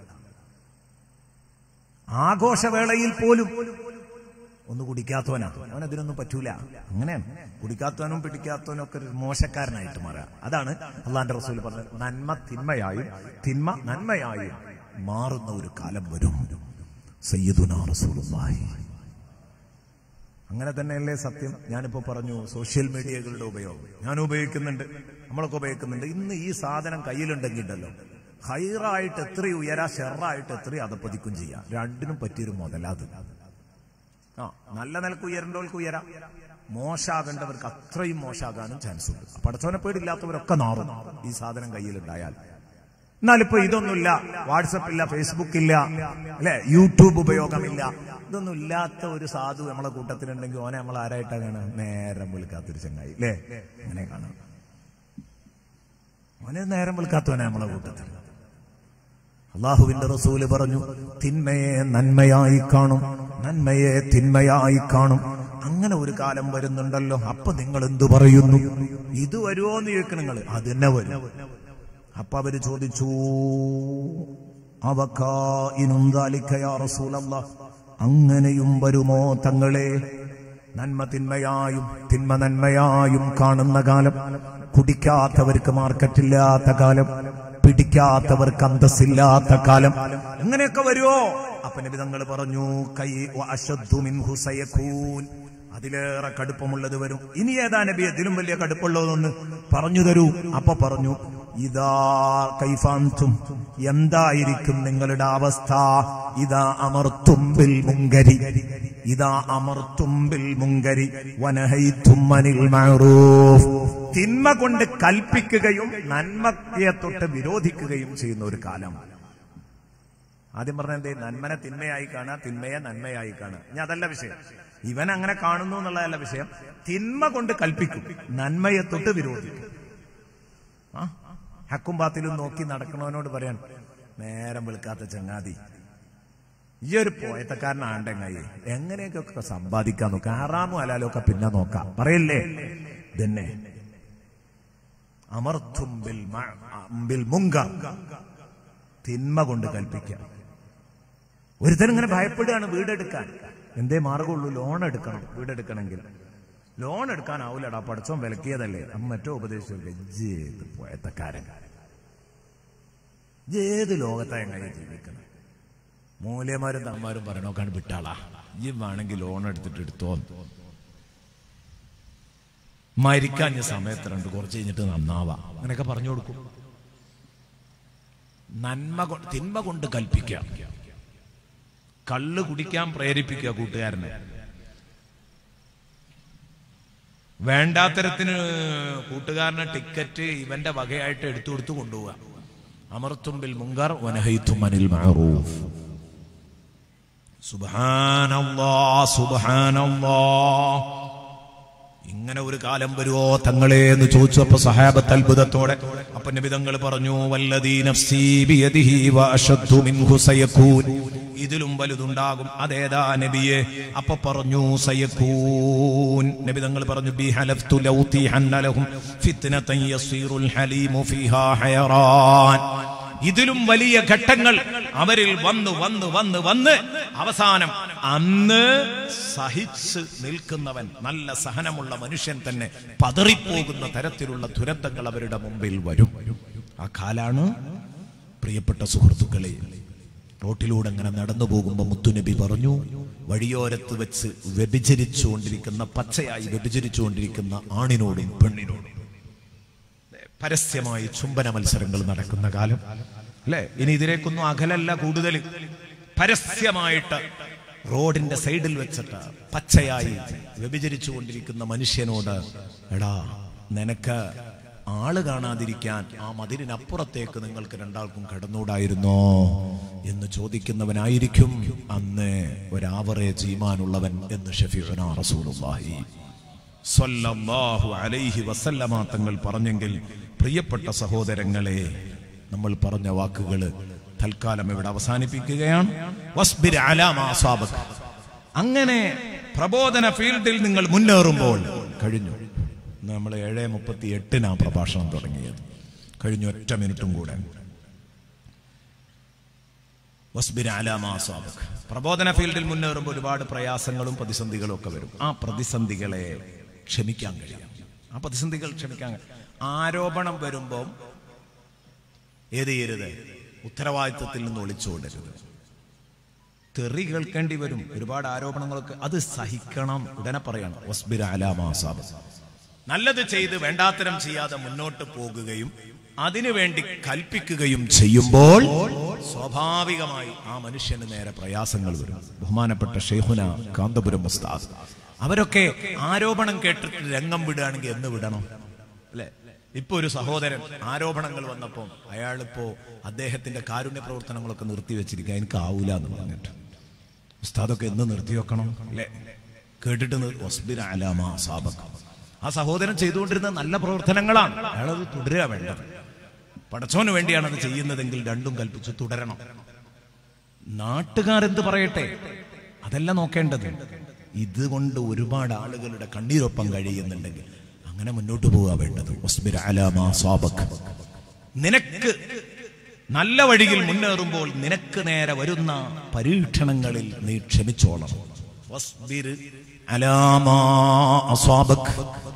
ആഘോഷവേളയിൽ പോലും ഒന്ന് കുടിക്കാത്തവനാ അവൻ അതിനൊന്നും പറ്റൂല അങ്ങനെയാണ് കുടിക്കാത്തവനും പിടിക്കാത്തവനും ഒക്കെ ഒരു മോശക്കാരനായിട്ട് മാറുക അതാണ് അള്ളാന്റെ റസൂൽ പറഞ്ഞത് നന്മ തിന്മയായും തിന്മ നന്മയായും മാറുന്ന ഒരു കാലം വരും സയ്യിദുനാ റസൂലുള്ളാഹി അങ്ങനെ തന്നെയല്ലേ സത്യം ഞാനിപ്പോ പറഞ്ഞു സോഷ്യൽ മീഡിയകളുടെ ഉപയോഗം ഞാൻ ഉപയോഗിക്കുന്നുണ്ട് നമ്മളൊക്കെ ഉപയോഗിക്കുന്നുണ്ട് ഇന്ന് ഈ സാധനം കയ്യിലുണ്ടെങ്കിൽ ഉണ്ടല്ലോ ഹൈറായിട്ട് എത്രയും ഉയരാ ഷെറായിട്ട് എത്രയും അതപ്പതിക്കും ചെയ്യാം രണ്ടിനും പറ്റിയൊരു മുതലാത് ആ നല്ല നിലക്ക് ഉയരേണ്ടവർക്ക് ഉയരാം മോശാകേണ്ടവർക്ക് അത്രയും മോശാകാനും ചാൻസ് ഉണ്ട് പഠിച്ചവനെ പേടില്ലാത്തവരൊക്കെ നാറും ഈ സാധനം കയ്യിലുണ്ടായാൽ എന്നാലിപ്പോ ഇതൊന്നുമില്ല വാട്സപ്പ് ഇല്ല ഫേസ്ബുക്ക് ഇല്ല അല്ലെ യൂട്യൂബ് ഉപയോഗമില്ല ഇതൊന്നും ഇല്ലാത്ത ഒരു സാധു നമ്മളെ കൂട്ടത്തിലുണ്ടെങ്കിൽ ഓനെ നമ്മൾ ആരായിട്ടാ കാണാം നേരം വിളിക്കാത്തൊരു ചങ്ങായി അല്ലേ അങ്ങനെ കാണാം ഓനെ നേരം വിളിക്കാത്തവനെ നമ്മളെ കൂട്ടത്തിൽ അള്ളാഹുവിന്റെ റസൂല് പറഞ്ഞു തിന്മയെ നന്മയായി കാണും നന്മയെ തിന്മയായി കാണും അങ്ങനെ ഒരു കാലം വരുന്നുണ്ടല്ലോ അപ്പൊ നിങ്ങൾ എന്തു പറയുന്നു ഇത് വരുമോ എന്ന് ചോദിക്കണം നിങ്ങൾ അത് തന്നെ വരും അപ്പൊ അവര് ചോദിച്ചു അവക്കായിനുന്താലിക്കയാ അങ്ങനെയും വരുമോ തങ്ങളെ നന്മ തിന്മയായും തിന്മ നന്മയായും കാണുന്ന കാലം കുടിക്കാത്തവർക്ക് മാർക്കറ്റില്ലാത്ത കാലം പിടിക്കാത്തവർക്ക് അന്തസ്സില്ലാത്ത കാലം അങ്ങനെയൊക്കെ വരുമോ അപ്പൊ നബി തങ്ങൾ പറഞ്ഞു കൈ അശദ്ദു മിൻഹു സയകൂൻ അതിലേറെ കടുപ്പമുള്ളത് വരും ഇനി ഏതാ നബി ഇതിലും വലിയ കടുപ്പുള്ളതെന്ന് പറഞ്ഞു തരൂ അപ്പൊ പറഞ്ഞു ഇതാ കൈഫാന്തും എന്തായിരിക്കും നിങ്ങളുടെ അവസ്ഥ ഇതാ അമർത്തുമ്പിൽ മുങ്കരി ഇതാ അമർത്തുമ്പിൽ മുങ്കരി വനഹൈത്തും അനിൽ മഅറൂഫ് തിന്മ കൊണ്ട് കൽപ്പിക്കുകയും നന്മയെ തൊട്ട് വിരോധിക്കുകയും ചെയ്യുന്ന ഒരു കാലം ആദ്യം പറഞ്ഞ എന്തേ നന്മനെ തിന്മയായി കാണുക തിന്മയെ നന്മയായി കാണുക ഇനി അതല്ല വിഷയം ഇവൻ അങ്ങനെ കാണുന്നു എന്നുള്ളതല്ല വിഷയം തിന്മ കൊണ്ട് കൽപ്പിക്കും നന്മയെ തൊട്ട് വിരോധിക്കും ആ ഹക്കും ബാത്തിലും നോക്കി നടക്കണവനോട് പറയാൻ നേരം വെളുക്കാത്ത ചങ്ങാതി ഈ ഒരു പോയത്തക്കാരനാണ്ടെങ്ങായി എങ്ങനെയൊക്കെ സമ്പാദിക്കാൻ നോക്കാം ആറാമും അലാലും ഒക്കെ പിന്നെ നോക്കാം പറയല്ലേ ഇതന്നെ അമർത്തും ബിൽ മ- ബിൽ മുങ്കർ തിന്മ കൊണ്ട് കൽപ്പിക്കാം ഒരുത്തൻ ഇങ്ങനെ ഭയപ്പെടുകയാണ് വീടെടുക്കാൻ എന്തേ മാർഗമുള്ളൂ ലോൺ എടുക്കണം വീടെടുക്കണമെങ്കിൽ ലോൺ എടുക്കാനാവൂലടാ പഠിച്ചോൻ വിലക്കിയതല്ലേ അമ്മ മറ്റോ ഉപദേശിച്ചു ജേത് പോയത്തക്കാരൻ ഏത് ലോകത്താ എങ്ങനെ ജീവിക്കണം മൂല്യമാരും തമ്മാരും പറയണോക്കാണ് വിട്ടാളാ ഈ വേണമെങ്കിൽ ലോൺ എടുത്തിട്ട് എടുത്തോ മരിക്കാൻ ഈ സമയത്തുണ്ട് കുറച്ച് കഴിഞ്ഞിട്ട് നന്നാവാ അങ്ങനെയൊക്കെ പറഞ്ഞു കൊടുക്കും നന്മ കൊ- തിന്മ കൊണ്ട് കൽപ്പിക്കുക കള്ള് കുടിക്കാൻ പ്രേരിപ്പിക്കുക കൂട്ടുകാരനെ വേണ്ടാത്തരത്തിന് കൂട്ടുകാരനെ ടിക്കറ്റ് ഇവന്റെ വകയായിട്ട് എടുത്തു കൊടുത്തു കൊണ്ടുപോവുക അമർത്തുമ്പിൽ മുങ്കർ വനഹൈത്തും അനിൽ മഅറൂഫ് സുബാനല്ലാ സുബാനല്ലാ ഇങ്ങനെ ഒരു കാലം വരുമോ തങ്ങളെ എന്ന് ചോദിച്ചപ്പോ സഹാബത്ത് അത്ഭുതത്തോടെ അപ്പൊ നബിതങ്ങൾ പറഞ്ഞു വല്ലദീ നഫ്സീ ബിയദിഹി വഅശദ്ദു മിൻഹു സയകൂൻ ഇതിലും വലുതുണ്ടാകും അതേതാ നബിയെ അപ്പൊ പറഞ്ഞു സയകൂൻ നബിതങ്ങൾ പറഞ്ഞു ബി ഹലഫ്തു ലൗ തീഹന്ന ലഹും ഫിത്നതൻ യസീറുൽ ഹലീമു ഫീഹാ ഹയറാൻ ഇതിലും വലിയ ഘട്ടങ്ങൾ അവരിൽ വന്ന് വന്ന് വന്ന് വന്ന് അവസാനം അന്ന് സഹിച്ച് നിൽക്കുന്നവൻ നല്ല സഹനമുള്ള മനുഷ്യൻ തന്നെ പതറിപ്പോകുന്ന തരത്തിലുള്ള ദുരന്തങ്ങൾ അവരുടെ മുമ്പിൽ വരും ആ കാലാണ് പ്രിയപ്പെട്ട സുഹൃത്തുക്കളെ റോട്ടിലൂടെ അങ്ങനെ നടന്നു പോകുമ്പോൾ മുത്തുനബി പറഞ്ഞു വഴിയോരത്ത് വെച്ച് വ്യഭിചരിച്ചുകൊണ്ടിരിക്കുന്ന പച്ചയായി വ്യഭിചരിച്ചുകൊണ്ടിരിക്കുന്ന ആണിനോടും പെണ്ണിനോടും പരസ്യമായി ചുംബന മത്സരങ്ങൾ നടക്കുന്ന കാലം അല്ലെ ഇനി ഇതിലേക്കൊന്നും അകലല്ല കൂടുതൽ പരസ്യമായിട്ട് റോഡിന്റെ സൈഡിൽ വെച്ചിട്ട് പച്ചയായി വ്യഭിചരിച്ചു കൊണ്ടിരിക്കുന്ന മനുഷ്യനോട് എടാ നിനക്ക് ആള് കാണാതിരിക്കാൻ ആ മതിലിനപ്പുറത്തേക്ക് നിങ്ങൾക്ക് രണ്ടാൾക്കും കടന്നൂടായിരുന്നോ എന്ന് ചോദിക്കുന്നവനായിരിക്കും അന്ന് ഒരാവറേജ് ഈമാനുള്ളവൻ എന്ന് ഷഫീഖന റസൂലുള്ളാഹി സ്വല്ലല്ലാഹു അലൈഹി വസല്ലമ തങ്ങൾ പറഞ്ഞെങ്കിൽ പ്രിയപ്പെട്ട സഹോദരങ്ങളെ നമ്മൾ പറഞ്ഞ വാക്കുകൾ തൽക്കാലം ഇവിടെ അവസാനിപ്പിക്കുകയാണ് വസ്ബിർ അലാ മാ അസാബക. അങ്ങനെ പ്രബോധന ഫീൽഡിൽ നിങ്ങൾ മുന്നേറുമ്പോൾ കഴിഞ്ഞു നമ്മൾ ഏഴ് മുപ്പത്തി എട്ടിനാ പ്രഭാഷണം തുടങ്ങിയത് കഴിഞ്ഞു ഒറ്റ മിനിറ്റും കൂടെ വസ്ബിർ അലാ മാ അസാബക. പ്രബോധന ഫീൽഡിൽ മുന്നേറുമ്പോൾ ഒരുപാട് പ്രയാസങ്ങളും പ്രതിസന്ധികളും ഒക്കെ വരും ആ പ്രതിസന്ധികളെ ക്ഷമിക്കാൻ കഴിയും ആ പ്രതിസന്ധികൾ ക്ഷമിക്കാൻ കഴിയും ആരോപണം വരുമ്പോൾ ഏത് ചെയ്യരുത് ഉത്തരവാദിത്വത്തിൽ നിന്ന് ഒളിച്ചോടരുത് തെറി കേൾക്കേണ്ടി വരും ഒരുപാട് ആരോപണങ്ങളൊക്കെ അത് സഹിക്കണം ഉടനെ പറയണം വസ്ബിർ അലാ മാ അസാബക. നല്ലത് ചെയ്ത് വേണ്ടാത്തരം ചെയ്യാതെ മുന്നോട്ട് പോകുകയും അതിനുവേണ്ടി കൽപ്പിക്കുകയും ചെയ്യുമ്പോൾ സ്വാഭാവികമായി ആ മനുഷ്യന് നേരെ പ്രയാസങ്ങൾ വരും ബഹുമാനപ്പെട്ട ഷെയ്ഹുന കാന്തപുരം മുസ്താദ് അവരൊക്കെ ആരോപണം കേട്ടിട്ട് രംഗം വിടുകയാണെങ്കിൽ എന്ന് വിടണം അല്ലെ ഇപ്പൊ ഒരു സഹോദരൻ ആരോപണങ്ങൾ വന്നപ്പോ അയാളിപ്പോ അദ്ദേഹത്തിന്റെ കാരുണ്യ പ്രവർത്തനങ്ങളൊക്കെ നിർത്തിവെച്ചിരിക്കുക എനിക്ക് ആവൂല എന്ന് പറഞ്ഞിട്ട് ഉസ്താദൊക്കെ എന്ന് നിർത്തി വെക്കണം അല്ലെ കേട്ടിട്ട് നിർ- വസ്ബിർ അലാ മാ അസാബക. ആ സഹോദരൻ ചെയ്തുകൊണ്ടിരുന്ന നല്ല പ്രവർത്തനങ്ങളാണ് അയാളത് തുടരുക വേണ്ടത് പടച്ചോന് വേണ്ടിയാണ് അത് ചെയ്യുന്നതെങ്കിൽ രണ്ടും കൽപ്പിച്ച് തുടരണം നാട്ടുകാരെന്ത് പറയട്ടെ അതല്ല നോക്കേണ്ടത് ഇതുകൊണ്ട് ഒരുപാട് ആളുകളുടെ കണ്ണീരൊപ്പം കഴിയുന്നുണ്ടെങ്കിൽ അങ്ങനെ മുന്നോട്ട് പോവുക വേണ്ടത് വസ്ബിർ അലാ മാ അസാബക. നിനക്ക് നല്ല വഴിയിൽ മുന്നേറുമ്പോൾ നിനക്ക് നേരെ വരുന്ന പരീക്ഷണങ്ങളിൽ നീ ക്ഷമിച്ചോളണം വസ്ബിർ അലാ മാ അസാബക.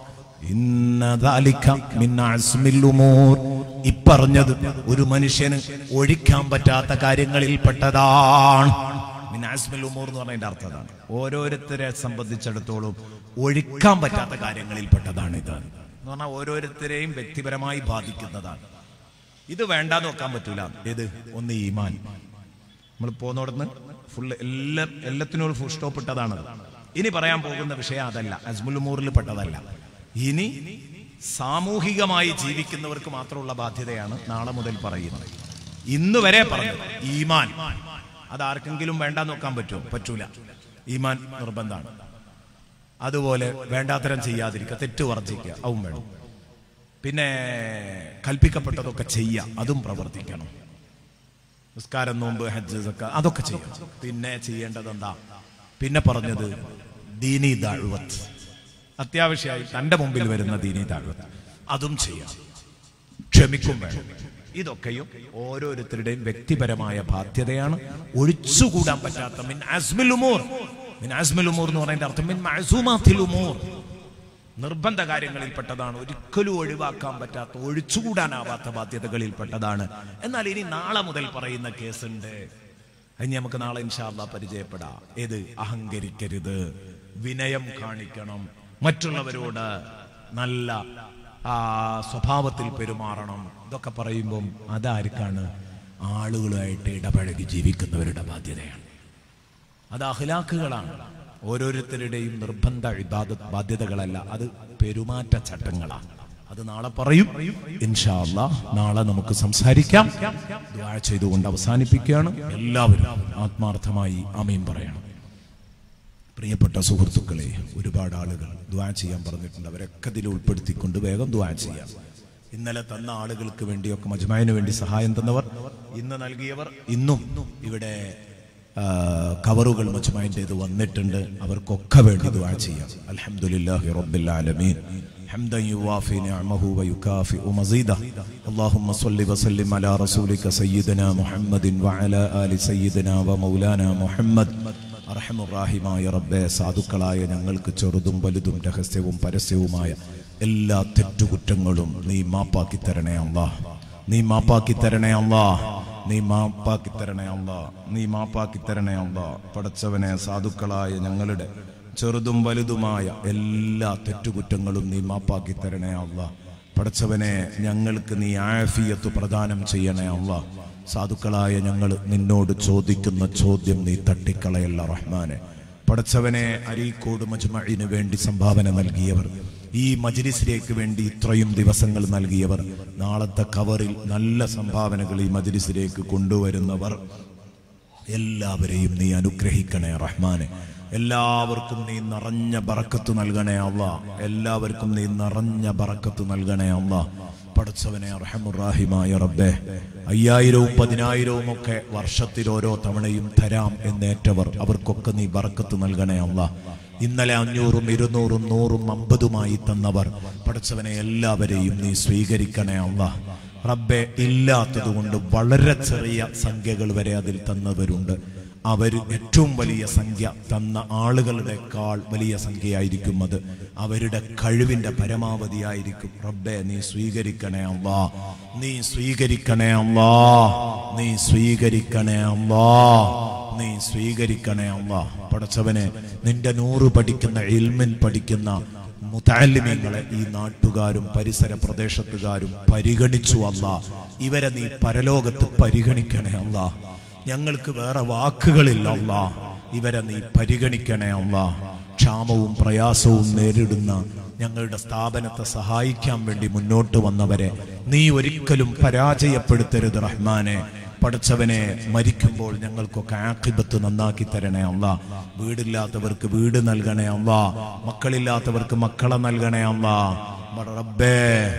ഇന്ന ദാലിക മിൻ അസ്മിൽ ഉമൂർ. ഇപ്പറഞ്ഞത് ഒരു മനുഷ്യന് ഒഴിക്കാൻ പറ്റാത്ത കാര്യങ്ങളിൽ പെട്ടതാണ് മിൻ അസ്മിൽ ഉമൂർ എന്ന് പറഞ്ഞതിന്റെ അർത്ഥം അതാണ് ഓരോരുത്തരെ സംബന്ധിച്ചിടത്തോളം ഒഴിക്കാൻ പറ്റാത്ത കാര്യങ്ങളിൽ പെട്ടതാണ് ഇത് എന്ന് പറഞ്ഞാൽ ഓരോരുത്തരെയും വ്യക്തിപരമായി ബാധിക്കുന്നതാണ് ഇത് വേണ്ടാന്ന് വെക്കാൻ പറ്റൂല ഏത് ഒന്ന് ഈമാൻ നമ്മൾ പോന്നോടന്ന് ഫുള്ള് എല്ലാ എല്ലാത്തിനോട് ഫുൾ സ്റ്റോപ്പ് ഇട്ടതാണ് ഇനി പറയാൻ പോകുന്ന വിഷയം അതല്ല അസ്മുൽ ഉമൂറിൽ പെട്ടതല്ല ഇനി സാമൂഹികമായി ജീവിക്കുന്നവർക്ക് മാത്രമുള്ള ബാധ്യതയാണ് നാളെ മുതൽ പറയുന്നത് ഇന്ന് വരെ പറഞ്ഞു ഈമാൻ അത് ആർക്കെങ്കിലും വേണ്ടാന്ന് വെക്കാൻ പറ്റുമോ പറ്റൂല ഈമാൻ നിർബന്ധമാണ് അതുപോലെ വേണ്ടാത്തരം ചെയ്യാതിരിക്കുക തെറ്റ് വർജിക്കുക അതും വേണം പിന്നെ കൽപ്പിക്കപ്പെട്ടതൊക്കെ ചെയ്യുക അതും പ്രവർത്തിക്കണം നിസ്കാരം നോമ്പ് ഹജ്ജ് ഒക്കെ അതൊക്കെ ചെയ്യണം പിന്നെ ചെയ്യേണ്ടത് എന്താ പിന്നെ പറഞ്ഞത് ദീനി ദാഴ്വത്ത് അത്യാവശ്യമായി തന്റെ മുമ്പിൽ വരുന്ന ദീനി ദാഴ്വത്ത് അതും ചെയ്യണം ക്ഷമിക്കും വേണം ഇതൊക്കെയും ഓരോരുത്തരുടെയും വ്യക്തിപരമായ ബാധ്യതയാണ് ഒഴിച്ചുകൂടാൻ പറ്റാത്ത മിൻ അസ്മിൽ ഉമൂർ മിൻ അസ്മിൽ ഉമൂർ എന്ന് പറയുന്ന അർത്ഥം മിൻ മഅസൂമാത്തിൽ ഉമൂർ നിർബന്ധ കാര്യങ്ങളിൽപ്പെട്ടതാണ് ഒരിക്കലും ഒഴിവാക്കാൻ പറ്റാത്ത ഒഴിച്ചുകൂടാനാവാത്ത ബാധ്യതകളിൽ പെട്ടതാണ് എന്നാൽ ഇനി നാളെ മുതൽ പറയുന്ന കേസുണ്ട് അതിന് നമുക്ക് നാളെ ഇൻഷാല്ല പരിചയപ്പെടാം ഏത് അഹങ്കരിക്കരുത് വിനയം കാണിക്കണം മറ്റുള്ളവരോട് നല്ല ആ സ്വഭാവത്തിൽ പെരുമാറണം ഇതൊക്കെ പറയുമ്പം അതാർക്കാണ് ആളുകളുമായിട്ട് ഇടപഴകി ജീവിക്കുന്നവരുടെ ബാധ്യതയാണ് അത് അഖിലാക്കുകളാണ് ഓരോരുത്തരുടെയും നിർബന്ധ ഇബാദത്ത് ബാധ്യതകളല്ല അത് പെരുമാറ്റ ചട്ടങ്ങളാണ് അത് നാളെ പറയും ഇൻഷാ അല്ലാ നാളെ നമുക്ക് സംസാരിക്കാം ദുആ ചെയ്തുകൊണ്ട് അവസാനിപ്പിക്കുകയാണ് എല്ലാവരും ആത്മാർത്ഥമായി ആമീൻ പറയണം പ്രിയപ്പെട്ട സുഹൃത്തുക്കളെ ഒരുപാട് ആളുകൾ ദ്വാ ചെയ്യാൻ പറഞ്ഞിട്ടുണ്ട് അവരൊക്കെ ഇതിൽ ഉൾപ്പെടുത്തിക്കൊണ്ട് വേഗം ദ്വാ ചെയ്യാം ഇന്നലെ തന്ന ആളുകൾക്ക് വേണ്ടിയൊക്കെ മജ്മായിന് വേണ്ടി സഹായം തന്നവർ ഇന്ന് നൽകിയവർ ഇന്നും ഇവിടെ ആ, കവറുകൾ മജ്മായിൻ്റെത് വന്നിട്ടുണ്ട് അവർക്കൊക്കെ വേണ്ടി ദ്വാ ചെയ്യാം അൽഹംദുലില്ലാഹി റബ്ബിൽ ആലമീൻ حمدا يوافي نعمه ويكافئ مزيده اللهم صل وسلم على رسولك سيدنا محمد وعلى آل سيدنا ومولانا محمد അർഹമുറാഹിമായ റബ്ബെ സാധുക്കളായ ഞങ്ങൾക്ക് ചെറുതും വലുതും രഹസ്യവും പരസ്യവുമായ എല്ലാ തെറ്റുകുറ്റങ്ങളും നീ മാപ്പാക്കി തരണേ അല്ലാ നീ മാപ്പാക്കി തരണേ അല്ലാ നീ മാപ്പാക്കി തരണേ അല്ലാ നീ മാപ്പാക്കി തരണേ അല്ലാ പടച്ചവനെ സാധുക്കളായ ഞങ്ങളുടെ ചെറുതും വലുതുമായ എല്ലാ തെറ്റുകുറ്റങ്ങളും നീ മാപ്പാക്കി തരണേ അല്ലാ പടച്ചവനെ ഞങ്ങൾക്ക് നീ ആഫിയത്ത് പ്രദാനം ചെയ്യണേ അല്ലാ സാധുക്കളായ ഞങ്ങൾ നിന്നോട് ചോദിക്കുന്ന ചോദ്യം നീ തട്ടിക്കളയല്ല റഹ്മാനെ പടച്ചവനെ അരീക്കോട് മജ്മഴിന് വേണ്ടി സംഭാവന നൽകിയവർ ഈ മജ്ലിസിലേക്ക് വേണ്ടി ഇത്രയും ദിവസങ്ങൾ നൽകിയവർ നാളത്തെ കവറിൽ നല്ല സംഭാവനകൾ ഈ മജ്ലിസിലേക്ക് കൊണ്ടുവരുന്നവർ എല്ലാവരെയും നീ അനുഗ്രഹിക്കണേ റഹ്മാനെ എല്ലാവർക്കും നീ നിറഞ്ഞ ബറക്കത്ത് നൽകണേ അല്ല എല്ലാവർക്കും നീ നിറഞ്ഞ ബറക്കത്ത് നൽകണേ അല്ല പടച്ചവനെ റഹമുറാഹിമായ റബ്ബെ അയ്യായിരവും പതിനായിരവും ഒക്കെ വർഷത്തിൽ ഓരോ തവണയും തരാം എന്നേറ്റവർ അവർക്കൊക്കെ നീ ബറക്കത്ത് നൽകണേ അല്ല ഇന്നലെ അഞ്ഞൂറും ഇരുന്നൂറും നൂറും അമ്പതുമായി തന്നവർ പടച്ചവനെ എല്ലാവരെയും നീ സ്വീകരിക്കണേ അല്ല റബ്ബെ ഇല്ലാത്തത് കൊണ്ട് വളരെ ചെറിയ സംഖ്യകൾ വരെ അതിൽ തന്നവരുണ്ട് അവർ ഏറ്റവും വലിയ സംഖ്യ തന്ന ആളുകളുടെക്കാൾ വലിയ സംഖ്യയായിരിക്കും അത് അവരുടെ കഴിവിന്റെ പരമാവധിയായിരിക്കും റബ്ബെ നീ സ്വീകരിക്കണേ അല്ലാ നീ സ്വീകരിക്കണേ അല്ലാ നീ സ്വീകരിക്കണേ അല്ലാ നീ സ്വീകരിക്കണേ അല്ലാ പടച്ചവനെ നിന്റെ നൂറ് പഠിക്കുന്ന ഇൽമിൻ പഠിക്കുന്ന മുതാലിമ്യങ്ങളെ ഈ നാട്ടുകാരും പരിസര പ്രദേശത്തുകാരും പരിഗണിച്ചു അല്ല ഇവരെ നീ പരലോകത്ത് പരിഗണിക്കണേ അല്ല ഞങ്ങൾക്ക് വേറെ വാക്കുകളില്ല അല്ല ഇവരെ നീ പരിഗണിക്കണേ അല്ല ക്ഷാമവും പ്രയാസവും നേരിടുന്ന ഞങ്ങളുടെ സ്ഥാപനത്തെ സഹായിക്കാൻ വേണ്ടി മുന്നോട്ട് വന്നവരെ നീ ഒരിക്കലും പരാജയപ്പെടുത്തരുത് റഹ്മാനെ പഠിച്ചവനെ മരിക്കുമ്പോൾ ഞങ്ങൾക്കൊക്കെ ആക്കിബത്ത് നന്നാക്കി തരണേ അല്ല വീടില്ലാത്തവർക്ക് വീട് നൽകണേ അല്ല മക്കളില്ലാത്തവർക്ക് മക്കളെ നൽകണേ അല്ല റബ്ബേ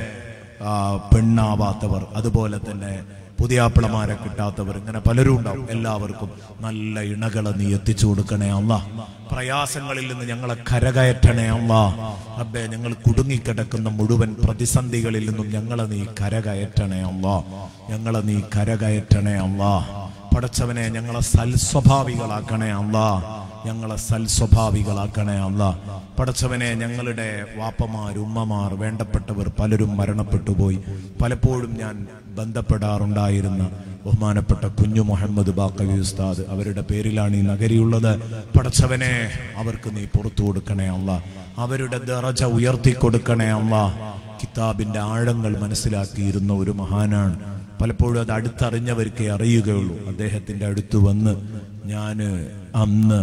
ആ, പെണ്ണാവാത്തവർ അതുപോലെ തന്നെ പുതിയാപ്പിളമാരെ കിട്ടാത്തവർ ഇങ്ങനെ പലരും ഉണ്ടാവും എല്ലാവർക്കും നല്ല ഇണകളെ നീ എത്തിച്ചു കൊടുക്കണേ അല്ല പ്രയാസങ്ങളിൽ നിന്ന് ഞങ്ങളെ കരകയറ്റണേ അല്ല റബ്ബേ ഞങ്ങൾ കുടുങ്ങിക്കിടക്കുന്ന മുഴുവൻ പ്രതിസന്ധികളിൽ നിന്നും ഞങ്ങളെ നീ കരകയറ്റണേ അല്ല ഞങ്ങളെ നീ കരകയറ്റണേ അല്ല പടച്ചവനെ ഞങ്ങളെ സൽസ്വഭാവികളാക്കണേ അല്ല ഞങ്ങളെ സൽസ്വഭാവികളാക്കണേ അല്ല പടച്ചവനെ ഞങ്ങളുടെ വാപ്പമാർ ഉമ്മമാർ വേണ്ടപ്പെട്ടവർ പലരും മരണപ്പെട്ടു പോയി പലപ്പോഴും ഞാൻ ബന്ധപ്പെടാറുണ്ടായിരുന്ന ബഹുമാനപ്പെട്ട കുഞ്ഞു മുഹമ്മദ് ബാക്കവി ഉസ്താദ് അവരുടെ പേരിലാണ് ഈ നഗരിയുള്ളത് പടച്ചവനെ അവർക്ക് നീ പുറത്തു കൊടുക്കണേ അല്ല അവരുടെ ദറജ ഉയർത്തി കൊടുക്കണേ അല്ല കിതാബിന്റെ ആഴങ്ങൾ മനസ്സിലാക്കിയിരുന്ന ഒരു മഹാനാണ് പലപ്പോഴും അത് അടുത്തറിഞ്ഞവർക്കേ അറിയുകയുള്ളൂ അദ്ദേഹത്തിന്റെ അടുത്ത് വന്ന് ഞാൻ അന്ന്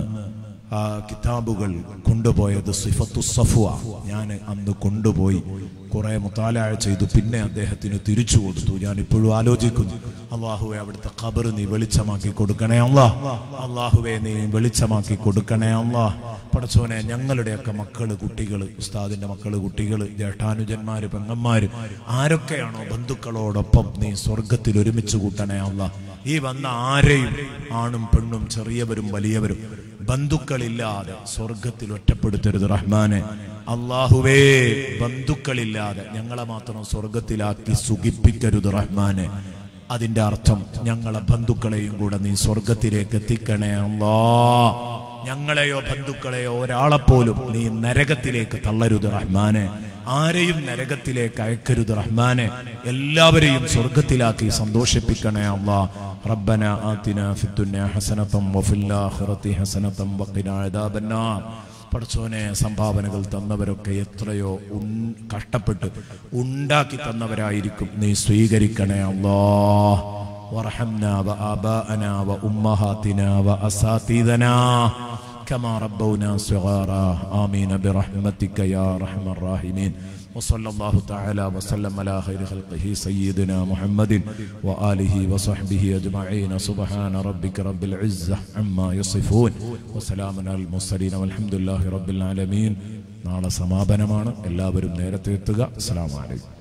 ആ കിതാബുകൾ കൊണ്ടുപോയത് സിഫത്തു സഫുവ ഞാൻ അന്ന് കൊണ്ടുപോയി കുറെ മുത്താലാഴ ചെയ്തു പിന്നെ അദ്ദേഹത്തിന് തിരിച്ചു കൊടുത്തു ഞാൻ ഇപ്പോഴും ആലോചിക്കുന്നു അള്ളാഹുവെ അവിടുത്തെ ഖബർ നീ വെളിച്ചമാക്കി കൊടുക്കണേ അല്ലാ അള്ളാഹുവെ നീ വെളിച്ചമാക്കി കൊടുക്കണേ അല്ലാ പടച്ചോനെ ഞങ്ങളുടെയൊക്കെ മക്കള് കുട്ടികൾ ഉസ്താദിന്റെ മക്കള് കുട്ടികൾ ജേഷ്ഠാനുജന്മാര് പെങ്ങന്മാര് ആരൊക്കെയാണോ ബന്ധുക്കളോടൊപ്പം നീ സ്വർഗത്തിൽ ഒരുമിച്ച് കൂട്ടണേ അല്ല ഈ വന്ന ആരെയും ആണും പെണ്ണും ചെറിയവരും വലിയവരും ബന്ധുക്കളില്ലാതെ സ്വർഗത്തിൽ ഒറ്റപ്പെടുത്തരുത് റഹ്മാനെ അള്ളാഹുവേ ബന്ധുക്കളില്ലാതെ ഞങ്ങളെ മാത്രം സ്വർഗത്തിലാക്കി സുഖിപ്പിക്കരുത് റഹ്മാനെ അതിന്റെ അർത്ഥം ഞങ്ങളെ ബന്ധുക്കളെയും കൂടെ നീ സ്വർഗത്തിലേക്ക് എത്തിക്കണേ അല്ലാ ഞങ്ങളെയോ ബന്ധുക്കളെയോ ഒരാളെപ്പോലും നീ നരകത്തിലേക്ക് തള്ളരുത് റഹ്മാനെ ആരെയും നരകത്തിലേക്ക് അയക്കരുത് റഹ്മാനെ എല്ലാവരെയും സ്വർഗത്തിലാക്കി സന്തോഷിപ്പിക്കണേ അല്ലാ ربنا آتنا في الدنيا حسنة وفي الآخرة حسنة وقنا عذاب النار പഠിച്ചോനെ സംഭാവനകൾ തന്നവരൊക്കെ എത്രയോ ഉൺ- കഷ്ടപ്പെട്ട് ഉണ്ടാക്കി തന്നവരായിരിക്കും നീ സ്വീകരിക്കണേ അല്ലാ وارحمنا وآباءنا وأمهاتنا وأساتذنا كما ربونا صغارا آمين برحمتك يا أرحم الراحمين وصلى الله تعالى وسلم على خير خلقه سيدنا محمد وآله وصحبه أجمعين سبحان ربك رب العزة عما يصفون وسلام على المرسلين والحمد لله رب العالمين നാളെ സമാപനമാണ് എല്ലാവരും നേരത്തെ എത്തുക അസ്സലാമു അലൈക്കും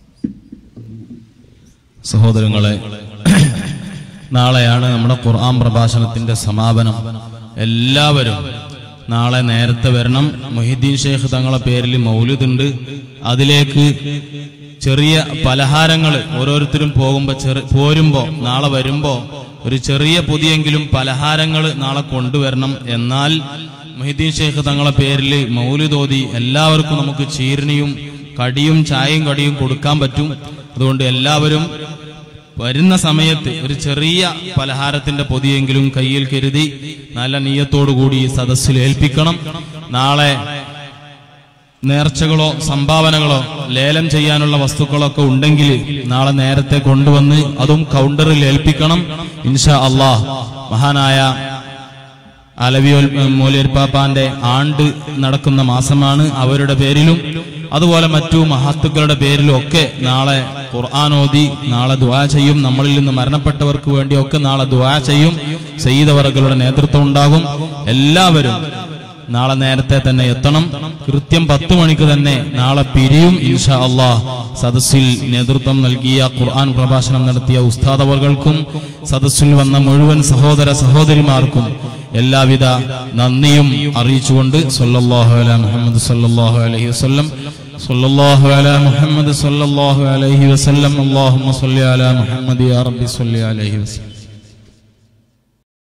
സഹോദരങ്ങളെ നാളെയാണ് നമ്മുടെ ഖുർആൻ പ്രഭാഷണത്തിന്റെ സമാപനം എല്ലാവരും നാളെ നേരത്തെ വരണം മൊഹിദ്ദീൻ ഷേഖ് തങ്ങളെ പേരിൽ മൗലിദുണ്ട് അതിലേക്ക് ചെറിയ പലഹാരങ്ങൾ ഓരോരുത്തരും പോകുമ്പോ ചെറു പോരുമ്പോ നാളെ വരുമ്പോ ഒരു ചെറിയ പൊതിയെങ്കിലും പലഹാരങ്ങൾ നാളെ കൊണ്ടുവരണം എന്നാൽ മൊഹിദ്ദീൻ ഷേഖ് തങ്ങളെ പേരിൽ മൗലിദോതി എല്ലാവർക്കും നമുക്ക് ചീരണിയും കടിയും ചായയും കടിയും കൊടുക്കാൻ പറ്റും അതുകൊണ്ട് എല്ലാവരും വരുന്ന സമയത്ത് ഒരു ചെറിയ പലഹാരത്തിന്റെ പൊതിയെങ്കിലും കയ്യിൽ കരുതി നല്ല നീയത്തോടുകൂടി ഈ സദസ്സിൽ ഏൽപ്പിക്കണം നാളെ നേർച്ചകളോ സംഭാവനകളോ ലേലം ചെയ്യാനുള്ള വസ്തുക്കളൊക്കെ ഉണ്ടെങ്കിൽ നാളെ നേരത്തെ കൊണ്ടുവന്ന് അതും കൗണ്ടറിൽ ഏൽപ്പിക്കണം ഇൻഷാ അള്ളാഹ് മഹാനായ അലവിയോൽ മൂലിയർപ്പാപ്പാന്റെ ആണ്ട് നടക്കുന്ന മാസമാണ് അവരുടെ പേരിലും അതുപോലെ മറ്റു മഹത്തുക്കളുടെ പേരിലും ഒക്കെ നാളെ ഖുർആാനോദി നാളെ ദുആ ചെയ്യും നമ്മളിൽ നിന്ന് മരണപ്പെട്ടവർക്ക് വേണ്ടിയൊക്കെ നാളെ ദുആ ചെയ്യും സയ്യിദവറകളുടെ നേതൃത്വം ഉണ്ടാകും എല്ലാവരും നാളെ നേരത്തെ തന്നെ എത്തണം കൃത്യം പത്ത് മണിക്ക് തന്നെ നാളെ പിരിയും ഇൻഷാ അള്ളാഹ് സദസ്സിൽ നേതൃത്വം നൽകിയ ഖുർആൻ പ്രഭാഷണം നടത്തിയ ഉസ്താദവർകൾക്കും സദസ്സിൽ വന്ന മുഴുവൻ സഹോദര സഹോദരിമാർക്കും എല്ലാവിധ നന്ദിയും അറിയിച്ചുകൊണ്ട് സല്ലല്ലാഹു അലാ മുഹമ്മദ് സല്ലല്ലാഹു അലൈഹി വസല്ലം സല്ലല്ലാഹു അലാ മുഹമ്മദ് സല്ലല്ലാഹു അലൈഹി വസല്ലം അല്ലാഹുമ്മ സല്ലി അലാ മുഹമ്മദ് യാ റബ്ബി സല്ലി അലൈഹി വസല്ലം